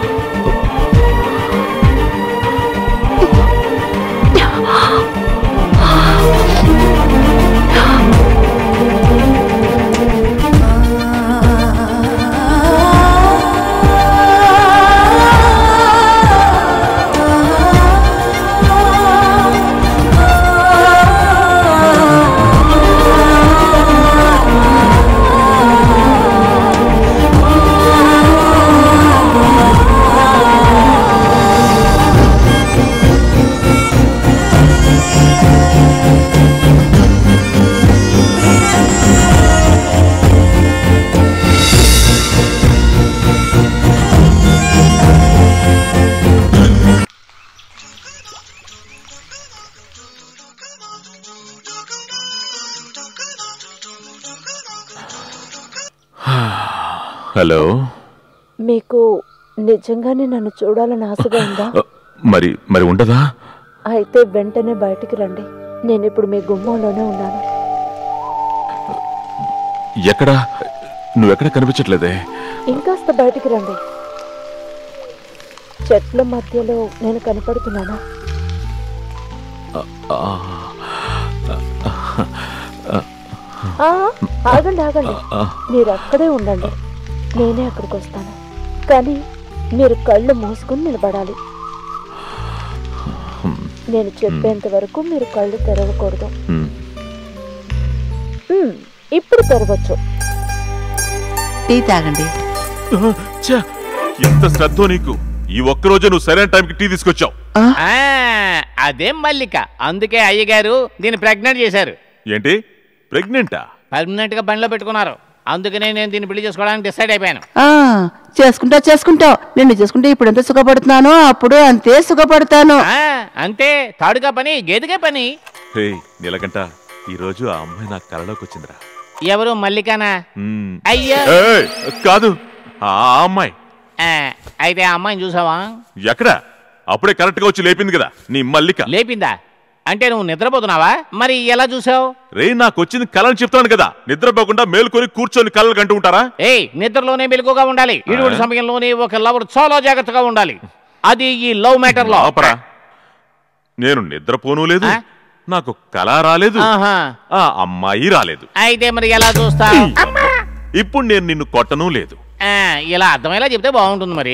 hello మీకు నిజంగానే నన్ను చూడాలని ఆశగా ఉందా మరి మరి ఉండదా అయితే వెంటనే బయటికి రండి నేను ఇప్పుడు మీ గుమ్మంలోనే ఉన్నాను ఎక్కడా నువ్వెక్కడ కనిపించట్లేదే ఇంకాస్త బయటికి రండి చెట్ల మధ్యలో నేను కనపడుతున్నానా ఆ, ఆ, ఆగండి ఆగండి ఆ. మీరు అక్కడే ఉండండి నేనే అక్కడికి వస్తాను కానీ మీరు కళ్ళు మూసుకుని నిలబడాలి నేను చెప్పేంత వరకు మీరు కళ్ళు తెరవకూడదు హ్మ్. మ్మ్, ఇప్పుడు తెరవచ్చు టీ తాగండి ఛ! ఎంత శ్రద్ధో నీకు ఈ ఒక్క రోజే నువ్వు సరైన టైంకి టీ తీసుకొచ్చావు ఆ, అదేం మల్లిక అందుకే అయ్యగారు దీన్ని ప్రెగ్నెంట్ చేశారు ఏంటి ప్రెగ్నెంటా పర్మనెంట్ గా బండిలో పెట్టుకున్నారు అందుకనే నేను దీన్ని పెళ్లి చేసుకోవడానికి డిసైడ్ అయిపోయాను ఆ, చేసుకుంటా చేసుకుంటావు నిన్ను చేసుకుంటే ఇప్పుడు ఎంత సుఖపడుతున్నానో అప్పుడు అంతే సుఖపడతాను ఆ, అంతే తాడుగా పని గేదెగా పని హే నీలకంట ఈ రోజు ఆ అమ్మాయి నా కలలోకి వచ్చిందిరా ఎవరు మల్లికానా మ్మ్. అయ్యా ఏయ్, కాదు ఆ అమ్మాయి ఆ, అయితే ఆ అమ్మాయిని చూసావా ఎక్కడ అప్పుడే కరెక్ట్ గా వచ్చి లేపింది కదా నీ మల్లిక లేపిందా అంటే నువ్వు నిద్రపోతున్నావా మరి ఎలా చూసావు రే నాకు వచ్చింది కళని చెప్తాను కదా నిద్రపోకుండా మేలుకొని కూర్చొని కళ్ళలు కంటూ ఉంటారా ఏయ్ నిద్రలోనే మెలకుగా ఉండాలి ఇటువంటి సమయంలోనే ఒక లవర్ చాలా జాగ్రత్తగా ఉండాలి అది ఈ లవ్ మ్యాటర్ లో ఆపరా నేను నిద్రపోను లేదు నాకు కళ రాలేదు ఆహా. ఆ అమ్మాయి రాలేదు అయితే మరి ఎలా చూస్తావు ఇప్పుడు నేను నిన్ను కొట్టను లేదు ఆ, ఇలా అర్థమయ్యేలా చెప్తే బాగుంటుంది మరి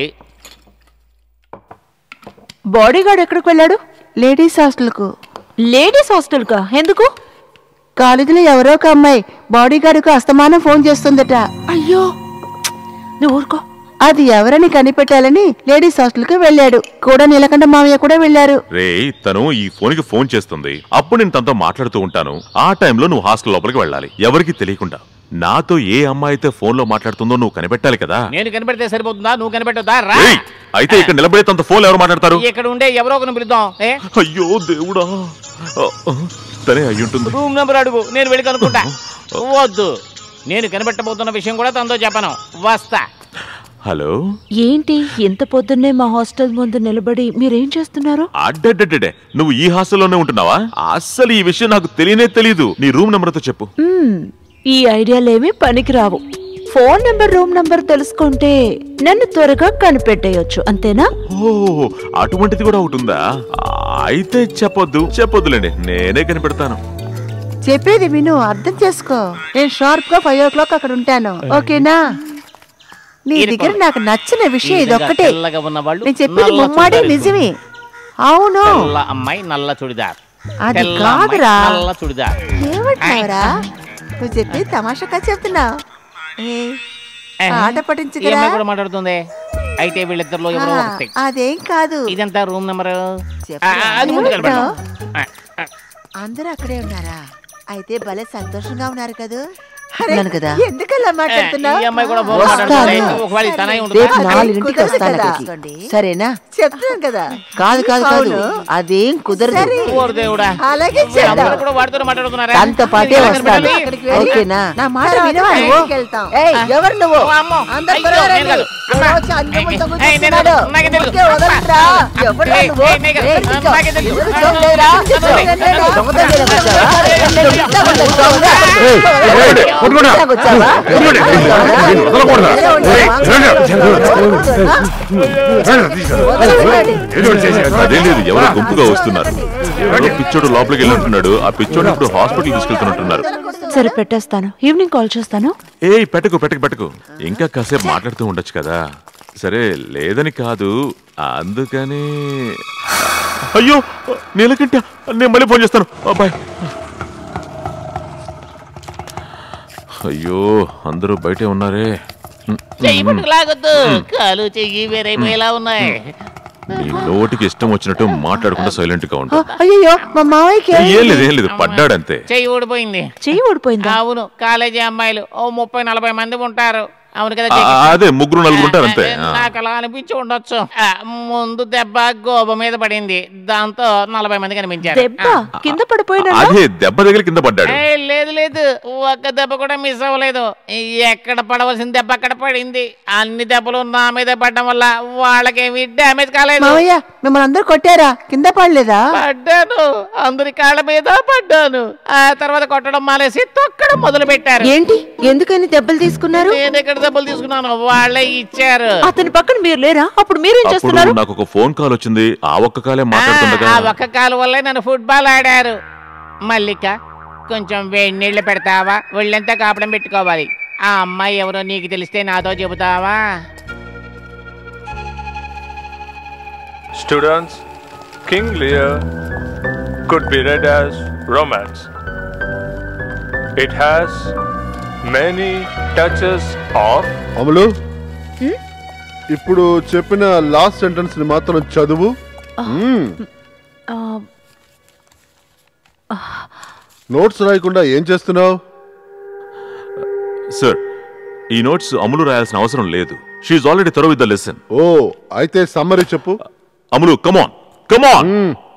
బాడీ గార్డ్ ఎక్కడికి వెళ్ళాడు లేడీస్ హాస్టల్కు లేడీస్ హాస్టల్ కా ఎందుకు కాలేజీలో ఎవరో ఒక అమ్మాయి బాడీ గార్డుకు అస్తమానం ఫోన్ చేస్తుందట అయ్యో నువ్వు ఊరుకో అది ఎవరని కనిపెట్టాలని లేడీస్ హాస్టల్కి వెళ్ళాడు కూడా నీలకంఠ మామయ్య కూడా వెళ్ళారు రే తను ఈ ఫోన్ కి ఫోన్ చేస్తుంది అప్పుడు నేను తనతో మాట్లాడుతూ ఉంటాను ఆ టైంలో నువ్వు హాస్టల్ లోపలికి వెళ్ళాలి ఎవరికి తెలియకుండా నాతో ఏ అమ్మాయి అయితే ఫోన్ లో మాట్లాడుతుందో నువ్వు కనిపెట్టాలి కదా నేను కనిపెడితే సరిపోతుందా నువ్వు కనిపెట్టొద్దా రా ఏయ్, అయితే ఇక్కడ నిలబడే తనతో ఫోన్ ఎవరు మాట్లాడతారు ఇక్కడ ఉండే ఎవరో ఒకరిని పిలుద్దాం ఏ అయ్యో దేవుడా ఆ, ఆ, తనే అయ్యుంటుంది రూమ్ నెంబర్ అడుగు నేను వెళ్ళి కనుక్కుంటా వద్దు నేను కనిపెట్టబోతున్న విషయం కూడా తనతో చెప్పను వస్తా హలో ఏంటి ఇంత పొద్దున్నే మా హాస్టల్ ముందు నిలబడి మీరేం చేస్తున్నారు అడ్డడ్డే నువ్వు ఈ హాస్టల్లోనే ఉంటున్నావా అస్సలు ఈ విషయం నాకు తెలియనే తెలీదు నీ రూమ్ నెంబర్తో చెప్పు మ్మ్, ఈ ఐడియాలేమీ పనికిరావు ఫోన్ నంబర్ రూమ్ నంబర్ తెలుసుకుంటే నన్ను త్వరగా కనిపెట్టేయొచ్చు అంతేనా ఓ అటువంటిది కూడా ఒకటి ఉందా ఆ, అయితే చెప్పొద్దు చెప్పొద్దులేండి నేనే కనిపెడతాను చెప్పేది విను అర్థం చేసుకో నేను షార్ప్ గా ఫైవ్ ఓ క్లాక్ అక్కడ ఉంటాను ఓకేనా నీ దగ్గర నాకు నచ్చిన విషయం ఇది ఒక్కటే తెల్లగా ఉన్న వాళ్ళు నేను చెప్పేది నల్ల ముమ్మాడే చుడిదార్ నిజమే అవును తెల్ల అమ్మాయి నల్ల చుడిదార్ అది తెల్ల అమ్మాయి కాదురా. నల్ల చుడిదార్ ఏమంటావరా నువ్వు చెప్పి తమాషాగా చెప్తున్నావు ఏ, ఆట ఈ పట్టించుకురా అమ్మాయి కూడా మాట్లాడుతుంది అయితే వీళ్ళిద్దరిలో ఎవరో ఆ, ఒకటి అదేం కాదు ఇదంతా రూమ్ నెంబర్ చెప్పరా? అది ముందు కనపడదు అందరూ అక్కడే ఉన్నారా అయితే భలే సంతోషంగా ఉన్నారు కదా ఉన్నాను కదా. ఎందుకలా మాట్లాడుతున్నావు ఈ అమ్మాయి కూడా బాగా వస్తాను. మాట్లాడుతుంది. ఒకవేళ తనై ఉంటుందా? రేపు నాలుగింటికి కుదరదు వస్తాను కదా. అక్కడికి సరేనా చెప్తున్నాను కదా కాదు కాదు కాదు అవును. అదేం కుదరదు సరే. ఓరి దేవుడా అలాగే వీళ్ళందరూ చేద్దాం కూడా వాడితో మాట్లాడుతున్నారా తనతో పాటే నేను వస్తాను కనపడాలి? అక్కడికి వెళ్ళి ఓకేనా నా మాట తర్వాత వినవా బయటికి నువ్వు? వెళ్తాం. ఏయ్, ఎవరు నువ్వు ఓ అమ్మో. అందరు అయ్యో, త్వరగా నేను కాదు. రండి. అమ్మా. ఎవరో వచ్చి అన్నం ముద్ద ఏయ్, నేను కూర్చున్నాడు. నాకే తెలుసు. ఊరికే వదలకురా. ఎవరురా ఏయ్, నువ్వు? ఏయ్, నేను కాదు. ఏయ్, కూర్చో. నాకే తెలుసు. ఎవరు చూడలేరా? చూడలేరా? దొంగ దగ్గరకు వచ్చావా? నేను ఇంట్లో ఉన్న దొంగ. ఏయ్, ఏయ్, కొట్టుకోండి. ఇంట్లోకి వచ్చావా? కొట్టుకోండి. దీన్ని వదలకూడదా? ఏయ్, రండి. ఏదో ఒకటి చేసేయండి. అదే లేదు ఎవరో గుంపుగా వస్తున్నారు ఎవరో పిచ్చోడు లోపలికి వెళ్ళి ఉంటున్నాడు ఆ పిచ్చోడు ఇప్పుడు హాస్పిటల్ తీసుకెళ్తున్నట్టున్నారు సరే పెట్టేస్తాను ఈవినింగ్ కాల్ చేస్తాను ఏయ్ పెట్టకు పెట్టకు పెట్టకు ఇంకా కాసేపు మాట్లాడుతూ ఉండొచ్చు కదా సరే లేదని కాదు అందుకని అయ్యో నీలకంట నేను మళ్ళీ ఫోన్ చేస్తాను బాయ్ అయ్యో అందరూ బయటే ఉన్నారే చెయ్యి పట్టుకు లాగొద్దు కాలు చెయ్యి వేరైపోయేలా ఉన్నాయి నీ నోటికి ఇష్టం వచ్చినట్టు మాట్లాడకుండా సైలెంట్ గా ఉండు అయ్యో మా మావయ్యకి ఏం లేదు ఏం లేదు పడ్డాడంతే చెయ్యి ఊడిపోయింది చెయ్యి ఊడిపోయిందా అవును కాలేజీ అమ్మాయిలు ఓ ముప్పై నలభై మంది ఉంటారు అవును కదా ఆ, చెయ్యి. అదే ముగ్గురు నలుగురు ఉంటారు అంతే ఆ. నాకు అలా అనిపించి ఉండొచ్చు ఆ, ముందు దెబ్బ గోబ మీద పడింది దాంతో నలభై మంది కనిపించారు దెబ్బ కింద పడిపోయినా అదే దెబ్బ తగిలి కింద పడ్డాడు ఏ, లేదు లేదు ఒక్క దెబ్బ కూడా మిస్ అవ్వలేదు ఎక్కడ పడవలసిన దెబ్బ అక్కడ పడింది అన్ని దెబ్బలు నా మీద పడడం వల్ల వాళ్ళకేమి డ్యామేజ్ కాలేదు మావయ్య మిమ్మల్ని అందరూ కొట్టారా కింద పడలేదా పడ్డాను అందరి కాళ్ళ మీద పడ్డాను ఆ తర్వాత కొట్టడం మానేసి తొక్కడం మొదలు పెట్టారు ఏంటి ఎందుకని దెబ్బలు తీసుకున్నారు నేను ఎక్కడ దెబ్బలు తీసుకున్నాను వాళ్ళే ఇచ్చారు అతని పక్కన మీరు లేరా అప్పుడు మీరేం అప్పుడు చేస్తున్నారు నాకు ఒక ఫోన్ కాల్ వచ్చింది ఆ ఒక్క కాలే ఆ, మాట్లాడుతుండగా ఆ ఒక్క కాలు వల్లే నన్ను ఫుట్బాల్ ఆడారు మల్లిక కొంచెం వేడి నీళ్లు పెడతావా ఒళ్ళంతా కాపడం పెట్టుకోవాలి ఆ అమ్మాయి ఎవరో నీకు తెలిస్తే నాతో చెబుతావా Students, King Lear could be read as romance. It has many touches of అమలు ఇప్పుడు చెప్పిన లాస్ట్ సెంటెన్స్ ని మాత్రం చదువు మ్మ్. నోట్స్ రాయకుండా ఏం చేస్తున్నావు సార్ ఈ నోట్స్ అమలు రాయాల్సిన అవసరం లేదు she already thorough with the lesson ఓ అయితే సమ్మరీ చెప్పు అమలు కమాన్ కమాన్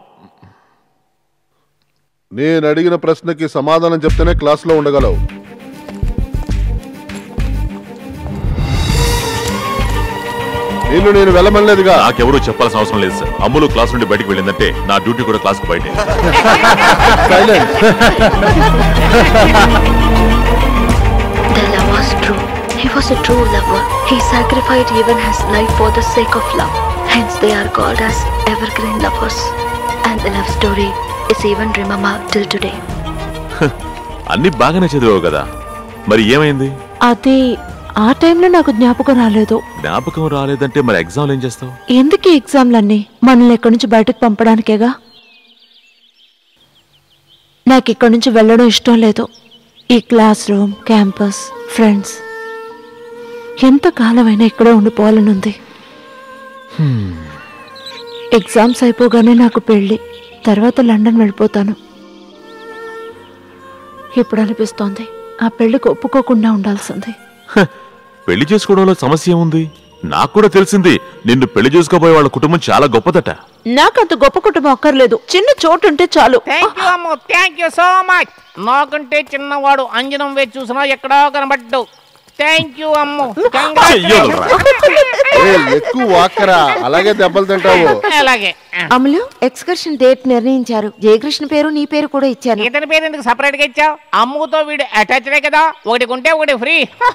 నేను అడిగిన ప్రశ్నకి సమాధానం చెప్తేనే క్లాస్లో ఉండగలవు నిన్ను నేను వెళ్ళమనలేదుగా నాకెవరూ చెప్పాల్సిన అవసరం లేదు సార్ అమ్ములు క్లాస్ నుండి బయటికి వెళ్ళిందంటే నా డ్యూటీ కూడా క్లాస్ కు బయటే The love was true. He was a true lover. He sacrificed even his life for the sake of love. Hence, they are called as evergreen lovers. And the love story is even remembered till today. అన్ని బాగానే చదివావు కదా మరి ఏమైంది అది ఆ టైంలో నాకు జ్ఞాపకం రాలేదు జ్ఞాపకం రాలేదంటే మరి ఎగ్జామ్లు ఏం చేస్తావు ఎందుకు ఈ ఎగ్జామ్లన్నీ మనల్ని ఎక్కడి నుంచి బయటకు పంపడానికేగా నాకు ఇక్కడి నుంచి వెళ్ళడం ఇష్టం లేదు ఈ క్లాస్ రూమ్ క్యాంపస్ ఫ్రెండ్స్ ఎంత కాలమైనా ఇక్కడే ఉండిపోవాలని ఉంది ఎగ్జామ్స్ అయిపోగానే నాకు పెళ్ళి తర్వాత లండన్ వెళ్ళిపోతాను ఇప్పుడు అనిపిస్తోంది ఆ పెళ్లికి ఒప్పుకోకుండా ఉండాల్సింది పెళ్లి చేసుకోవడంలో సమస్య ఏముంది నాకు కూడా తెలిసింది నిన్ను పెళ్లి చేసుకోబోయే వాళ్ళ కుటుంబం చాలా గొప్పదట నాకంత గొప్ప కుటుంబం అక్కర్లేదు చిన్న చోటు ఉంటే చాలు thank you Ammu thank you so much నాకంటే చిన్నవాడు అంజనం వేసి చూసినా ఎక్కడో కనబడ్డు థ్యాంక్ యూ అమ్ము ఏ, ఎక్కువ వాక్కరా అలాగే దెబ్బలు తింటావు అలాగే అమలు ఎక్స్కర్షన్ డేట్ నిర్ణయించారు జయకృష్ణ పేరు నీ పేరు కూడా ఇచ్చాను ఇతని పేరు ఎందుకు సపరేట్ గా ఇచ్చావు అమ్ముతో వీడు అటాచ్డే కదా ఒకటి కొంటే ఒకటి ఫ్రీ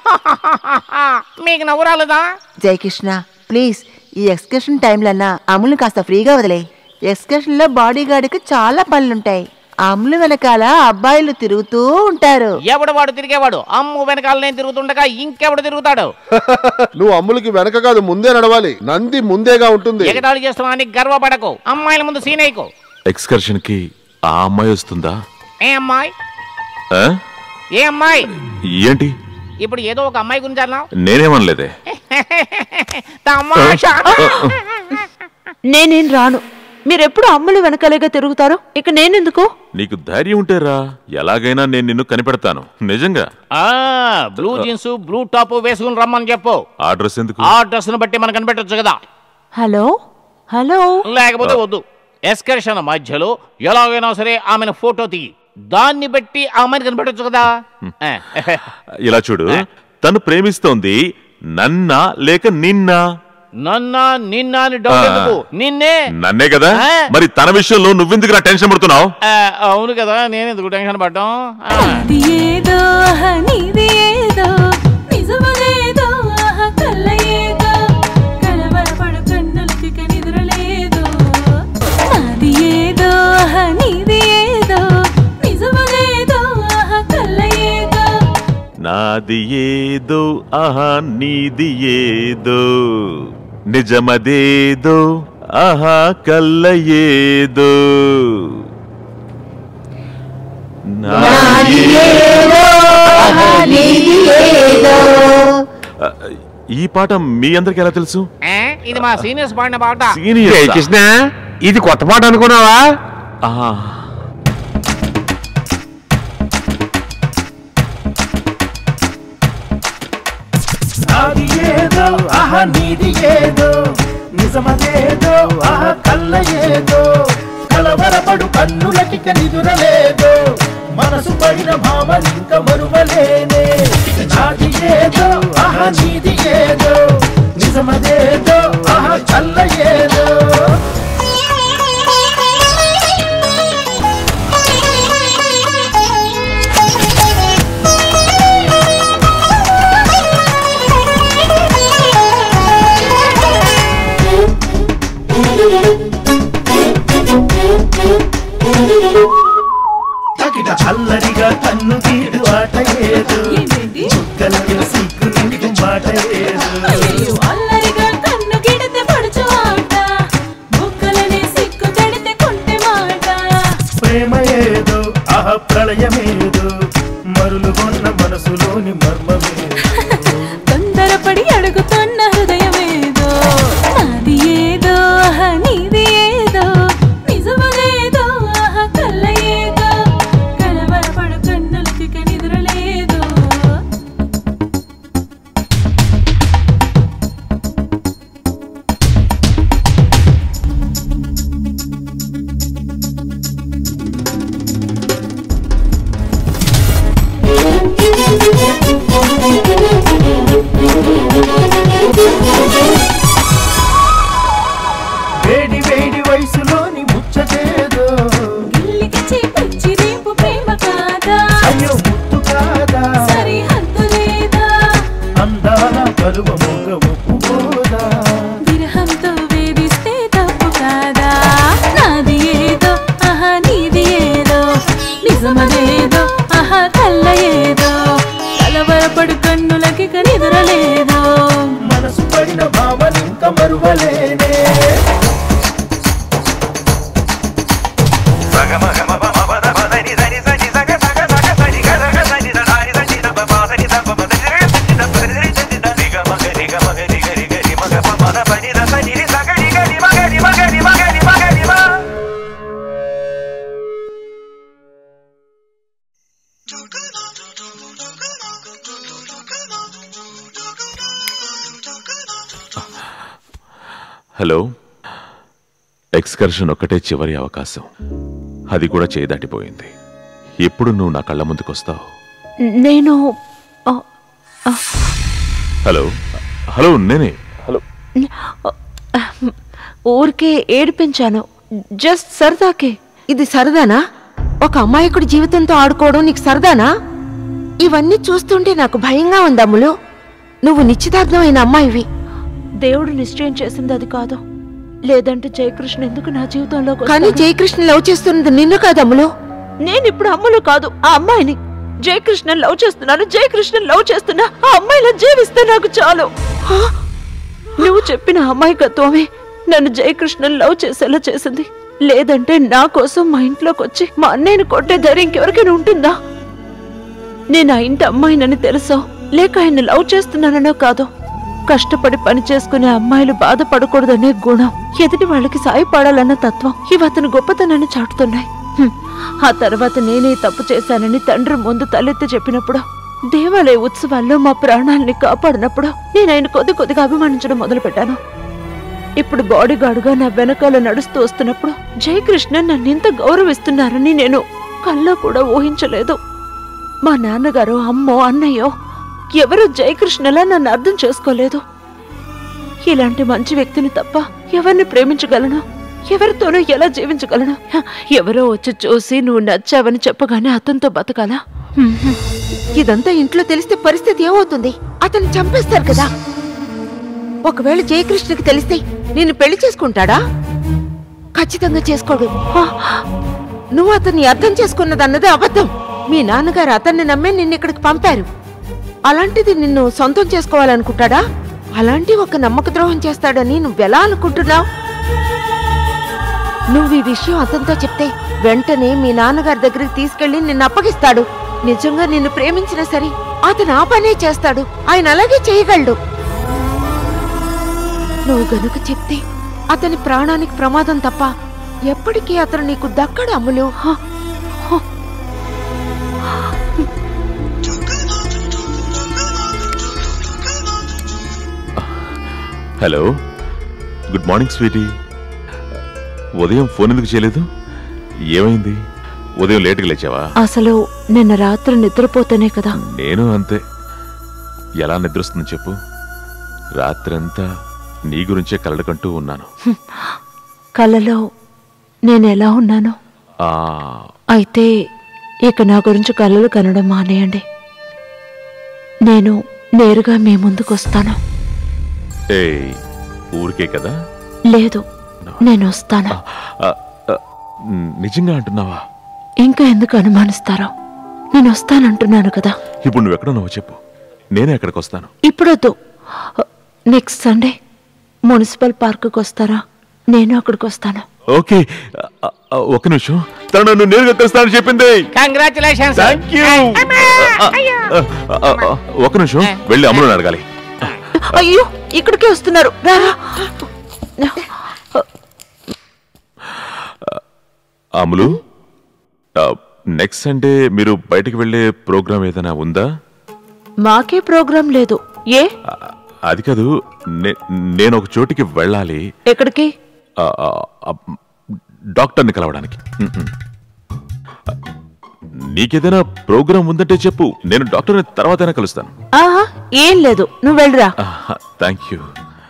మీకు నవ్వు రాలేదా జయకృష్ణ ప్లీజ్ ఈ ఎక్స్కర్షన్ టైంలన్నా అమ్ములు కాస్త ఫ్రీగా వదిలే ఎక్స్కర్షన్ లో బాడీ గార్డ్కి చాలా పనులుంటాయి అమ్ములు వెనకాల అబ్బాయిలు తిరుగుతూ ఉంటారు ఎవడు వాడు తిరిగేవాడు అమ్ము వెనకాల నేను తిరుగుతుండగా ఇంకెవడు తిరుగుతాడు నువ్వు అమ్ములకి వెనక కాదు ముందే నడవాలి నంది ముందేగా ఉంటుంది ఎగతాళి చేస్తున్నానికి గర్వపడకు అమ్మాయిల ముందు సీనయ్యకు ఎక్స్కర్షన్ కి ఆ అమ్మాయి వస్తుందా ఏ అమ్మాయి ఆ? ఏ అమ్మాయి ఏంటి ఇప్పుడు ఏదో ఒక అమ్మాయి గురించి అన్నావు నేనేమనలేదే తమాషా నేనేం రాను మీరెప్పుడు అమ్ములు వెనకాలేగా తిరుగుతారు ఇక నేనెందుకు నీకు ధైర్యం ఉంటే రా ఎలాగైనా నేను నిన్ను కనిపెడతాను నిజంగా ఆ బ్లూ జీన్స్ బ్లూ టాప్ వేసుకుని రమ్మని చెప్పు ఆ డ్రెస్ ఎందుకు ఆ డ్రెస్ ను బట్టి మనం కనిపెట్టొచ్చు కదా హలో హలో లేకపోతే వద్దు ఎస్కర్షన్ మధ్యలో ఎలాగైనా సరే ఆమెను ఫోటో తీయి దాన్ని బట్టి ఆమెను కనిపెట్టొచ్చు కదా ఆ, ఇలా చూడు తను ప్రేమిస్తోంది నన్నా లేక నిన్నా నన్న నిన్న అని డౌట్ ఆ. ఎందుకు నిన్నే నన్నే కదా ఆ. మరి తన విషయంలో నువ్వెందుకు నా టెన్షన్ పడుతున్నావు ఆ, అవును కదా నేను ఎందుకు టెన్షన్ పడ్డాం ఆ. ఇది ఏదో ఆహా, నీది ఏదో నిజమదేదో ఆహా, కళ్ళ ఏదో కలవరపడు కన్నులకి కనిదురలేదు నాది ఏదో ఆహా, నీది ఏదో నిజమదేదో ఆహా, కళ్ళ ఏదో నాది ఏదో ఆహా నీది ఏదో నిజమదేదో ఆహా కల్ల ఏదో నాది ఆ, ఈ పాట మీ అందరికి ఎలా తెలుసు ఆ, ఇది మా సీనియర్స్ పాడిన పాట సీనియర్ కృష్ణ ఇది కొత్త పాట అనుకున్నావా నాది ఏదో ఆహా నీది ఏదో నిజమదేదో ఆహా కళ్ళ ఏదో కలవరపడు కన్నులకిక నిదురలేదో మనసు పడిన భావనింక మరువలేనే నాది ఏదో ఆహా నీది ఏదో నిజమదేదో ఆహా కళ్ళ ఏదో తగిన అల్లరిగా కన్ను గీడు ఆట ఏదో చుక్కలకి సిగ్గు నిండు మాట ఏదో అయ్యో, అల్లరిగా కన్ను గిడితే పడుచు ఆట బుక్కలనే సిక్కు చెడితే కొంటె మాట మనసులోని మర్మమేదో తొందరపడి అడుగుతున్న హృదయమేదో నాది ఏదో ఆహ నీది ఏదో నిజమదేదో ఆహ కళ్ళ ఏదో కలవరపడు కన్నులకి నిద్రలేదు వేడి వేడి వయసులోని ముచ్చటేదో గిల్లికిచ్చి పిచ్చి రేపు ప్రేమ కాదా అయ్యో ముత్తు కాదా సరిహద్దు లేదా అందాల కలువ మొగ్గ ఒప్పుకోదా విరహంతో వేధిస్తే తప్పు కాదా నాది ఏదో ఆహా నీది ఏదో నిజమదేదో ఆహా కళ్ళ ఏదో కలవరపడు కన్నులకి నిద్రలేదో మనసు పడిన భావనింక మరువలేనే హలో ఎక్స్కర్షన్ ఒక్కటే చివరి అవకాశం అది కూడా చేయి దాటిపోయింది ఎప్పుడు నువ్వు నా కళ్ళ ముందుకొస్తావు నేను ఆ, ఆ, హలో హలో నేనే హలో ఊరికే ఏడిపించాను జస్ట్ సరదాకే ఇది సరదానా ఒక అమాయకుడి జీవితంతో ఆడుకోవడం నీకు సరదానా ఇవన్నీ చూస్తుంటే నాకు భయంగా ఉంది అమ్ములు నువ్వు నిశ్చితార్థమైన అమ్మాయివి దేవుడు నిశ్చయం చేసింది అది కాదు లేదంటే జయకృష్ణ ఎందుకు నా జీవితంలోకి కానీ వస్తాడు? జయకృష్ణ లవ్ చేస్తున్నది నిన్ను కాదు అమ్ములు నేను ఇప్పుడు అమ్ములు కాదు ఆ అమ్మాయిని జయకృష్ణ లవ్ చేస్తున్నాను జయకృష్ణ లవ్ చేస్తున్నా ఆ అమ్మాయిలా జీవిస్తే నాకు చాలు హా? నువ్వు చెప్పిన అమాయకత్వమే నన్ను జయకృష్ణ లవ్ చేసేలా చేసింది లేదంటే నా కోసం మా ఇంట్లోకి వచ్చి మా అన్నయ్యని కొట్టే ధైర్యం ఇంకెవరికైనా ఉంటుందా నేను ఆ ఇంటి అమ్మాయినని తెలుసో లేక ఆయన లవ్ చేస్తున్నాననో కాదు కష్టపడి పని చేసుకునే అమ్మాయిలు బాధపడకూడదనే గుణం ఎదుటి వాళ్ళకి సాయపడాలన్న తత్వం ఇవి అతని గొప్పతనాన్ని చాటుతున్నాయి హ్మ్. ఆ తర్వాత నేనే తప్పు చేశానని తండ్రి ముందు తలెత్తి చెప్పినప్పుడు దేవాలయ ఉత్సవాల్లో మా ప్రాణాల్ని కాపాడినప్పుడు నేను ఆయన కొద్ది కొద్దిగా అభిమానించడం మొదలుపెట్టాను ఇప్పుడు బాడీ గార్డుగా నా వెనకాల నడుస్తూ వస్తున్నప్పుడు జయకృష్ణ నన్ను ఇంత గౌరవిస్తున్నారని నేను కల్లో కూడా ఊహించలేదు మా నాన్నగారు అమ్మో అన్నయ్యో ఎవరు జయకృష్ణలా నన్ను అర్థం చేసుకోలేదు ఇలాంటి మంచి వ్యక్తిని తప్ప ఎవరిని ప్రేమించగలను ఎవరితోనూ ఎలా జీవించగలను హ, ఎవరో వచ్చి చూసి నువ్వు నచ్చావని చెప్పగానే అతనితో బతకాలా హ్మ్, హ్మ్. ఇదంతా ఇంట్లో తెలిస్తే పరిస్థితి ఏమవుతుంది అతన్ని చంపేస్తారు కదా ఒకవేళ జయకృష్ణకి తెలిస్తే నిన్ను పెళ్లి చేసుకుంటాడా ఖచ్చితంగా చేసుకోడు హా! నువ్వు అతన్ని అర్థం చేసుకున్నదన్నది అబద్ధం మీ నాన్నగారు అతన్ని నమ్మే నిన్ను ఇక్కడికి పంపారు అలాంటిది నిన్ను సొంతం చేసుకోవాలనుకుంటాడా అలాంటి ఒక నమ్మక ద్రోహం చేస్తాడని నువ్వెలా అనుకుంటున్నావు నువ్వు ఈ విషయం అతనితో చెప్తే వెంటనే మీ నాన్నగారి దగ్గరికి తీసుకెళ్లి నిన్ను అప్పగిస్తాడు నిజంగా నిన్ను ప్రేమించినా సరే అతను ఆ పనే చేస్తాడు ఆయన అలాగే చేయగలడు నువ్వు గనుక చెప్తే అతని ప్రాణానికి ప్రమాదం తప్ప ఎప్పటికీ అతను నీకు దక్కడు అమ్ములు హ, హ. హలో గుడ్ మార్నింగ్ స్వీటీ ఉదయం ఫోన్ ఎందుకు చేయలేదు ఏమైంది ఉదయం లేటుగా లేచావా అసలు నిన్న రాత్రి నిద్రపోతేనే కదా నేను అంతే ఎలా నిద్రొస్తుందని చెప్పు రాత్రంతా నీ గురించే కలడుకంటూ ఉన్నాను కలలో నేను ఎలా ఉన్నాను ఆ అయితే ఇక నా గురించి కలలు కనడం మానేయండి నేను నేరుగా మీ ముందుకు వస్తాను ఏ ఊరికే కదా లేదు నేను వస్తాను ఆ, ఆ, నిజంగా అంటున్నావా ఇంకా ఎందుకు అనుమానిస్తారో నేను వస్తానంటున్నాను కదా ఇప్పుడు నువ్వు ఎక్కడున్నావో చెప్పు నేనే ఎక్కడికి వస్తాను ఇప్పుడొద్దు నెక్స్ట్ సండే మున్సిపల్ పార్కుకి వస్తారా నేను అక్కడికి వస్తాను ఓకే ఆ, ఆ, ఒక్క నిమిషం తను నన్ను నేరుగా కలుస్తానని చెప్పింది కంగ్రాచులేషన్స్ థ్యాంక్ యూ ఒక్క నిమిషం వెళ్ళి అమ్మను అడగాలి అయ్యో ఇక్కడికే వస్తున్నారు రారా అమలు నెక్స్ట్ సండే మీరు బయటికి వెళ్ళే ప్రోగ్రామ్ ఏదైనా ఉందా మాకే ప్రోగ్రాం లేదు ఏ అది కాదు నే- నేను ఒక చోటికి వెళ్ళాలి ఎక్కడికి ఆ, ఆ, ఆ, డాక్టర్ని కలవడానికి ఉమ్, ఉమ్. నీకేదైనా ప్రోగ్రామ్ ఉందంటే చెప్పు నేను డాక్టర్ని తర్వాతైనా కలుస్తాను ఆహా ఏం లేదు నువ్వు వెళ్ళరా thank you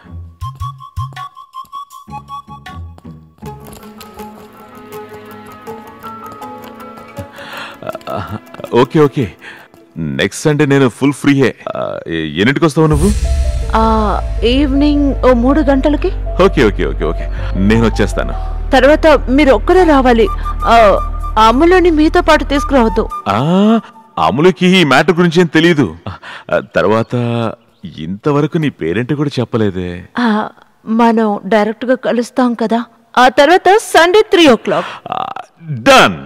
okay okay next Sunday నేను ఫుల్ ఫ్రీయే ఆ, ఎ- ఎన్నింటికి వస్తావు నువ్వు ఆ ఈవినింగ్ ఓ మూడు గంటలకి ఓకే ఓకే ఓకే ఓకే నేను వచ్చేస్తాను తర్వాత మీరు ఒక్కరే రావాలి ఆ, ఆ అమ్మలోని మీతో పాటు తీసుకురావద్దు ఆ అమలుకి ఈ మ్యాటర్ గురించి ఏం తెలియదు ఆ, తర్వాత ఇంతవరకు నీ పేరెంట్ కూడా చెప్పలేదే ఆ, మనం డైరెక్ట్ గా కలుస్తాం కదా ఆ తర్వాత Sunday three o'clock done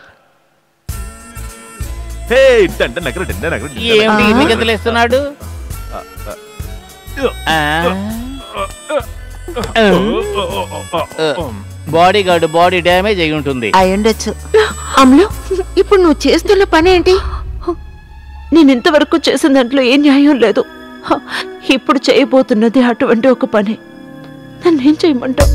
hey done done నగర డన్ డన్ నగర డన్ డన్. ఏమిటి ఇన్ని గంటలు ఇస్తున్నాడు బాడీ గార్డ్ బాడీ డ్యామేజ్ అయి ఉంటుంది అయి ఉండొచ్చు అమ్ములు ఇప్పుడు నువ్వు చేస్తున్న పని ఏంటి నేను ఇంతవరకు చేసిన దాంట్లో ఏ న్యాయం లేదు హ, ఇప్పుడు చేయబోతున్నది అటువంటి ఒక పని నన్నేం చేయమంటావు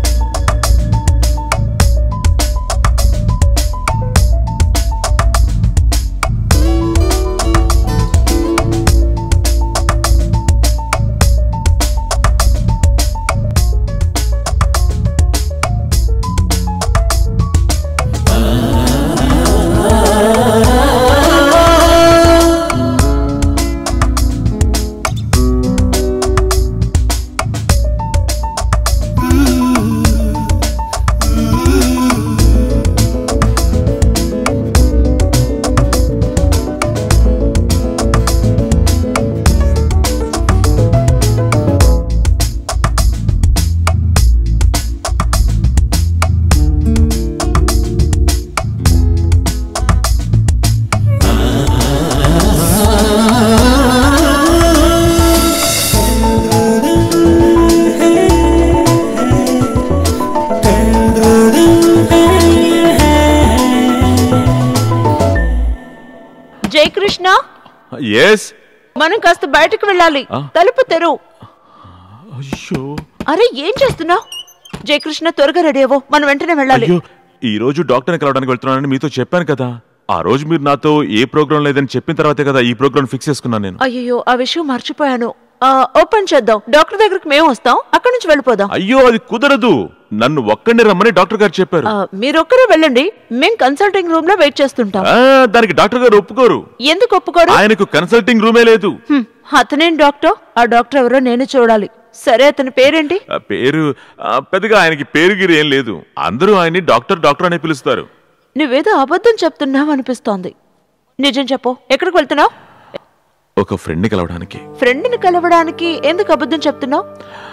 జయకృష్ణ ఎస్ మనం కాస్త బయటకు వెళ్ళాలి ఆ? తలుపు తెరువు అయ్యో అరే ఏం చేస్తున్నావు జయకృష్ణ త్వరగా రెడీ అవ్వు మనం వెంటనే వెళ్ళాలి అయ్యో ఈ రోజు డాక్టర్ని కలవడానికి వెళ్తున్నానని మీతో చెప్పాను కదా ఆ రోజు మీరు నాతో ఏ ప్రోగ్రామ్ లేదని చెప్పిన తర్వాతే కదా ఈ ప్రోగ్రామ్ ఫిక్స్ చేసుకున్నాను నేను అయ్యో ఆ విషయం మర్చిపోయాను ఆ, ఓపెన్ చేద్దాం డాక్టర్ దగ్గరికి మేము వస్తాం అక్కడి నుంచి వెళ్ళిపోదాం అయ్యో అది కుదరదు నన్ను ఒక్కడిని రమ్మని డాక్టర్ గారు చెప్పారు ఆ, మీరొక్కరే వెళ్ళండి మేం కన్సల్టింగ్ రూమ్ లో వెయిట్ చేస్తుంటాం ఆ, దానికి డాక్టర్ గారు ఒప్పుకోరు ఎందుకు ఒప్పుకోరు ఆయనకు కన్సల్టింగ్ రూమే లేదు హ్మ్, అతనేం డాక్టర్ ఆ డాక్టర్ ఎవరో నేను చూడాలి సరే అతని పేరేంటి ఆ పేరు ఆ, పెద్దగా ఆయనకి పేరు గిరి ఏం లేదు అందరూ ఆయన్ని డాక్టర్ డాక్టర్ అని పిలుస్తారు నువ్వేదో అబద్ధం చెప్తున్నావు అనిపిస్తోంది నిజం చెప్పు ఎక్కడికి వెళ్తున్నావు ఒక ఫ్రెండ్ని కలవడానికి ఫ్రెండ్ని కలవడానికి ఎందుకు అబద్ధం చెప్తున్నావు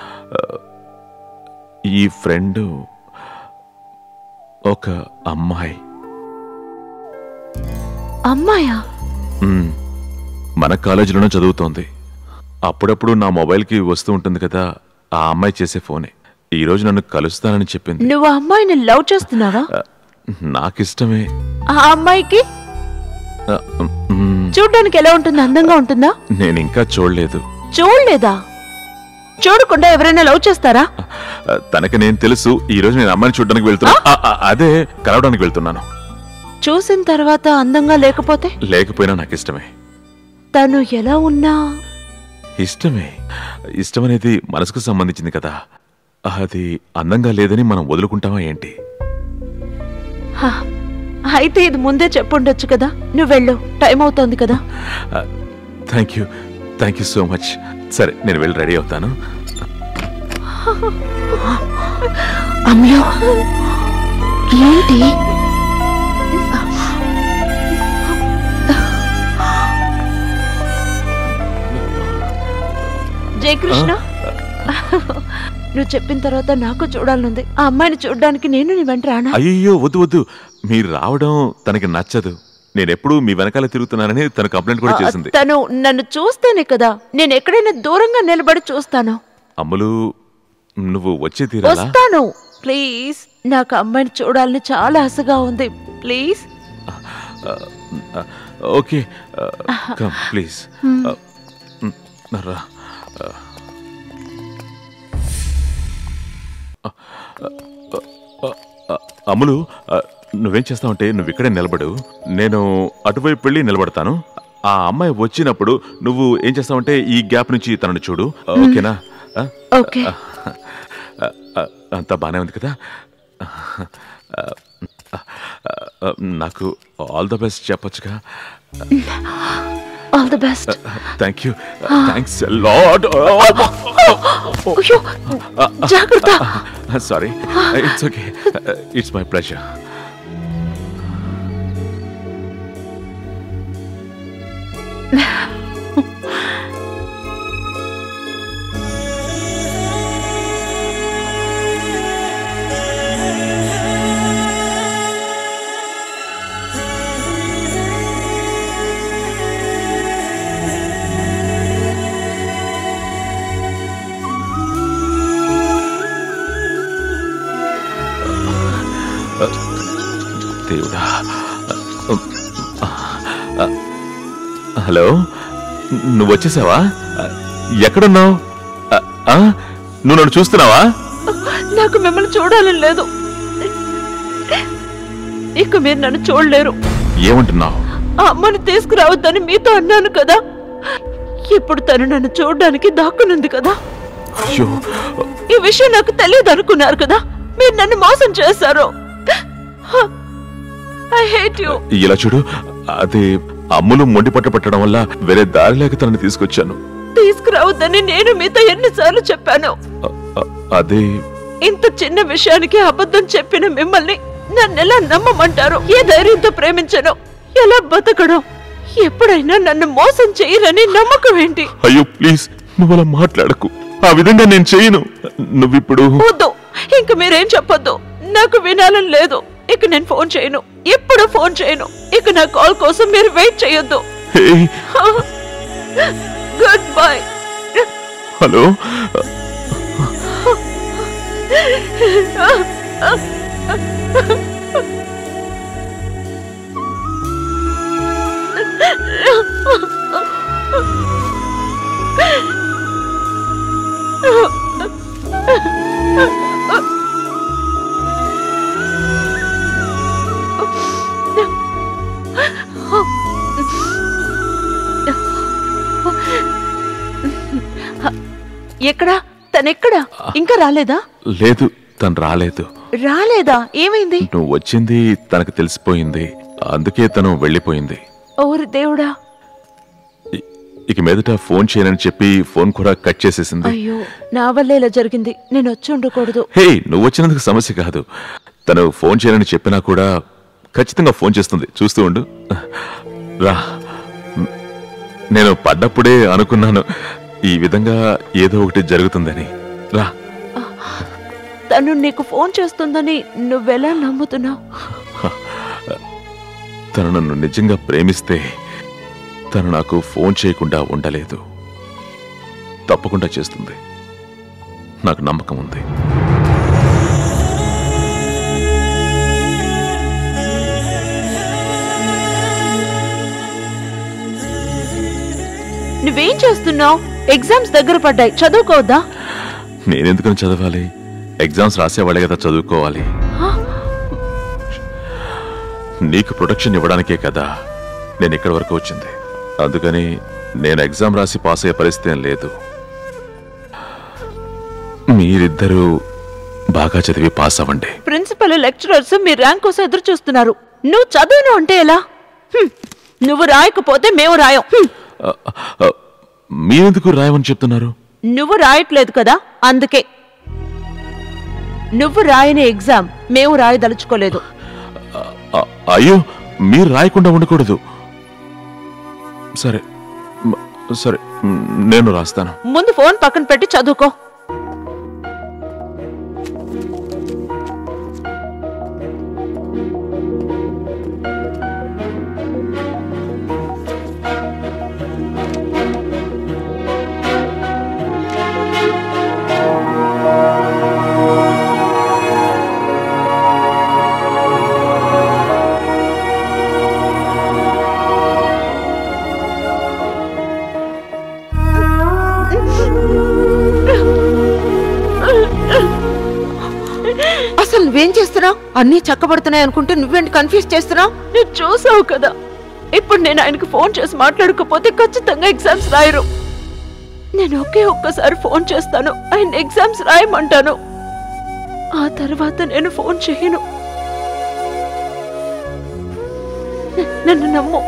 ఈ ఫ్రెండ్ ఒక అమ్మాయి అమ్మాయా మ్మ్. మన కాలేజీలోనే చదువుతోంది అప్పుడప్పుడు నా మొబైల్కి వస్తూ ఉంటుంది కదా ఆ అమ్మాయి చేసే ఫోనే ఈ రోజు నన్ను కలుస్తానని చెప్పింది నువ్వు ఆ అమ్మాయిని లవ్ చేస్తున్నావా ఆ, నాకిష్టమే ఆ అమ్మాయికి ఆ, మ్మ్. చూడ్డానికి ఎలా ఉంటుంది అందంగా ఉంటుందా నేను ఇంకా చూడలేదు చూడలేదా చూడకుండా ఎవరైనా లవ్ చేస్తారా ఆ, తనకి నేను తెలుసు ఈ రోజు నేను అమ్మాయిని చూడడానికి వెళ్తున్నా ఆ, ఆ, అదే కలవడానికి వెళ్తున్నాను చూసిన తర్వాత అందంగా లేకపోతే లేకపోయినా నాకు ఇష్టమే తను ఎలా ఉన్నా ఇష్టమే ఇష్టం అనేది మనసుకు సంబంధించింది కదా అది అందంగా లేదని మనం వదులుకుంటామా ఏంటి హా, అయితే ఇది ముందే చెప్పుండొచ్చు కదా నువ్వు వెళ్ళు టైం అవుతోంది కదా thank you thank you so much సరే నేను వెళ్ళి రెడీ అవుతాను అమ్ములు ఏంటి జయకృష్ణ నువ్వు చెప్పిన తర్వాత నాకు చూడాలనుంది ఆ అమ్మాయిని చూడడానికి నేను నీ వెంట రానా అయ్యో వద్దు వద్దు మీరు రావడం తనకి నచ్చదు నేను ఎప్పుడూ మీ వెనకాల తిరుగుతున్నానని తన కంప్లైంట్ కూడా ఆ, చేసింది తను నన్ను చూస్తేనే కదా నేను ఎక్కడైనా దూరంగా నిలబడి చూస్తాను అమ్ములు నువ్వు వచ్చే తీరాలా వస్తాను ప్లీజ్ నాకు ఆ అమ్మాయిని చూడాలని చాలా ఆశగా ఉంది ప్లీజ్ ఆ, ఆ, ఓకే కమ్ ప్లీజ్ Hmm. ఆ, మ్, రా ఆ. ఆ, ఆ, ఆ, అమ్ములు ఆ, నువ్వేం చేస్తావంటే నువ్వు ఇక్కడే నిలబడు నేను అటువైపు వెళ్ళి నిలబడతాను ఆ అమ్మాయి వచ్చినప్పుడు నువ్వు ఏం చేస్తావంటే ఈ గ్యాప్ నుంచి తనను చూడు ఆ, Hmm. ఓకేనా ఆ? ఓకే ఆ, ఆ, అంతా బానే ఉంది కదా ఆ, ఆ, ఆ, నాకు ఆల్ ద బెస్ట్ చెప్పొచ్చుగా all the best thank you thanks లాడ్ అయ్యో జాగ్రత్త sorry it's okay it's my pleasure దేవుడా హలో నువ్వు వచ్చేసావా ఎక్కడున్నావు నువ్వు నన్ను చూస్తున్నావా నాకు మిమ్మల్ని చూడాలని లేదు ఇక మీరు నన్ను చూడలేరు ఏమంటున్నావు ఆ అమ్మని తీసుకురావద్దని మీతో అన్నాను కదా ఇప్పుడు తను నన్ను చూడడానికి దాక్కునుంది కదా అయ్యో ఈ విషయం నాకు తెలియదు అనుకున్నారు కదా మీరు నన్ను మోసం చేశారు ఐ హేట్ యు ఇలా చూడు అదే అమ్ములు మొండి పట్టు పట్టడం వల్ల వేరే దారి లేక తనని తీసుకొచ్చాను తీసుకురావద్దని నేను మీతో ఎన్నిసార్లు చెప్పాను అ- అదే ఇంత చిన్న విషయానికి అబద్ధం చెప్పిన మిమ్మల్ని నన్ను ఎలా నమ్మమంటారు ఏ ధైర్యంతో ప్రేమించను ఎలా బతకడం ఎప్పుడైనా నన్ను మోసం చేయరని నమ్మకం ఏంటి అయ్యో ప్లీజ్ నువ్వు అలా మాట్లాడకు ఆ విధంగా నేను చేయను నువ్విప్పుడు వద్దు ఇంక మీరేం చెప్పొద్దు నాకు వినాలని లేదు ఇక నేను ఫోన్ చేయను ఎప్పుడు ఫోన్ చేయను ఇక నా కాల్ కోసం మీరు వెయిట్ చేయొద్దు హే గుడ్ బై హలో ఎక్కడా తనెక్కడా ఇంకా రాలేదా లేదు తను రాలేదు రాలేదా ఏమైంది నువ్వు వచ్చింది తనకు తెలిసిపోయింది అందుకే తను వెళ్ళిపోయింది ఓరి దేవుడా ఇక మీదట ఫోన్ చేయనని చెప్పి ఫోన్ కూడా కట్ చేసేసింది అయ్యో నా వల్ల ఇలా జరిగింది నేను వచ్చి ఉండకూడదు హే నువ్వు వచ్చినందుకు సమస్య కాదు తను ఫోన్ చేయనని చెప్పినా కూడా ఖచ్చితంగా ఫోన్ చేస్తుంది చూస్తూ ఉండు రా నేను పడ్డప్పుడే అనుకున్నాను ఈ విధంగా ఏదో ఒకటి జరుగుతుందని రా తను నీకు ఫోన్ చేస్తుందని నువ్వెలా నమ్ముతున్నావు తను నన్ను నిజంగా ప్రేమిస్తే తను నాకు ఫోన్ చేయకుండా ఉండలేదు తప్పకుండా చేస్తుంది నాకు నమ్మకం ఉంది నువ్వేం చేస్తున్నావు ఎగ్జామ్స్ దగ్గర పడ్డాయి చదువుకోవద్దా నేనెందుకని చదవాలి ఎగ్జామ్స్ రాసేవాళ్ళే కదా చదువుకోవాలి నీకు ప్రొటెక్షన్ ఇవ్వడానికే కదా నేను ఇక్కడి వరకు వచ్చింది అందుకని నేను ఎగ్జామ్ రాసి పాస్ అయ్యే పరిస్థితి ఏం లేదు మీరిద్దరూ బాగా చదివి పాస్ అవ్వండి ప్రిన్సిపల్ లెక్చరర్స్ మీ ర్యాంక్ కోసం ఎదురు చూస్తున్నారు నువ్వు చదువును అంటే ఎలా హ్మ్. నువ్వు రాయకపోతే మేము రాయం హ్మ్. ఆ, ఆ, మీరెందుకు రాయమని చెప్తున్నారు నువ్వు రాయట్లేదు కదా అందుకే నువ్వు రాయని ఎగ్జామ్ మేము రాయదలుచుకోలేదు ఆ, అయ్యో మీరు రాయకుండా ఉండకూడదు సరే మ- సరే మ్, నేను రాస్తాను ముందు ఫోన్ పక్కన పెట్టి చదువుకో నువ్వేం చేస్తున్నావు అన్నీ చక్కబడుతున్నాయి అనుకుంటే నువ్వేంటి కన్ఫ్యూజ్ చేస్తున్నావు నువ్వు చూసావు కదా ఇప్పుడు నేను ఆయనకు ఫోన్ చేసి మాట్లాడకపోతే ఖచ్చితంగా ఎగ్జామ్స్ రాయరు నేను ఒకే ఒక్కసారి ఫోన్ చేస్తాను ఆయన ఎగ్జామ్స్ రాయమంటాను ఆ తర్వాత నేను ఫోన్ చేయను న- నన్ను నమ్ము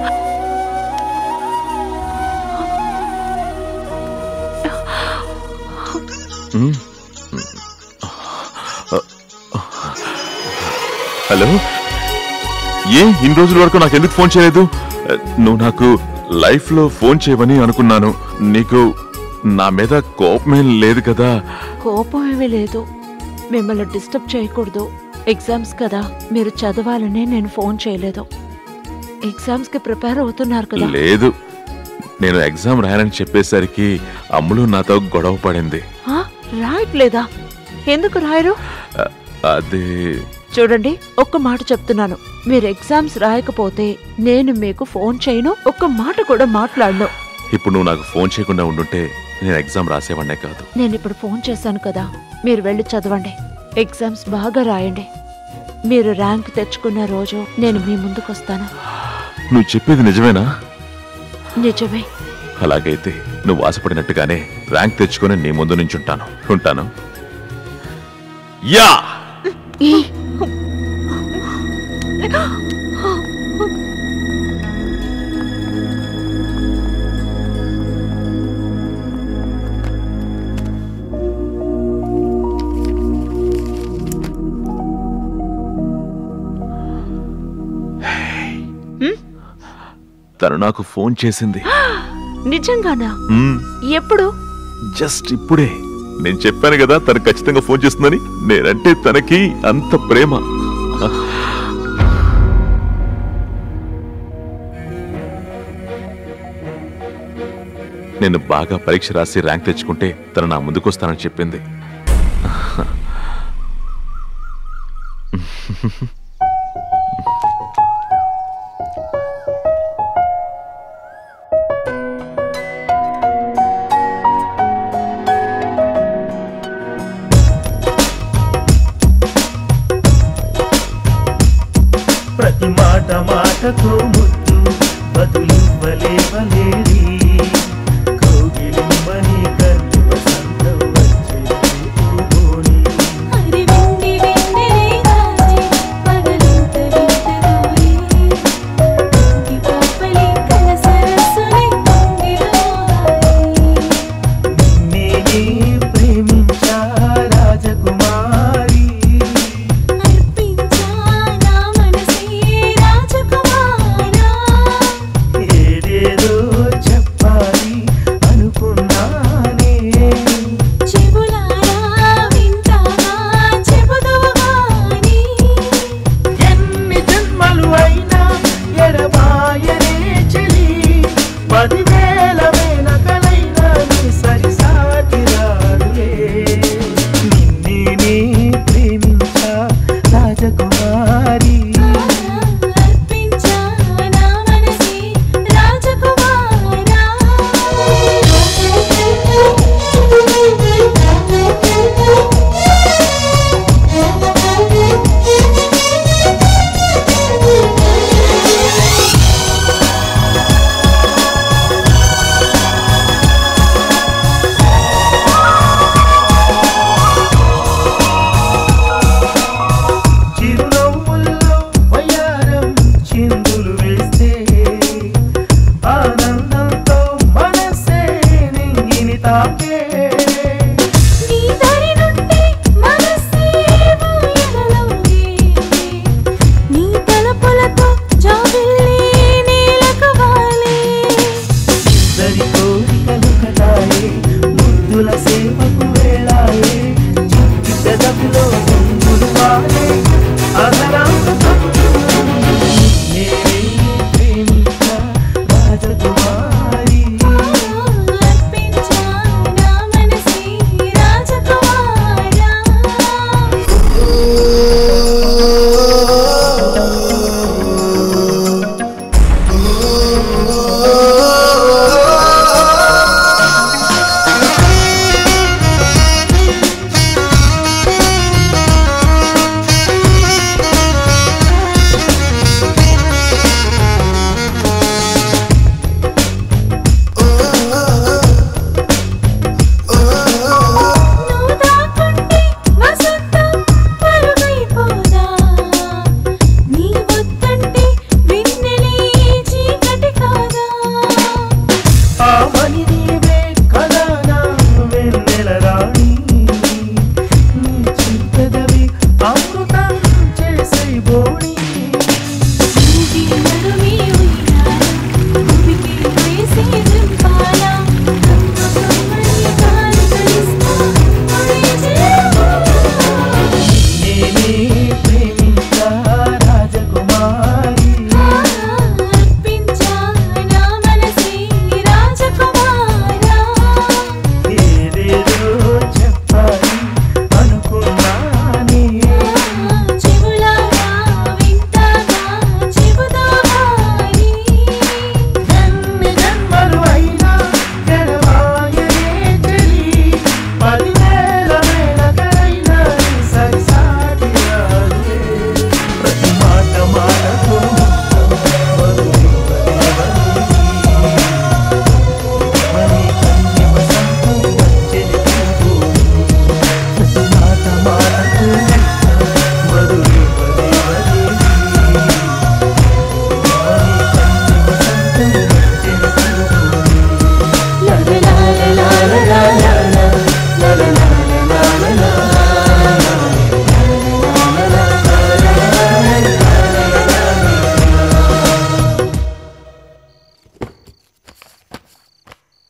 హలో ఏ ఇన్ని రోజుల వరకు నాకు ఎందుకు ఫోన్ చేయలేదు నువ్వు నాకు లైఫ్ లో ఫోన్ చేయవని అనుకున్నాను నీకు నా మీద కోపమేం లేదు కదా కోపం ఏమీ లేదు మిమ్మల్ని డిస్టర్బ్ చేయకూడదు ఎగ్జామ్స్ కదా మీరు చదవాలని నేను ఫోన్ చేయలేదు ఎగ్జామ్స్ కి ప్రిపేర్ అవుతున్నారు కదా లేదు నేను ఎగ్జామ్ రాయనని చెప్పేసరికి అమ్ములు నాతో గొడవ పడింది ఆ, రాయట్లేదా ఎందుకు రాయరు అ- అదే చూడండి ఒక్క మాట చెప్తున్నాను మీరు ఎగ్జామ్స్ రాయకపోతే నేను మీకు ఫోన్ చేయను ఒక్క మాట కూడా మాట్లాడను ఇప్పుడు నువ్వు నాకు ఫోన్ చేయకుండా ఉండుంటే నేను ఎగ్జామ్ రాసేవాడినే కాదు నేను ఇప్పుడు ఫోన్ చేశాను కదా మీరు వెళ్ళి చదవండి ఎగ్జామ్స్ బాగా రాయండి మీరు ర్యాంక్ తెచ్చుకున్న రోజు నేను మీ ముందుకు వస్తాను నువ్వు చెప్పేది నిజమేనా నిజమే అలాగైతే నువ్వు ఆశపడినట్టుగానే ర్యాంక్ తెచ్చుకొని నీ ముందు నుంచుంటాను ఉంటాను యా తను నాకు ఫోన్ చేసింది నిజంగానా మ్మ్. ఎప్పుడు జస్ట్ ఇప్పుడే నేను చెప్పాను కదా తను ఖచ్చితంగా ఫోన్ చేస్తుందని నేనంటే తనకి అంత ప్రేమ నేను బాగా పరీక్ష రాసి ర్యాంక్ తెచ్చుకుంటే తను నా ముందుకు వస్తానని చెప్పింది ప్రతి మాట మాటతో ముద్దు బదులివ్వలేవలేడి కౌగిలిమ్మని కర్రి వసంతం వచ్చే పూబోని నిన్నే ప్రేమించా రాజకుమారి ఏదేదో చెప్పాలి అనుకున్నానే ఎన్ని జన్మలు అయినా ఎడబాయనే చెలి పదివేల మేనకలైనా నీ సరిసాటి రాడులే నిన్నే ప్రేమించా రాజకుమారి చిరునవ్వుల్లో వయ్యారం చిందులు వేస్తే ఆనందంతో మనసే నింగిని తాకే ఇద్దరి కోరికలు కటాయే ముద్దుల సేవకు వేళాయే చిట్టి పెదవిలో పొంగులు వాడే అదరాంతం నేనే ప్రేమించ రాజకుమారి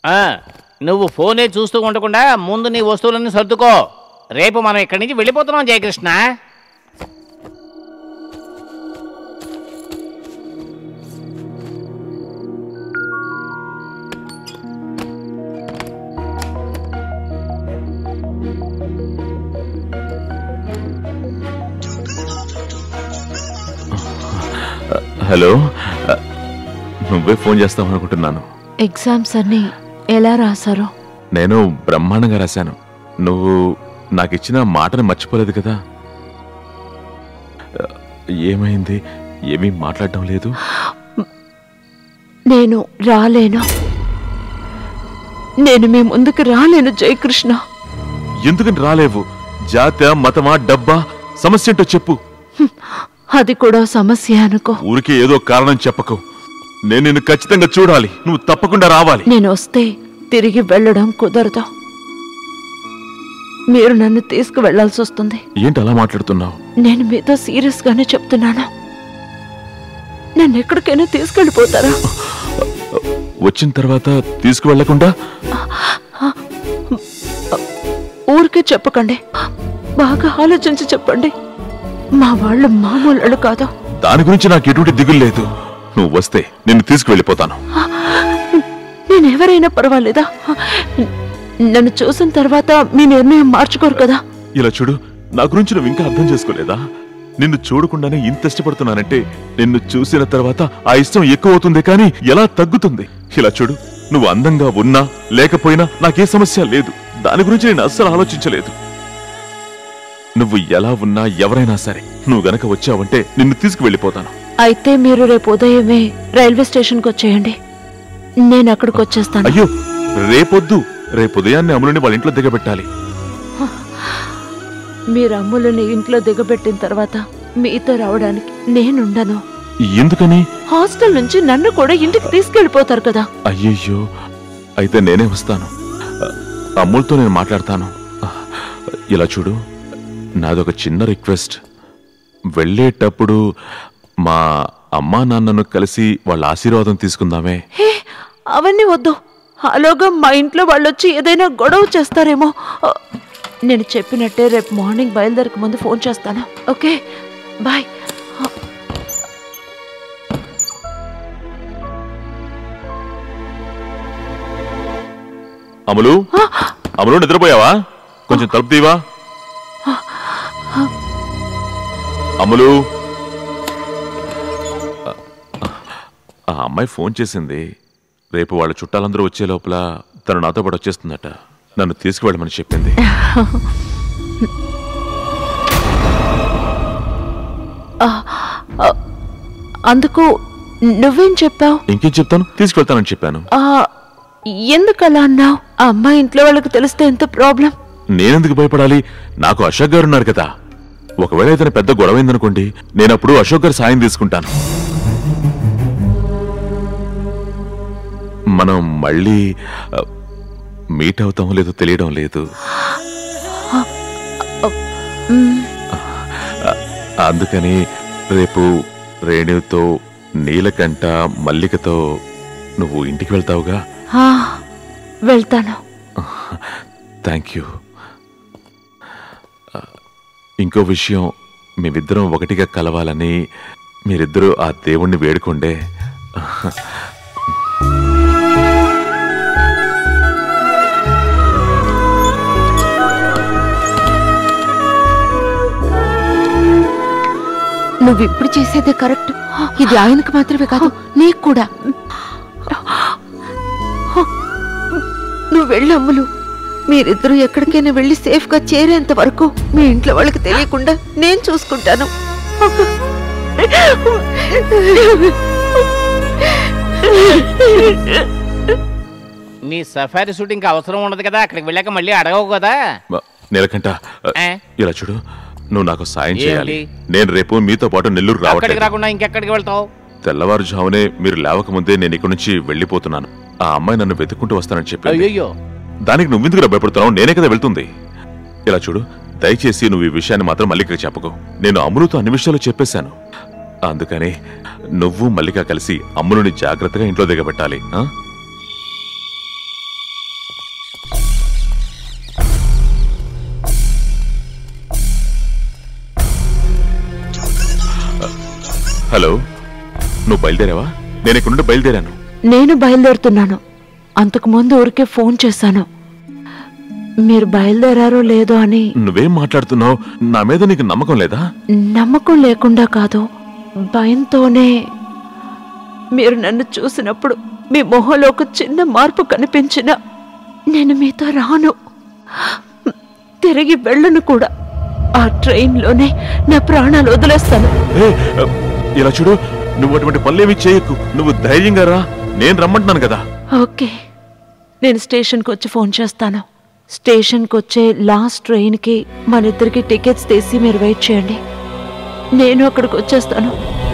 ఆ, నువ్వు ఫోనే చూస్తూ ఉండకుండా ముందు నీ వస్తువులన్నీ సర్దుకో రేపు మనం ఇక్కడి నుంచి వెళ్ళిపోతున్నాం జయకృష్ణ హలో నువ్వే ఫోన్ చేస్తావు అనుకుంటున్నాను ఎగ్జామ్స్ అన్ని ఎలా రాశారో నేను బ్రహ్మాండంగా రాశాను నువ్వు నాకు ఇచ్చిన మాటను మర్చిపోలేదు కదా ఏమైంది ఏమీ మాట్లాడటం లేదు నేను రాలేను నేను మీ ముందుకు రాలేను జయకృష్ణ ఎందుకని రాలేవు జాత మతమా డబ్బా సమస్య ఏంటో చెప్పు అది కూడా సమస్య అనుకో ఊరికే ఏదో కారణం చెప్పకు నేను నిన్ను ఖచ్చితంగా చూడాలి నువ్వు తప్పకుండా రావాలి నేను వస్తే తిరిగి వెళ్ళడం కుదరదు మీరు నన్ను తీసుకువెళ్లాల్సి వస్తుంది ఏంటి అలా మాట్లాడుతున్నావు నేను మీతో సీరియస్ గానే చెప్తున్నాను నన్ను ఎక్కడికైనా తీసుకెళ్ళిపోతారా వచ్చిన తర్వాత తీసుకువెళ్లకుండా ఊరికే చెప్పకండి బాగా ఆలోచించి చెప్పండి మా వాళ్ళు మామూలు వాళ్ళు కాదు దాని గురించి నాకు ఎటువంటి దిగులు లేదు నువ్వు వస్తే నిన్ను తీసుకువెళ్ళిపోతాను నేను ఎవరైనా పర్వాలేదా నన్ను చూసిన తర్వాత మీ నిర్ణయం మార్చుకోరు కదా ఇలా చూడు నా గురించి నువ్వు ఇంకా అర్థం చేసుకోలేదా నిన్ను చూడకుండానే ఇంత ఇష్టపడుతున్నానంటే నిన్ను చూసిన తర్వాత ఆ ఇష్టం ఎక్కువ అవుతుంది కానీ ఎలా తగ్గుతుంది ఇలా చూడు నువ్వు అందంగా ఉన్నా లేకపోయినా నాకే సమస్య లేదు దాని గురించి నేను అస్సలు ఆలోచించలేదు నువ్వు ఎలా ఉన్నా ఎవరైనా సరే నువ్వు గనక వచ్చావంటే నిన్ను తీసుకువెళ్ళిపోతాను అయితే మీరు రేపు ఉదయమే రైల్వే స్టేషన్కి వచ్చేయండి నేను అక్కడికి వచ్చేస్తాను అయ్యో రేపొద్దు రేపు ఉదయాన్నే అమలుని వాళ్ళ ఇంట్లో దిగబెట్టాలి మీరు అమ్ములని ఇంట్లో దిగబెట్టిన తర్వాత మీతో రావడానికి నేనుండను ఎందుకని హాస్టల్ నుంచి నన్ను కూడా ఇంటికి తీసుకెళ్లిపోతారు కదా అయ్యయ్యో అయితే నేనే వస్తాను అ, అమ్ముల్తో నేను మాట్లాడతాను అ, ఇలా చూడు నాదొక చిన్న రిక్వెస్ట్ వెళ్ళేటప్పుడు మా అమ్మా నాన్నను కలిసి వాళ్ళ ఆశీర్వాదం తీసుకుందామే హే అవన్నీ వద్దు అలాగా మా ఇంట్లో వాళ్ళు వచ్చి ఏదైనా గొడవ చేస్తారేమో ఆ, నేను చెప్పినట్టే రేపు మార్నింగ్ బయలుదేరక ముందు ఫోన్ చేస్తాను ఓకే బాయ్ అమలు అమలు నిద్రపోయావా కొంచెం తలుపు తీవా అమలు ఆ- ఆ అమ్మాయి ఫోన్ చేసింది రేపు వాళ్ళ చుట్టాలందరూ వచ్చే లోపల తను నాతో పాటు వచ్చేస్తుందట నన్ను తీసుకువెళ్ళమని చెప్పింది ఆ, ఆ, అందుకు నువ్వేం చెప్పావు ఇంకేం చెప్తాను తీసుకెళ్తానని చెప్పాను ఆ, ఎందుకలా అన్నావు ఆ అమ్మాయి ఇంట్లో వాళ్ళకి తెలిస్తే ఎంత ప్రాబ్లం నేనెందుకు భయపడాలి నాకు అశోక్ గారు ఉన్నారు కదా ఒకవేళ ఏదైనా పెద్ద గొడవైందనుకోండి నేనప్పుడు అశోక్ గారు సాయం తీసుకుంటాను మనం మళ్ళీ ఆ, మీట్ అవుతామో లేదో తెలియడం లేదు మ్, ఆ, అందుకని రేపు రేణుతో నీలకంఠ మల్లికతో నువ్వు ఇంటికి వెళ్తావుగా ఆ, వెళ్తాను థ్యాంక్ యూ ఆ, ఇంకో విషయం మేమిద్దరం ఒకటిగా కలవాలని మీరిద్దరూ ఆ దేవుణ్ణి వేడుకోండే నువ్వు ఇప్పుడు చేసేదే కరెక్ట్ ఇది ఆయనకు మాత్రమే కాదు నీకు కూడా నువ్వు వెళ్ళు అమ్ములు మీరిద్దరూ ఎక్కడికైనా వెళ్ళి సేఫ్ గా చేరేంత వరకు మీ ఇంట్లో వాళ్ళకి తెలియకుండా నేను చూసుకుంటాను నీ సఫారీ షూటింగ్ అవసరం ఉండదు కదా అక్కడికి వెళ్ళాక మళ్ళీ అడగవు కదా మ- నీలకంఠ ఆ, ఏ? ఇలా చూడు నువ్వు నాకు సాయం ఏంటి? చేయాలి నేను రేపు మీతో పాటు నెల్లూరు అక్కడికి రావట్లేదు రాకుండా ఇంకెక్కడికి వెళ్తావు తెల్లవారుజామునే మీరు లేవకముందే నేను ఇక్కడి నుంచి వెళ్ళిపోతున్నాను ఆ అమ్మాయి నన్ను వెతుక్కుంటూ వస్తానని చెప్పింది అయ్యయ్యో దానికి నువ్వెందుకు భయపడుతున్నావు నేనే కదా వెళ్తుంది ఇలా చూడు దయచేసి నువ్వు ఈ విషయాన్ని మాత్రం మల్లిక చెప్పకు నేను అమ్ములతో అన్ని విషయాలు చెప్పేశాను అందుకని నువ్వు మల్లిక కలిసి అమ్ములుని జాగ్రత్తగా ఇంట్లో దిగబెట్టాలి ఆ? హలో నువ్వు బయలుదేరావా నేను ఇక్కడ నుండి బయలుదేరాను నేను బయలుదేరుతున్నాను అంతకుముందు ఊరికే ఫోన్ చేశాను మీరు బయలుదేరారో లేదో అని నువ్వేం మాట్లాడుతున్నావు నా మీద నీకు నమ్మకం లేదా నమ్మకం లేకుండా కాదు భయంతోనే మీరు నన్ను చూసినప్పుడు మీ మొహంలో ఒక చిన్న మార్పు కనిపించిన నేను మీతో రాను తిరిగి వెళ్ళను కూడా ఆ ట్రైన్లోనే నా ప్రాణాలు వదిలేస్తాను ఏ, ఇలా చూడు నువ్వు అటువంటి పనులేమి చేయకు నువ్వు ధైర్యంగా రా నేను రమ్మంటున్నాను కదా ఓకే నేను స్టేషన్కి వచ్చి ఫోన్ చేస్తాను స్టేషన్కి వచ్చే లాస్ట్ ట్రైన్కి మన ఇద్దరికి టికెట్స్ తీసి మీరు వెయిట్ చేయండి నేను అక్కడికి వచ్చేస్తాను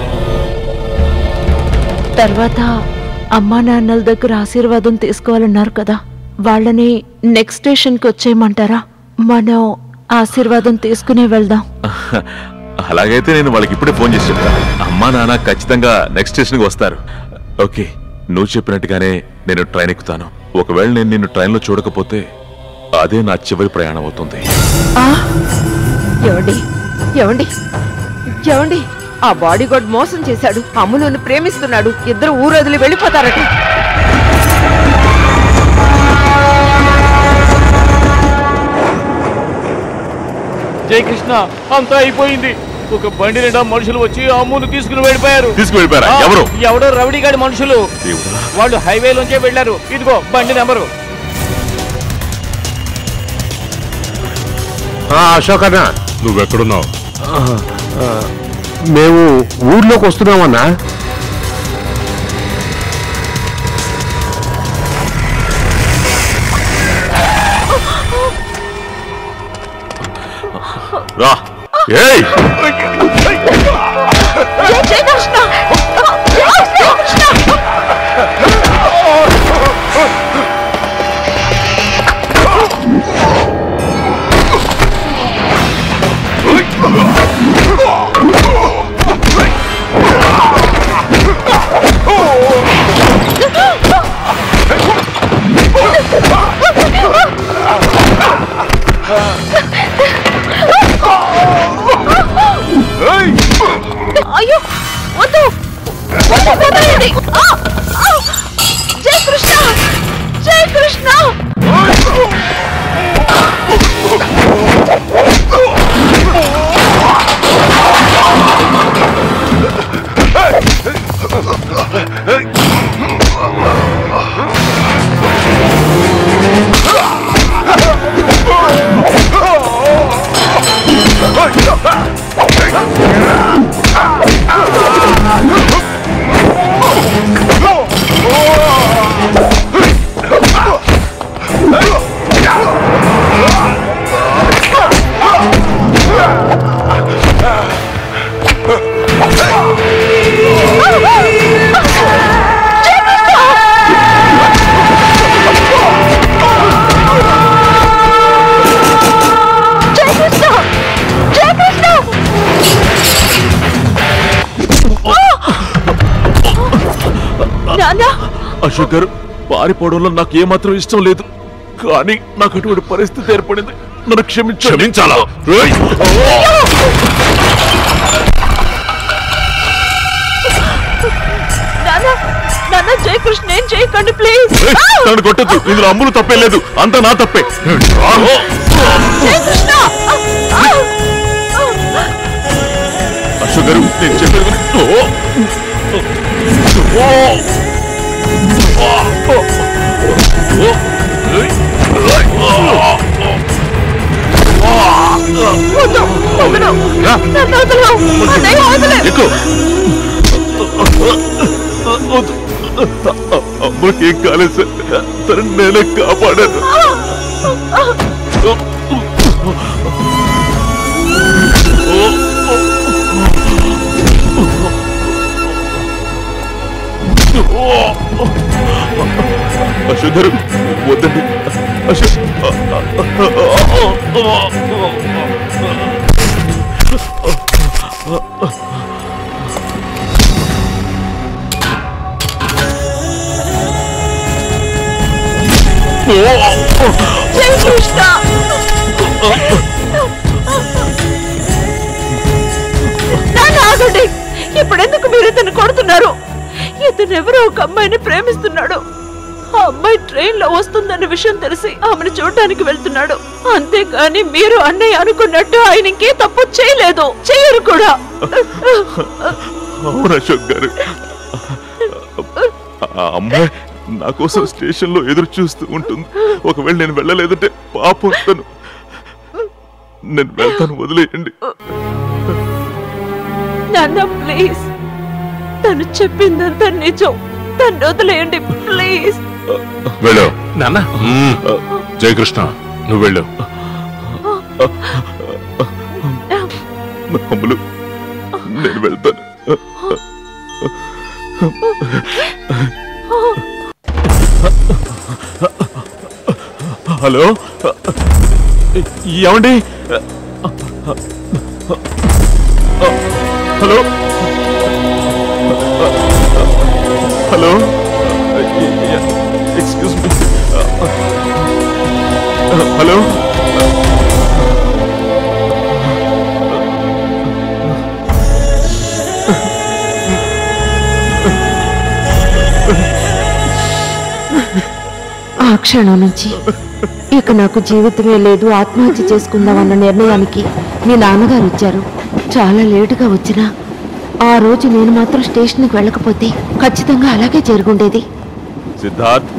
తర్వాత అమ్మా నాన్నల దగ్గర ఆశీర్వాదం తీసుకోవాలన్నారు కదా వాళ్ళని నెక్స్ట్ స్టేషన్కి వచ్చేయమంటారా మనం ఆశీర్వాదం తీసుకునే వెళ్దాం అలాగైతే నేను వాళ్ళకి ఇప్పుడే ఫోన్ చేసి చెప్తాను అమ్మా నాన్న ఖచ్చితంగా నెక్స్ట్ స్టేషన్కి వస్తారు ఓకే నువ్వు చెప్పినట్టుగానే నేను ట్రైన్ ఎక్కుతాను ఒకవేళ నేను నిన్ను ట్రైన్లో చూడకపోతే అదే నా చివరి ప్రయాణం అవుతుంది ఆ! ఏమండి ఏమండి ఏమండి ఆ బాడీ గార్డ్ మోసం చేశాడు అమ్ములను ప్రేమిస్తున్నాడు ఇద్దరు ఊరొదిలి వెళ్ళిపోతారట జై కృష్ణ అంతా అయిపోయింది ఒక బండి నిండా మనుషులు వచ్చి అమ్మును తీసుకుని వెళ్ళిపోయారు తీసుకువెళ్ళిపోయారా? ఆ, ఎవరు? ఎవడో రౌడీగాడి మనుషులు దేవుడా. వాళ్ళు హైవేలోంచే వెళ్ళారు ఇదిగో బండి నెంబరు అశోక్ అన్న నువ్వెక్కడున్నావు మేము ఊర్లోకి వస్తున్నామన్నా రా ఏయ్ జై కృష్ణ జై కృష్ణ అయ్యో వద్దు వద్దు వదలండి. ఆ! ఆ! జై కృష్ణ జై కృష్ణ జై కృష్ణ జై కృష్ణ నాన్న అశోక్ గారు పారిపోవడంలో నాకు ఏమాత్రం ఇష్టం లేదు కానీ నాకు అటువంటి పరిస్థితి ఏర్పడింది నన్ను క్షమించ క్షమించాలా నాన్న నాన్న జై కృష్ణ ఏం చేయకండి ప్లీజ్ నన్ను కొట్టద్దు ఇందులో అమ్ములు తప్పే లేదు అంతా నా తప్పే జై కృష్ణ అశోక్ గారు నేను చెప్పేది విను. ఓ! ఓ! ఓ! ఓ! ఏయ్! వద్దు వదలు రా. నన్ను వదలు అన్నయ్య వదలు ఎక్కు వద్దు. అమ్మకి ఏం కాలేదు సార్ తను నేనే కాపాడాను అశోక్ గారు వద్దండి అశోక్ జై కృష్ణ నాన్న ఆగండి ఇప్పుడు ఎందుకు మీరు ఇతను కొడుతున్నారు ఇతను ఎవరో ఒక అమ్మాయిని ప్రేమిస్తున్నాడు ఆ అమ్మాయి ట్రైన్ లో వస్తుందన్న విషయం తెలిసి ఆమెను చూడడానికి వెళ్తున్నాడు అంతేకాని మీరు అన్నయ్య అనుకున్నట్టు ఆయన ఇంకే తప్పు చేయలేదు చేయరు కూడా అవును అశోక్ గారు ఆ అమ్మాయి నా కోసం స్టేషన్ లో ఎదురు చూస్తూ ఉంటుంది ఒకవేళ నేను వెళ్ళలేదంటే పాపం తను నేను వెళ్తాను వదిలేయండి నాన్న ప్లీజ్ తను చెప్పిందంతా నిజం తను వదిలేయండి ప్లీజ్ వెళ్ళు నాన్న జయకృష్ణ నువ్వు వెళ్ళు అమ్ములు నేను వెళ్తాను హలో ఏమండి hello hello excuse me hello ఆ క్షణం నుంచి ఇక నాకు జీవితమే లేదు ఆత్మహత్య చేసుకుందామన్న నిర్ణయానికి మీ నాన్నగారు వచ్చారు చాలా లేటుగా వచ్చినా ఆ రోజు నేను మాత్రం స్టేషన్కి వెళ్ళకపోతే ఖచ్చితంగా అలాగే జరుగుండేది సిద్ధార్థ్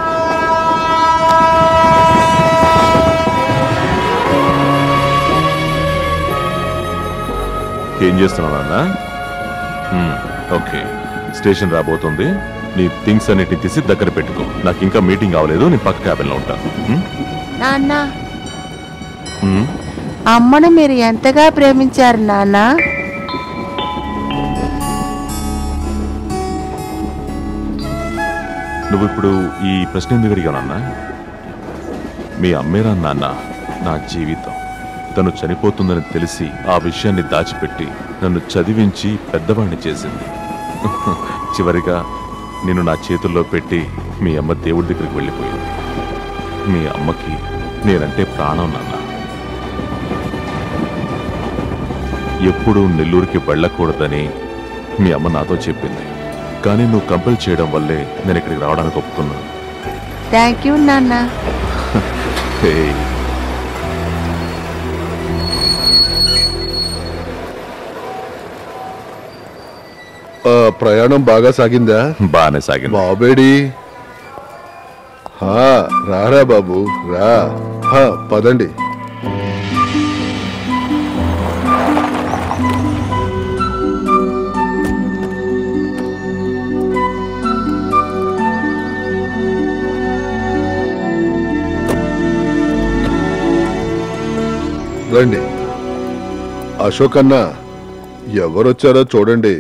ఏం చేస్తున్నావు నాన్న హ్మ్, ఓకే స్టేషన్ రాబోతుంది నీ థింగ్స్ అన్నిటిని తీసి దగ్గర పెట్టుకో నాకు ఇంకా మీటింగ్ అవ్వలేదు నేను పక్క క్యాబిన్లో ఉంటాను హ్మ్? నాన్న హ్మ్? అమ్మను మీరు ఎంతగా ప్రేమించారు నాన్న నువ్వు ఇప్పుడు ఈ ప్రశ్న ఎందుకు అడిగావు నాన్న మీ అమ్మేరా నాన్న నా జీవితం తను చనిపోతుందని తెలిసి ఆ విషయాన్ని దాచిపెట్టి నన్ను చదివించి పెద్దవాణ్ణి చేసింది చివరిగా నేను నా చేతుల్లో పెట్టి మీ అమ్మ దేవుడి దగ్గరికి వెళ్ళిపోయింది మీ అమ్మకి నేనంటే ప్రాణం నాన్న ఎప్పుడూ నెల్లూరుకి వెళ్ళకూడదని మీ అమ్మ నాతో చెప్పింది కానీ నువ్వు కంపెల్ చేయడం వల్లే నేను ఇక్కడికి రావడానికి ఒప్పుకున్నాను థ్యాంక్ యూ నాన్న హే, ఆ, ప్రయాణం బాగా సాగిందా బాగానే సాగింది బాబేడి హా, రారా బాబు రా హా, పదండి రండి అశోక్ అన్న ఎవరొచ్చారో చూడండి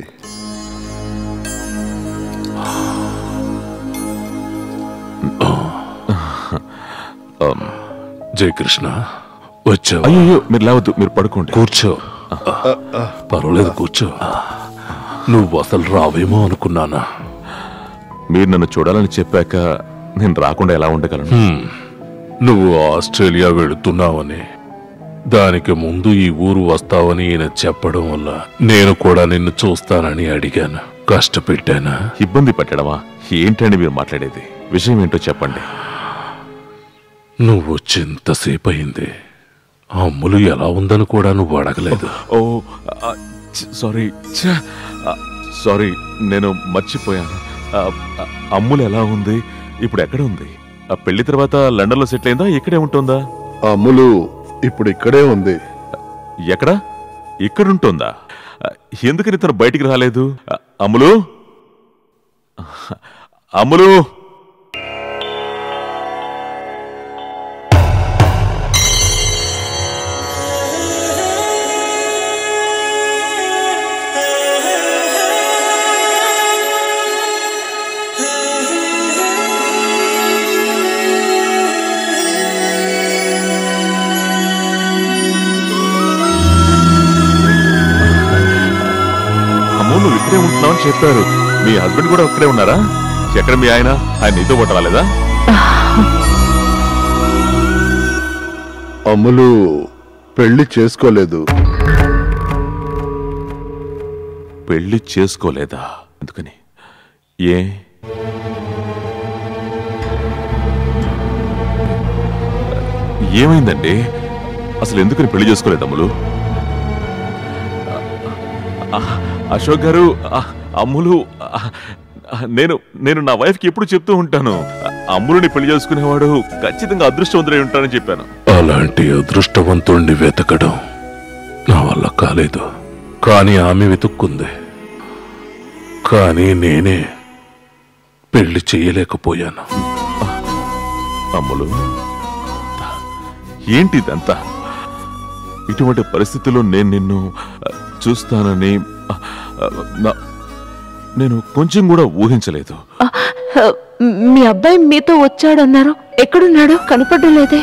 ఆమ్, జయకృష్ణ వచ్చావు అయ్యో మీరు లేవద్దు మీరు పడుకోండి కూర్చో పర్వాలేదు కూర్చో నువ్వు అసలు రావేమో అనుకున్నానా మీరు నన్ను చూడాలని చెప్పాక నేను రాకుండా ఎలా ఉండగలను హ్మ్. నువ్వు ఆస్ట్రేలియా వెళుతున్నావని దానికి ముందు ఈ ఊరు వస్తావని ఈయన చెప్పడం వల్ల నేను కూడా నిన్ను చూస్తానని అడిగాను కష్టపెట్టానా ఇబ్బంది పెట్టడమా ఏంటండి మీరు మాట్లాడేది విషయం ఏంటో చెప్పండి నువ్వు వచ్చేంతసేపు అయింది ఆ అమ్ములు ఎలా ఉందని కూడా నువ్వు అడగలేదు ఓ సారీ సారీ నేను మర్చిపోయాను ఆ, ఆ, అమ్ములు ఎలా ఉంది ఇప్పుడు ఎక్కడ ఉంది ఆ పెళ్లి తర్వాత లండన్లో సెటిల్ అయిందా ఇక్కడే ఉంటుందా అమ్ములు ఇప్పుడు ఇక్కడే ఉంది ఎక్కడ ఇక్కడ ఉంటుందా ఆ, ఎందుకని తను బయటికి రాలేదు ఆ, అమ్ములు అమ్ములు అమ్మో నువ్వు ఇక్కడే ఉంటున్నావు అని చెప్పారు మీ హస్బెండ్ కూడా ఇక్కడే ఉన్నారా ఎక్కడ మీ ఆయన ఆయన నీతో పాటు రాలేదా అమ్ములు పెళ్లి చేసుకోలేదు పెళ్లి చేసుకోలేదా ఎందుకని ఏ ఏమైందండి అసలు ఎందుకని పెళ్లి చేసుకోలేదు అమ్ములు ఆ, అశోక్ గారు ఆ, అమ్ములు ఆ, ఆ, నేను నేను నా వైఫ్కి ఎప్పుడు చెప్తూ ఉంటాను అమ్ములుని పెళ్లి చేసుకునేవాడు ఖచ్చితంగా అదృష్టవంతుడై ఉంటానని చెప్పాను అలాంటి అదృష్టవంతుణ్ణి వెతకడం నా వల్ల కాలేదు కానీ ఆమె వెతుక్కుంది కానీ నేనే పెళ్లి చేయలేకపోయాను అమ్ములు ఏంటి ఇదంతా ఇటువంటి పరిస్థితుల్లో నేను నిన్ను ఆ, చూస్తానని ఆ, ఆ, నా- నేను కొంచెం కూడా ఊహించలేదు హ, మీ అబ్బాయి మీతో వచ్చాడన్నారు ఎక్కడున్నాడు కనపడడం లేదే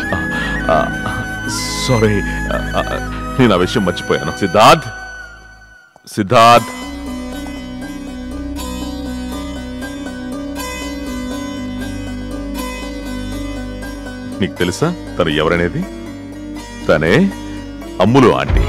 సారీ నేను ఆ విషయం మర్చిపోయాను సిద్ధార్థ్ సిద్ధార్థ్ నీకు తెలుసా తను ఎవరనేది తనే అమ్ములు ఆంటీ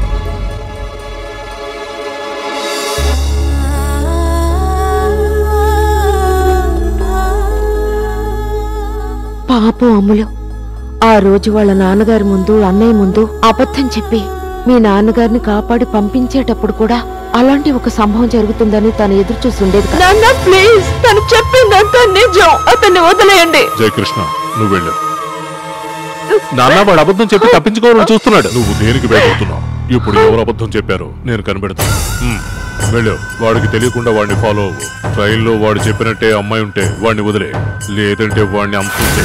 పాపం అమ్ములు ఆ రోజు వాళ్ళ నాన్నగారి ముందు అన్నయ్య ముందు అబద్ధం చెప్పి మీ నాన్నగారిని కాపాడి పంపించేటప్పుడు కూడా అలాంటి ఒక సంభవం జరుగుతుందని తను ఎదురు చూస్తుండేది కదా. నాన్న ప్లీజ్ తను చెప్పిందంతా నిజం అతన్ని వదిలేయండి జయకృష్ణ నువ్వు వెళ్ళు నాన్న వాడు అబద్ధం చెప్పి తప్పించుకోవాలని చూస్తున్నాడు నువ్వు దేనికి భయపడుతున్నావు ఇప్పుడు ఎవరు అబద్ధం చెప్పారో నేను కనిపెడతాను హ్మ్. వెళ్ళు వాడికి తెలియకుండా వాడిని ఫాలో అవ్వు ట్రైన్లో వాడు చెప్పినట్టే అమ్మాయి ఉంటే వాడిని వదిలే లేదంటే వాడిని అమ్ముతుంటే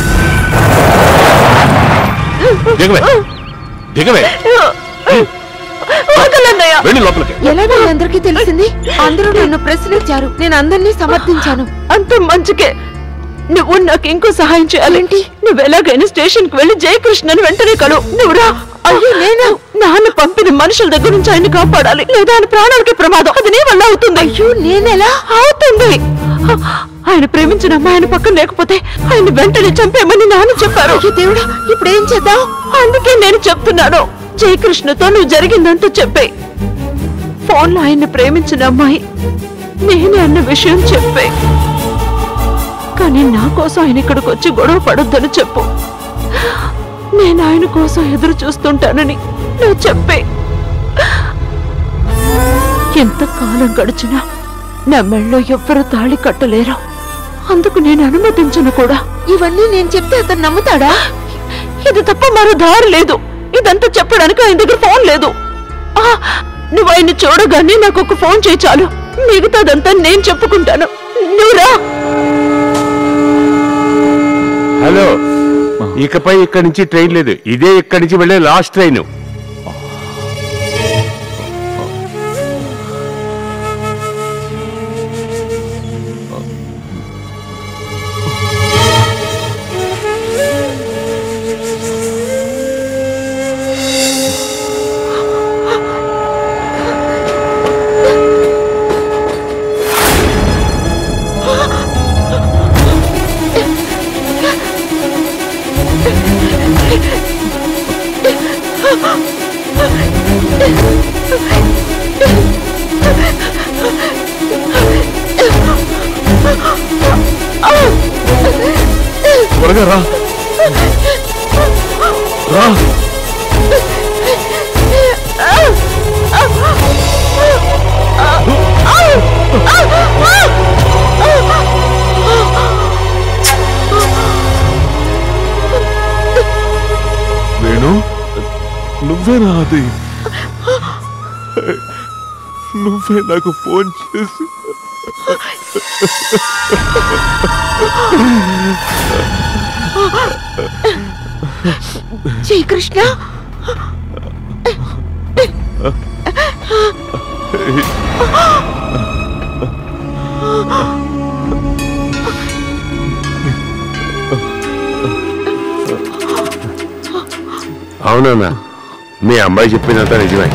దిగవే దిగవే వదలన్నయ్య వెళ్ళి లోపలికి ఎలాగో మీ అందరికీ తెలిసింది అందరూ నన్ను ప్రశ్నించారు నేను అందరినీ సమర్థించాను అంత మంచికే నువ్వు నాకు ఇంకో సహాయం చేయాలేంటి నువ్వు ఎలాగైనా స్టేషన్ కి వెళ్లి జయకృష్ణని వెంటనే కలు నువ్వు రా అయ్యో నేను నాన్న పంపిన మనుషుల దగ్గర నుంచి ఆయన కాపాడాలి లేదా ఆయన ప్రాణాలకి ప్రమాదం అది నీ వల్ల అవుతుంది అయ్యో నేనెలా అవుతుంది ఆయన ప్రేమించిన అమ్మాయి ఆయన పక్కన లేకపోతే ఆయన వెంటనే చంపేమని నాన్న చెప్పారు దేవుడా ఇప్పుడు ఏం చేద్దాం అందుకే నేను చెప్తున్నాను జయకృష్ణతో నువ్వు జరిగిందంతా చెప్పే ఫోన్లో ఆయన్ని ప్రేమించిన అమ్మాయి నేనే అన్న విషయం చెప్పే కానీ నా కోసం ఆయన ఇక్కడికి వచ్చి గొడవ పడొద్దని చెప్పు నేను ఆయన కోసం ఎదురు చూస్తుంటానని నువ్వు చెప్పే ఎంత కాలం గడిచినా నా మెళ్ళో ఎవ్వరూ తాళి కట్టలేరు అందుకు నేను అనుమతించను కూడా ఇవన్నీ నేను చెప్తే అతను నమ్ముతాడా ఇది తప్ప మరో దారి లేదు ఇదంతా చెప్పడానికి ఆయన దగ్గర ఫోన్ లేదు ఆ, నువ్వు ఆయన్ని చూడగానే నాకు ఒక ఫోన్ చేయి చాలు మిగతాదంతా నేను చెప్పుకుంటాను నువ్వురా హలో ఇకపై ఇక్కడి నుంచి ట్రైన్ లేదు ఇదే ఇక్కడి నుంచి వెళ్ళే లాస్ట్ ట్రైన్ త్వరగా రా రా వేణు నువ్వేనా అది నువ్వే నాకు ఫోన్ చేసి శ్రీకృష్ణ అవునన్నా మీ అమ్మాయి చెప్పిందంతా నిజమే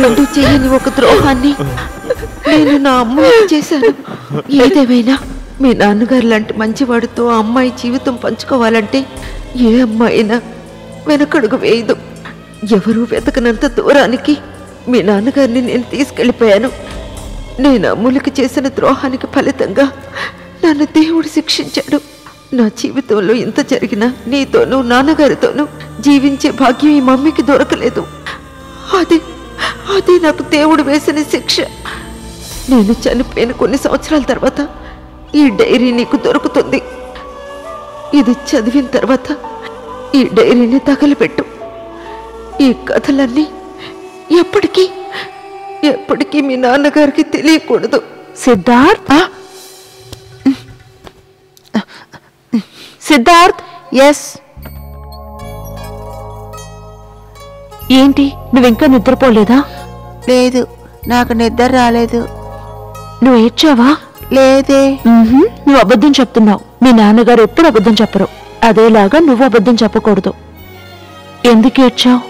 తల్లిదండ్రులు చేయని ఒక ద్రోహాన్ని నేను నా అమ్మకి చేశాను ఏదేమైనా మీ నాన్నగారు లాంటి మంచివాడితో ఆ అమ్మాయి జీవితం పంచుకోవాలంటే ఏ అమ్మాయి అయినా వెనకడుగు వేయదు ఎవరూ వెతకనంత దూరానికి మీ నాన్నగారిని నేను తీసుకెళ్ళిపోయాను నేను అమ్ములకి చేసిన ద్రోహానికి ఫలితంగా నన్ను దేవుడు శిక్షించాడు నా జీవితంలో ఇంత జరిగినా నీతోనూ నాన్నగారితోనూ జీవించే భాగ్యం ఈ మమ్మీకి దొరకలేదు అది అది నాకు దేవుడు వేసిన శిక్ష నేను చనిపోయిన కొన్ని సంవత్సరాల తర్వాత ఈ డైరీ నీకు దొరుకుతుంది ఇది చదివిన తర్వాత ఈ డైరీని తగలబెట్టు ఈ కథలన్నీ ఎప్పటికీ ఎప్పటికీ మీ నాన్నగారికి తెలియకూడదు సిద్ధార్థ్ సిద్ధార్థ్ ఎస్ ఏంటి నువ్వు ఇంకా నిద్రపోలేదా లేదు నాకు నిద్ర రాలేదు నువ్వు ఏడ్చావా లేదే మ్మ్హ్మ్, నువ్వు అబద్ధం చెప్తున్నావు మీ నాన్నగారు ఎప్పుడు అబద్ధం చెప్పరు అదేలాగా నువ్వు అబద్ధం చెప్పకూడదు ఎందుకు ఏడ్చావు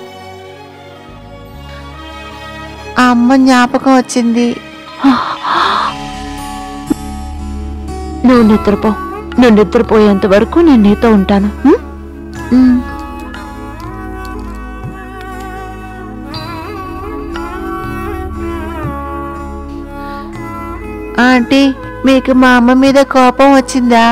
ఆ అమ్మ జ్ఞాపకం వచ్చింది నువ్వు నిద్రపో నువ్వు నిద్రపోయేంత వరకు నేను నీతో ఉంటాను మ్? మ్. ఆంటీ మీకు మా అమ్మ మీద కోపం వచ్చిందా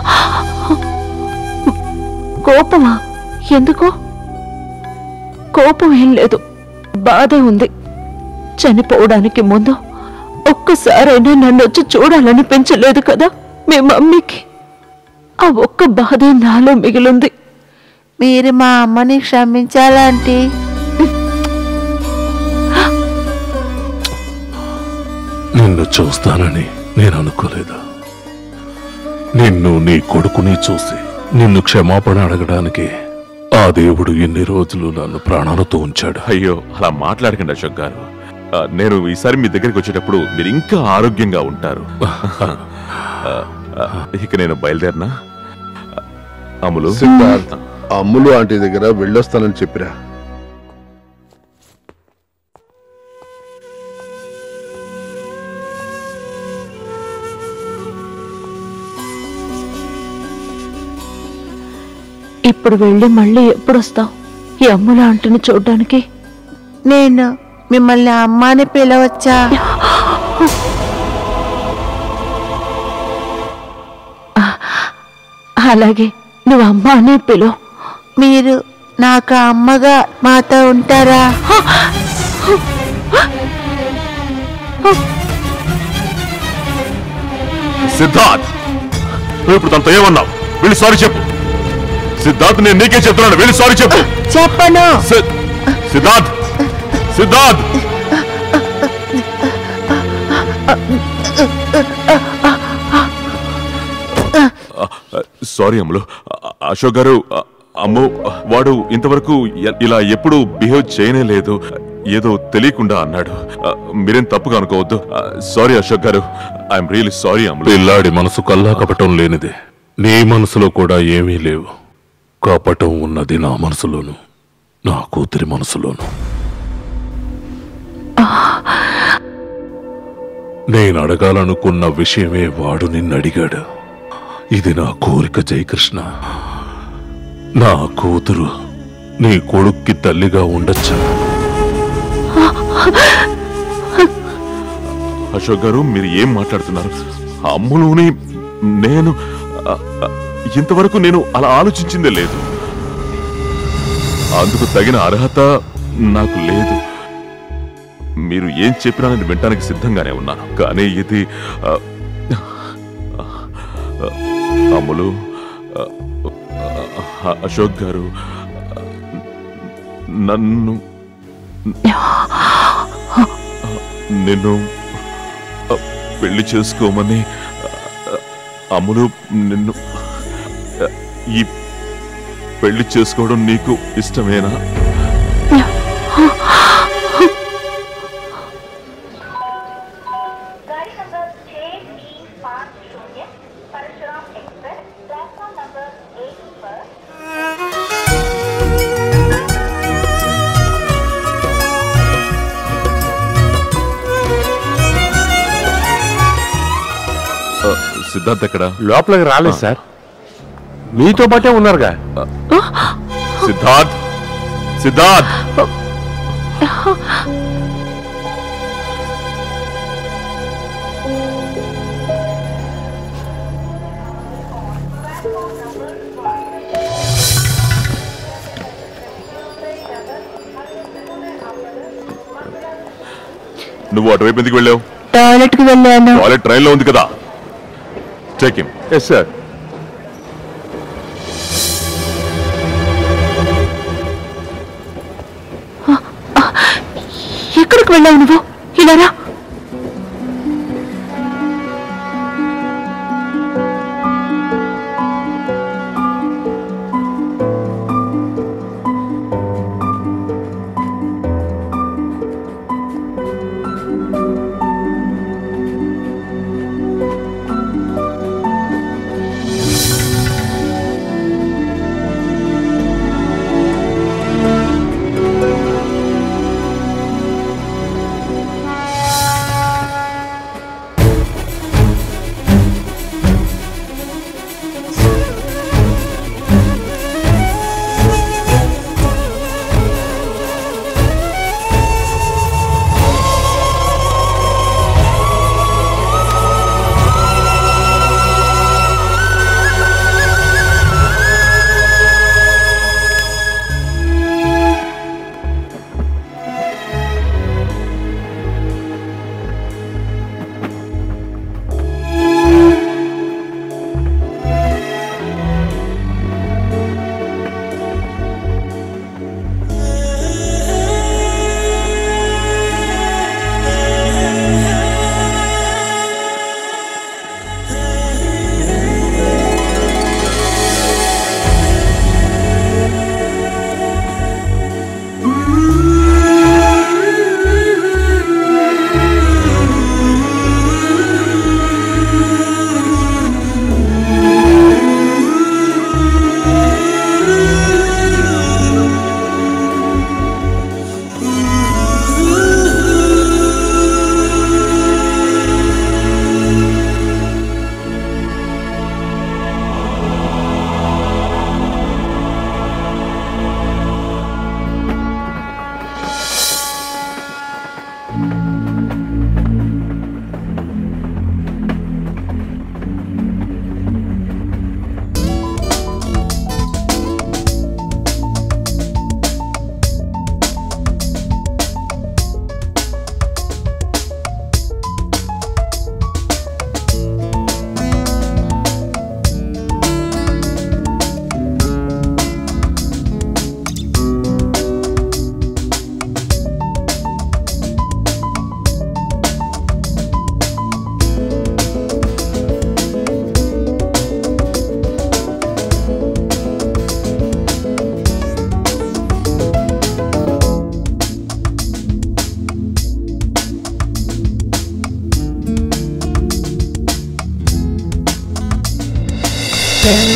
కోపమా ఎందుకు కోపం ఏం లేదు బాధే ఉంది చనిపోవడానికి ముందు ఒక్కసారైనా నన్ను వచ్చి చూడాలనిపించలేదు కదా మీ మమ్మీకి ఆ ఒక్క బాధే నాలో మిగిలింది మీరు మా అమ్మని క్షమించాలంటీ నిన్ను చూస్తానని నేను అనుకోలేదు నిన్ను నీ కొడుకుని చూసి నిన్ను క్షమాపణ అడగడానికి ఆ దేవుడు ఎన్ని రోజులు నన్ను ప్రాణాలతో ఉంచాడు అయ్యో అలా మాట్లాడకండి అశోక్ గారు ఆ, నేను ఈసారి మీ దగ్గరికి వచ్చేటప్పుడు మీరు ఇంకా ఆరోగ్యంగా ఉంటారు ఆ, ఆ, ఇక నేను బయలుదేరినా అమ్ములు సిద్ధార్థ్ అమ్ములు ఆంటీ దగ్గర వెళ్ళొస్తానని చెప్పిరా ఇప్పుడు వెళ్ళి మళ్ళీ ఎప్పుడొస్తావు ఈ అమ్ముల ఆంటీని చూడ్డానికి నేను మిమ్మల్ని అమ్మ అని పిలవచ్చా అలాగే నువ్వు అమ్మ అనే పిలువు మీరు నాకు అమ్మగా మాతో ఉంటారా సిద్ధార్థ్ నువ్వు ఇప్పుడు తనతో ఏమన్నావు వెళ్ళి సారీ చెప్పు సిద్ధార్థ్ నేను నీకే చెప్తున్నాను వెళ్ళి సారీ చెప్పు చెప్పను సి- సిద్ధార్థ్ సిద్ధార్థ్ సారీ అమ్ములు అ- అశోక్ గారు అ- అమ్ము వాడు ఇంతవరకు ఎ- ఇలా ఎప్పుడు బిహేవ్ చేయనే లేదు ఏదో తెలియకుండా అన్నాడు అ, మీరేం తప్పుగా అనుకోవద్దు సారీ అశోక్ గారు ఐఎమ్ రియలీ సారీ అమ్ములు పిల్లాడి మనసు కల్లా కపటం లేనిదే నీ మనసులో కూడా ఏమీ లేవు కపటం ఉన్నది నా మనసులోను నా కూతురి మనసులోను నేను అడగాలనుకున్న విషయమే వాడు నిన్ను అడిగాడు ఇది నా కోరిక జయకృష్ణ నా కూతురు నీ కొడుక్కి తల్లిగా ఉండొచ్చా అశోక్ గారు మీరు ఏం మాట్లాడుతున్నారు అమ్ములోని నేను అ, అ, ఇంతవరకు నేను అలా ఆలోచించిందే లేదు అందుకు తగిన అర్హత నాకు లేదు మీరు ఏం చెప్పినా నేను వినడానికి సిద్ధంగానే ఉన్నాను కానీ ఇది అ, అ, అమ్ములు అ, అ, అశోక్ గారు నన్ను నిన్ను అ, పెళ్లి చేసుకోమని అ, అమ్ములు నిన్ను అ, ఈ పెళ్లి చేసుకోవడం నీకు ఇష్టమేనా సిద్ధార్థ్ ఎక్కడ లోపలికి రాలేదు సార్ మీతో పాటే ఉన్నారుగా సిద్ధార్థ్ సిద్ధార్థ్ నువ్వు అటువైపు ఎందుకు వెళ్ళావు టాయిలెట్ కి వెళ్ళాను టాయిలెట్ ట్రైన్ లో ఉంది కదా చెక్ హిమ్ ఎస్ సార్ ఎక్కడికి వెళ్ళావు నువ్వు ఇలా రా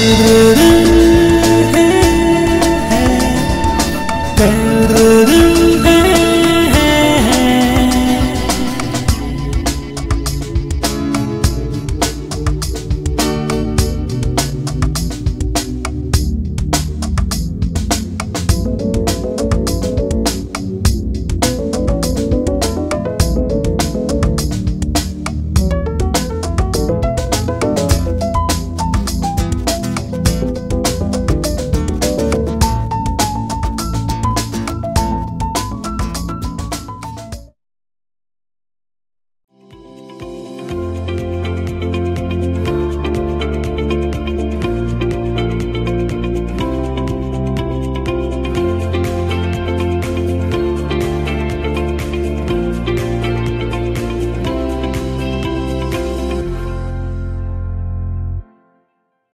Thank you.